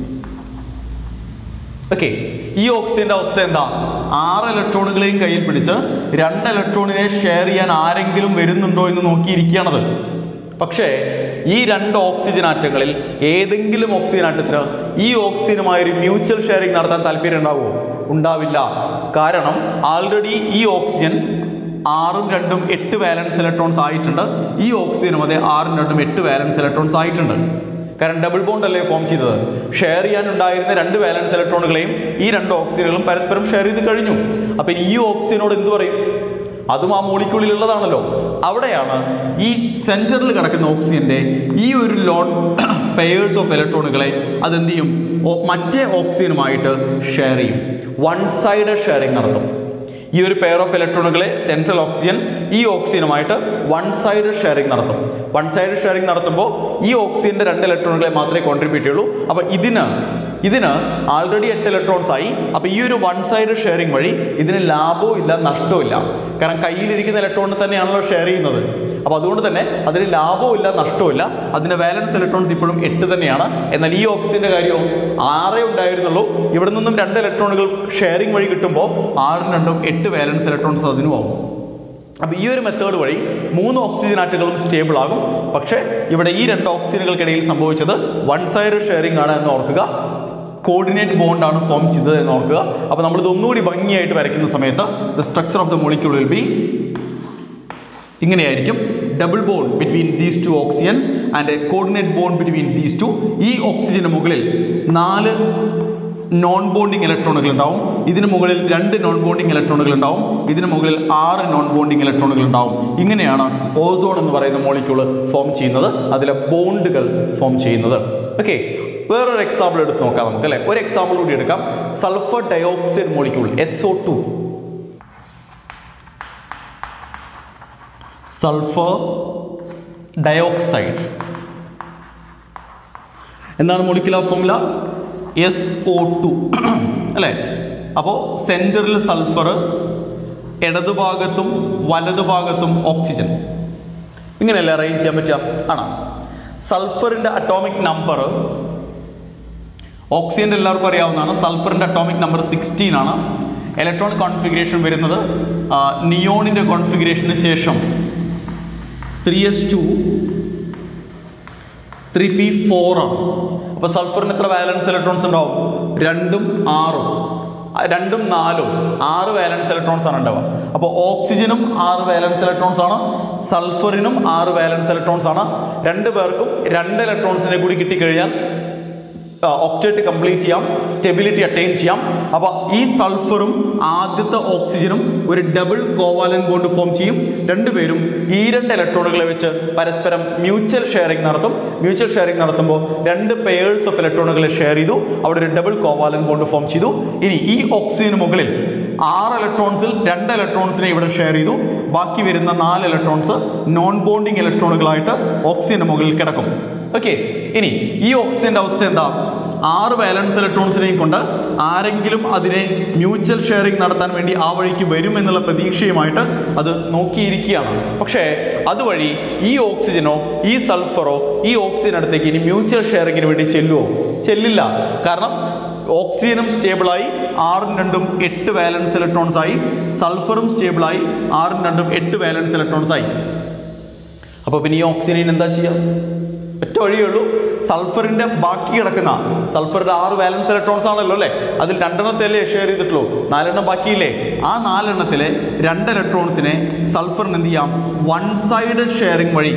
ഓക്കെ ഈ ഓക്സിജന്റെ അവസ്ഥ എന്താ ആറ് ഇലക്ട്രോണുകളെയും കയ്യിൽ പിടിച്ച് രണ്ട് ഇലക്ട്രോണിനെ ഷെയർ ചെയ്യാൻ ആരെങ്കിലും വരുന്നുണ്ടോ എന്ന് നോക്കിയിരിക്കുകയാണത് പക്ഷേ ഈ രണ്ട് ഓക്സിജൻ ആറ്റങ്ങളിൽ ഏതെങ്കിലും ഓക്സിജൻ ആറ്റത്തിന് ഈ ഓക്സിജനുമായി ഒരു മ്യൂച്വൽ ഷെയറിംഗ് നടത്താൻ താല്പര്യം ഉണ്ടാവുമോ ഉണ്ടാവില്ല കാരണം ആൾറെഡി ഈ ഓക്സിജൻ ആറും രണ്ടും എട്ട് വാലൻസ് ഇലക്ട്രോൺസ് ആയിട്ടുണ്ട് ഈ ഓക്സിജനും അതെ ആറും രണ്ടും എട്ട് വാലൻസ് ഇലക്ട്രോൺസ് ആയിട്ടുണ്ട് കാരണം ഡബിൾ ബോണ്ട് അല്ലേ ഫോം ചെയ്തത് ഷെയർ ചെയ്യാനുണ്ടായിരുന്ന രണ്ട് വാലൻസ് ഇലക്ട്രോണുകളെയും ഈ രണ്ട് ഓക്സിജനുകളും പരസ്പരം ഷെയർ ചെയ്ത് കഴിഞ്ഞു അപ്പൊ ഈ ഓക്സിജനോട് എന്ത് പറയും അതും ആ മോളിക്യൂളിലുള്ളതാണല്ലോ അവിടെയാണ് ഈ സെന്ററിൽ കിടക്കുന്ന ഓക്സിജന്റെ ഈ ഒരു ലോട്ട് പെയേഴ്സ് ഓഫ് ഇലക്ട്രോണുകളെ അതെന്ത് ചെയ്യും ഓ- മറ്റേ ഓക്സിജനുമായിട്ട് ഷെയർ ചെയ്യും വൺ സൈഡ് ഷെയറിംഗ് നടത്തും ഈ ഒരു പെയർ ഓഫ് ഇലക്ട്രോണുകളെ സെൻട്രൽ ഓക്സിജൻ ഈ ഓക്സിജനുമായിട്ട് വൺ സൈഡ് ഷെയറിംഗ് നടത്തും വൺ സൈഡ് ഷെയറിംഗ് നടത്തുമ്പോൾ ഈ ഓക്സിജന്റെ രണ്ട് ഇലക്ട്രോണുകളെ മാത്രമേ കോൺട്രിബ്യൂട്ട് ചെയ്യുള്ളൂ അപ്പോൾ ഇതിന് ഇതിന് ആൾറെഡി എട്ട് ഇലക്ട്രോൺസ് ആയി അപ്പോൾ ഈ ഒരു വൺ സൈഡ് ഷെയറിംഗ് വഴി ഇതിന് ലാഭവും ഇല്ല നഷ്ടവും ഇല്ല കാരണം കയ്യിലിരിക്കുന്ന ഇലക്ട്രോണിനെ തന്നെയാണല്ലോ ഷെയർ ചെയ്യുന്നത് അപ്പോൾ അതുകൊണ്ട് തന്നെ അതിന് ലാഭവും ഇല്ല നഷ്ടവും ഇല്ല അതിന്റെ വാലൻസ് ഇലക്ട്രോൺസ് ഇപ്പോഴും എട്ട് തന്നെയാണ് എന്നാൽ ഈ ഓക്സിജന്റെ കാര്യവും ആറേ ഉണ്ടായിരുന്നുള്ളൂ ഇവിടെ നിന്നും രണ്ട് ഇലക്ട്രോണുകൾ ഷെയറിംഗ് വഴി കിട്ടുമ്പോൾ ആറും രണ്ടും എട്ട് വാലൻസ് ഇലക്ട്രോൺസ് അതിനും ആവും അപ്പോൾ ഈ ഒരു മെത്തേഡ് വഴി മൂന്ന് ഓക്സിജൻ ആറ്റുകളും സ്റ്റേബിൾ ആകും പക്ഷേ ഇവിടെ ഈ രണ്ട് ഓക്സിജനുകൾക്കിടയിൽ സംഭവിച്ചത് വൺ സൈഡ് ഷെയറിംഗ് ആണ് എന്ന് ഓർക്കുക കോർഡിനേറ്റ് ബോണ്ട് ആണ് ഫോം ചെയ്തത് എന്ന് ഓർക്കുക അപ്പോൾ നമ്മളിത് ഒന്നുകൂടി ഭംഗിയായിട്ട് വരയ്ക്കുന്ന സമയത്ത് the structure of the molecule will be ഇങ്ങനെയായിരിക്കും double bond between these two oxygens and a coordinate bond between these two ഈ ഓക്സിജന് മുകളിൽ നാല് നോൺ ബോണ്ടിങ് ഇലക്ട്രോണുകൾ ഉണ്ടാവും ഇതിന് മുകളിൽ രണ്ട് നോൺ ബോണ്ടിങ് ഇലക്ട്രോണുകൾ ഉണ്ടാവും ഇതിന് മുകളിൽ ആറ് നോൺ ബോണ്ടിങ് ഇലക്ട്രോണുകൾ ഉണ്ടാവും ഇങ്ങനെയാണ് ഓസോൺ എന്ന് പറയുന്ന മോളിക്യൂള് ഫോം ചെയ്യുന്നത് അതിലെ ബോണ്ടുകൾ ഫോം ചെയ്യുന്നത് ഓക്കെ വേറൊരു എക്സാമ്പിൾ എടുത്ത് നോക്കാം നമുക്ക് അല്ലെ ഒരു എക്സാമ്പിൾ കൂടി എടുക്കാം sulphur dioxide molecule S O two sulphur dioxide എന്താണ് molecular formula S O two അല്ലേ അപ്പോൾ സെൻറ്ററിൽ സൾഫർ ഇടതുഭാഗത്തും വലതുഭാഗത്തും ഓക്സിജൻ ഇങ്ങനെയല്ലേ അറേഞ്ച് ചെയ്യാൻ പറ്റുക ആണോ സൾഫറിൻ്റെ അറ്റോമിക് നമ്പർ ഓക്സിജൻ്റെ എല്ലാവർക്കും അറിയാവുന്നതാണ് സൾഫറിൻ്റെ അറ്റോമിക് നമ്പർ സിക്സ്റ്റീൻ ആണ് ഇലക്ട്രോണിക് കോൺഫിഗറേഷൻ വരുന്നത് നിയോണിൻ്റെ കോൺഫിഗറേഷന് ശേഷം three S two three P four ആണ് അപ്പോൾ സൾഫറിന് എത്ര വാലൻസ് ഇലക്ട്രോൺസ് ഉണ്ടാവും രണ്ടും ആറും ആ, രണ്ടും നാലും ആറ് വാലൻസ് ഇലക്ട്രോൺസ് ആണ് ഉണ്ടാവുക അപ്പോൾ ഓക്സിജനും ആറ് വാലൻസ് ഇലക്ട്രോൺസ് ആണ് സൾഫറിനും ആറ് വാലൻസ് ഇലക്ട്രോൺസ് ആണ് രണ്ട് പേർക്കും രണ്ട് ഇലക്ട്രോൺസിനെ കൂടി കിട്ടിക്കഴിഞ്ഞാൽ ഒക്ടേറ്റ് കംപ്ലീറ്റ് ചെയ്യാം സ്റ്റെബിലിറ്റി അറ്റൈൻ ചെയ്യാം അപ്പോൾ ഈ സൾഫറും ആദ്യത്തെ ഓക്സിജനും ഒരു ഡബിൾ കോവാലൻ ബോണ്ട് ഫോം ചെയ്യും രണ്ടുപേരും ഈ രണ്ട് ഇലക്ട്രോണുകളെ വെച്ച് പരസ്പരം മ്യൂച്വൽ ഷെയറിംഗ് നടത്തും മ്യൂച്വൽ ഷെയറിംഗ് നടത്തുമ്പോൾ രണ്ട് പെയേഴ്സ് ഓഫ് ഇലക്ട്രോണുകളെ ഷെയർ ചെയ്തു അവിടെ ഒരു ഡബിൾ കോവാലൻ ബോണ്ട് ഫോം ചെയ്തു ഇനി ഈ ഓക്സിജന് മുകളിൽ ആറ് ഇലക്ട്രോൺസിൽ രണ്ട് ഇലക്ട്രോൺസിനെ ഇവിടെ ഷെയർ ചെയ്തു ബാക്കി വരുന്ന നാല് ഇലക്ട്രോൺസ് നോൺ ബോണ്ടിങ് ഇലക്ട്രോണുകളായിട്ട് ഓക്സിജന്റെ മുകളിൽ കിടക്കും ഓക്കെ ഇനി ഈ ഓക്സിജന്റെ അവസ്ഥ എന്താ ആറ് വാലൻസ് ഇലക്ട്രോൺസിനെയും കൊണ്ട് ആരെങ്കിലും അതിനെ മ്യൂച്വൽ ഷെയറിംഗ് നടത്താൻ വേണ്ടി ആ വഴിക്ക് വരും എന്നുള്ള പ്രതീക്ഷയുമായിട്ട് അത് നോക്കിയിരിക്കുകയാണ് പക്ഷേ അതുവഴി ഈ ഓക്സിജനോ ഈ സൾഫറോ ഈ ഓക്സിജൻ അടുത്തേക്ക് ഇനി മ്യൂച്വൽ ഷെയറിങ്ങിന് വേണ്ടി ചെല്ലുമോ ചെല്ലില്ല കാരണം ഓക്സിജനും സ്റ്റേബിളായി ആറും രണ്ടും എട്ട് വാലൻസ് ഇലക്ട്രോൺസ് ആയി സൾഫറും സ്റ്റേബിളായി ആറും രണ്ടും എട്ട് വാലൻസ് ഇലക്ട്രോൺസ് ആയി അപ്പോൾ പിന്നെ ഈ ഓക്സിജൻ എന്താ ചെയ്യുക ഒറ്റ വഴിയേ ഉള്ളൂ സൾഫറിന്റെ ബാക്കി കിടക്കുന്ന സൾഫറിന്റെ ആറ് വാലൻസ് ഇലക്ട്രോൺസ് ആണല്ലോ അല്ലേ അതിൽ രണ്ടെണ്ണത്തല്ലേ ഷെയർ ചെയ്തിട്ടുള്ളൂ നാലെണ്ണം ബാക്കിയില്ലേ ആ നാലെണ്ണത്തിലെ രണ്ട് ഇലക്ട്രോൺസിനെ സൾഫറിന് എന്ത് ചെയ്യാം വൺ സൈഡ് ഷെയറിംഗ് വഴി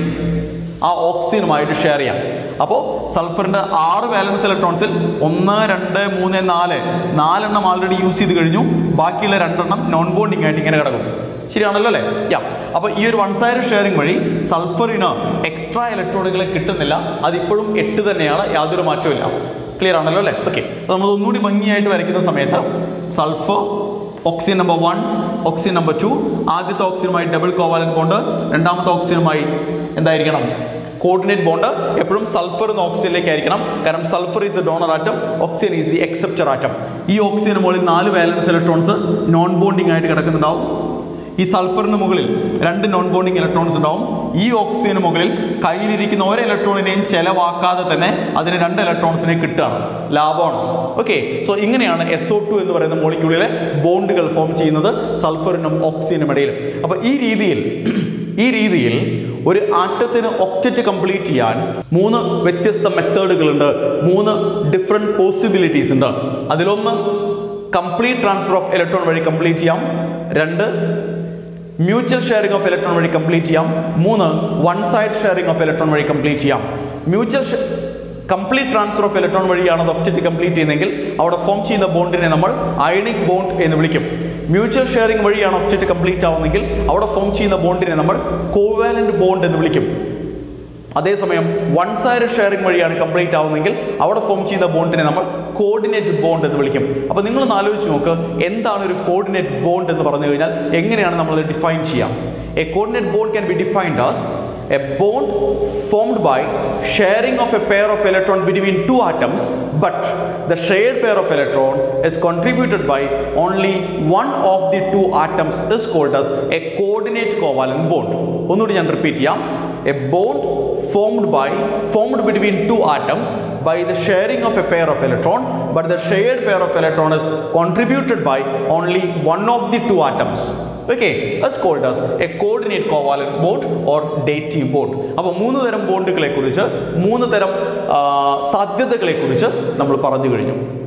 ആ ഓക്സിജനുമായിട്ട് ഷെയർ ചെയ്യാം അപ്പോൾ സൾഫറിന്റെ ആറ് വാലൻസ് ഇലക്ട്രോൺസിൽ ഒന്ന് രണ്ട് മൂന്ന് നാല് നാലെണ്ണം ആൾറെഡി യൂസ് ചെയ്ത് കഴിഞ്ഞു ബാക്കിയുള്ള രണ്ടെണ്ണം നോൺ ബോണ്ടിങ് ആയിട്ട് ഇങ്ങനെ കിടക്കും ശരിയാണല്ലോ അല്ലേ യാ അപ്പോൾ ഈ ഒരു വൺ സൈഡ് ഷെയറിംഗ് വഴി സൾഫറിന് എക്സ്ട്രാ ഇലക്ട്രോണുകളെ കിട്ടുന്നില്ല അതിപ്പോഴും എട്ട് തന്നെയാണ് യാതൊരു മാറ്റവും ഇല്ല ക്ലിയർ ആണല്ലോ അല്ലേ ഓക്കെ നമ്മൾ ഒന്നുകൂടി ഭംഗിയായിട്ട് വരയ്ക്കുന്ന സമയത്ത് sulphur oxygen number one oxygen number two ആദ്യത്തെ ഓക്സിജനുമായി ഡബിൾ കോവാലൻ ബോണ്ട് രണ്ടാമത്തെ ഓക്സിജനുമായി എന്തായിരിക്കണം കോർഡിനേറ്റ് ബോണ്ട് എപ്പോഴും സൾഫർ എന്ന ഓക്സിജനിലേക്ക് ആയിരിക്കണം കാരണം sulphur is the donor atom oxygen is the acceptor atom ഈ ഓക്സിജന് മുകളിൽ നാല് വാലൻസ് ഇലക്ട്രോൺസ് നോൺ ബോണ്ടിങ് ആയിട്ട് കിടക്കുന്നുണ്ടാവും ഈ സൾഫറിന് മുകളിൽ രണ്ട് നോൺ ബോണ്ടിങ് ഇലക്ട്രോൺസ് ഉണ്ടാവും ഈ ഓക്സിജന് മുകളിൽ കയ്യിലിരിക്കുന്ന ഒരു ഇലക്ട്രോണിനെയും ചെലവാക്കാതെ തന്നെ അതിന് രണ്ട് ഇലക്ട്രോൺസിനെ കിട്ടുകയാണ് ലാഭമാണ് ഓക്കെ സോ ഇങ്ങനെയാണ് എസ് ഒ ടു എന്ന് പറയുന്ന മോളിക്യൂളിലെ ബോണ്ടുകൾ ഫോം ചെയ്യുന്നത് സൾഫറിനും ഓക്സിജനും ഇടയിൽ അപ്പോൾ ഈ രീതിയിൽ ഈ രീതിയിൽ ഒരു ആറ്റത്തിന് ഒക്റ്ററ്റ് കംപ്ലീറ്റ് ചെയ്യാൻ മൂന്ന് വ്യത്യസ്ത മെത്തേഡുകളുണ്ട് മൂന്ന് ഡിഫറെൻറ്റ് പോസിബിലിറ്റീസ് ഉണ്ട് അതിലൊന്ന് കംപ്ലീറ്റ് ട്രാൻസ്ഫർ ഓഫ് ഇലക്ട്രോൺ വഴി കംപ്ലീറ്റ് ചെയ്യാം രണ്ട് മ്യൂച്വൽ ഷെയറിംഗ് ഓഫ് ഇലക്ട്രോൺ വഴി കംപ്ലീറ്റ് ചെയ്യാം മൂന്ന് one side sharing of electron വഴി കംപ്ലീറ്റ് ചെയ്യാം mutual complete transfer of electron വഴിയാണ് അത് ഒബ്ജക്റ്റ് കംപ്ലീറ്റ് ചെയ്യുന്നതെങ്കിൽ അവിടെ ഫോം ചെയ്യുന്ന ബോണ്ടിനെ നമ്മൾ അയണിക് ബോണ്ട് എന്ന് വിളിക്കും മ്യൂച്വൽ ഷെയറിംഗ് വഴിയാണ് ഒബ്ജക്റ്റ് കംപ്ലീറ്റ് ആവുന്നെങ്കിൽ അവിടെ ഫോം ചെയ്യുന്ന ബോണ്ടിനെ നമ്മൾ കോവാലന്റ് ബോണ്ട് എന്ന് വിളിക്കും അതേസമയം വൺ സൈഡ് ഷെയറിംഗ് വഴിയാണ് കംപ്ലീറ്റ് ആവുന്നെങ്കിൽ അവിടെ ഫോം ചെയ്യുന്ന ബോണ്ടിനെ നമ്മൾ കോർഡിനേറ്റ് ബോണ്ട് എന്ന് വിളിക്കും അപ്പോൾ നിങ്ങളൊന്ന് ആലോചിച്ച് നോക്ക് എന്താണ് ഒരു കോർഡിനേറ്റ് ബോണ്ട് എന്ന് പറഞ്ഞു കഴിഞ്ഞാൽ എങ്ങനെയാണ് നമ്മൾ ഡിഫൈൻ ചെയ്യാം a coordinate bond can be defined as a bond formed by sharing of a pair of electron between two atoms but the shared pair of electron is contributed by only one of the two atoms is called as a coordinate covalent bond ഒന്നുകൂടി ഞാൻ repeat ചെയ്യാം a bond formed by formed between two atoms by the sharing of a pair of electron but the shared pair of electron is contributed by only one of the two atoms okay as called as a coordinate covalent bond or dative bond അപ്പോൾ മൂന്ന് തരം ബോണ്ടുകളെ കുറിച്ച് മൂന്ന് തരം ആ, സാധ്യതകളെ കുറിച്ച് നമ്മൾ പറഞ്ഞു കഴിഞ്ഞു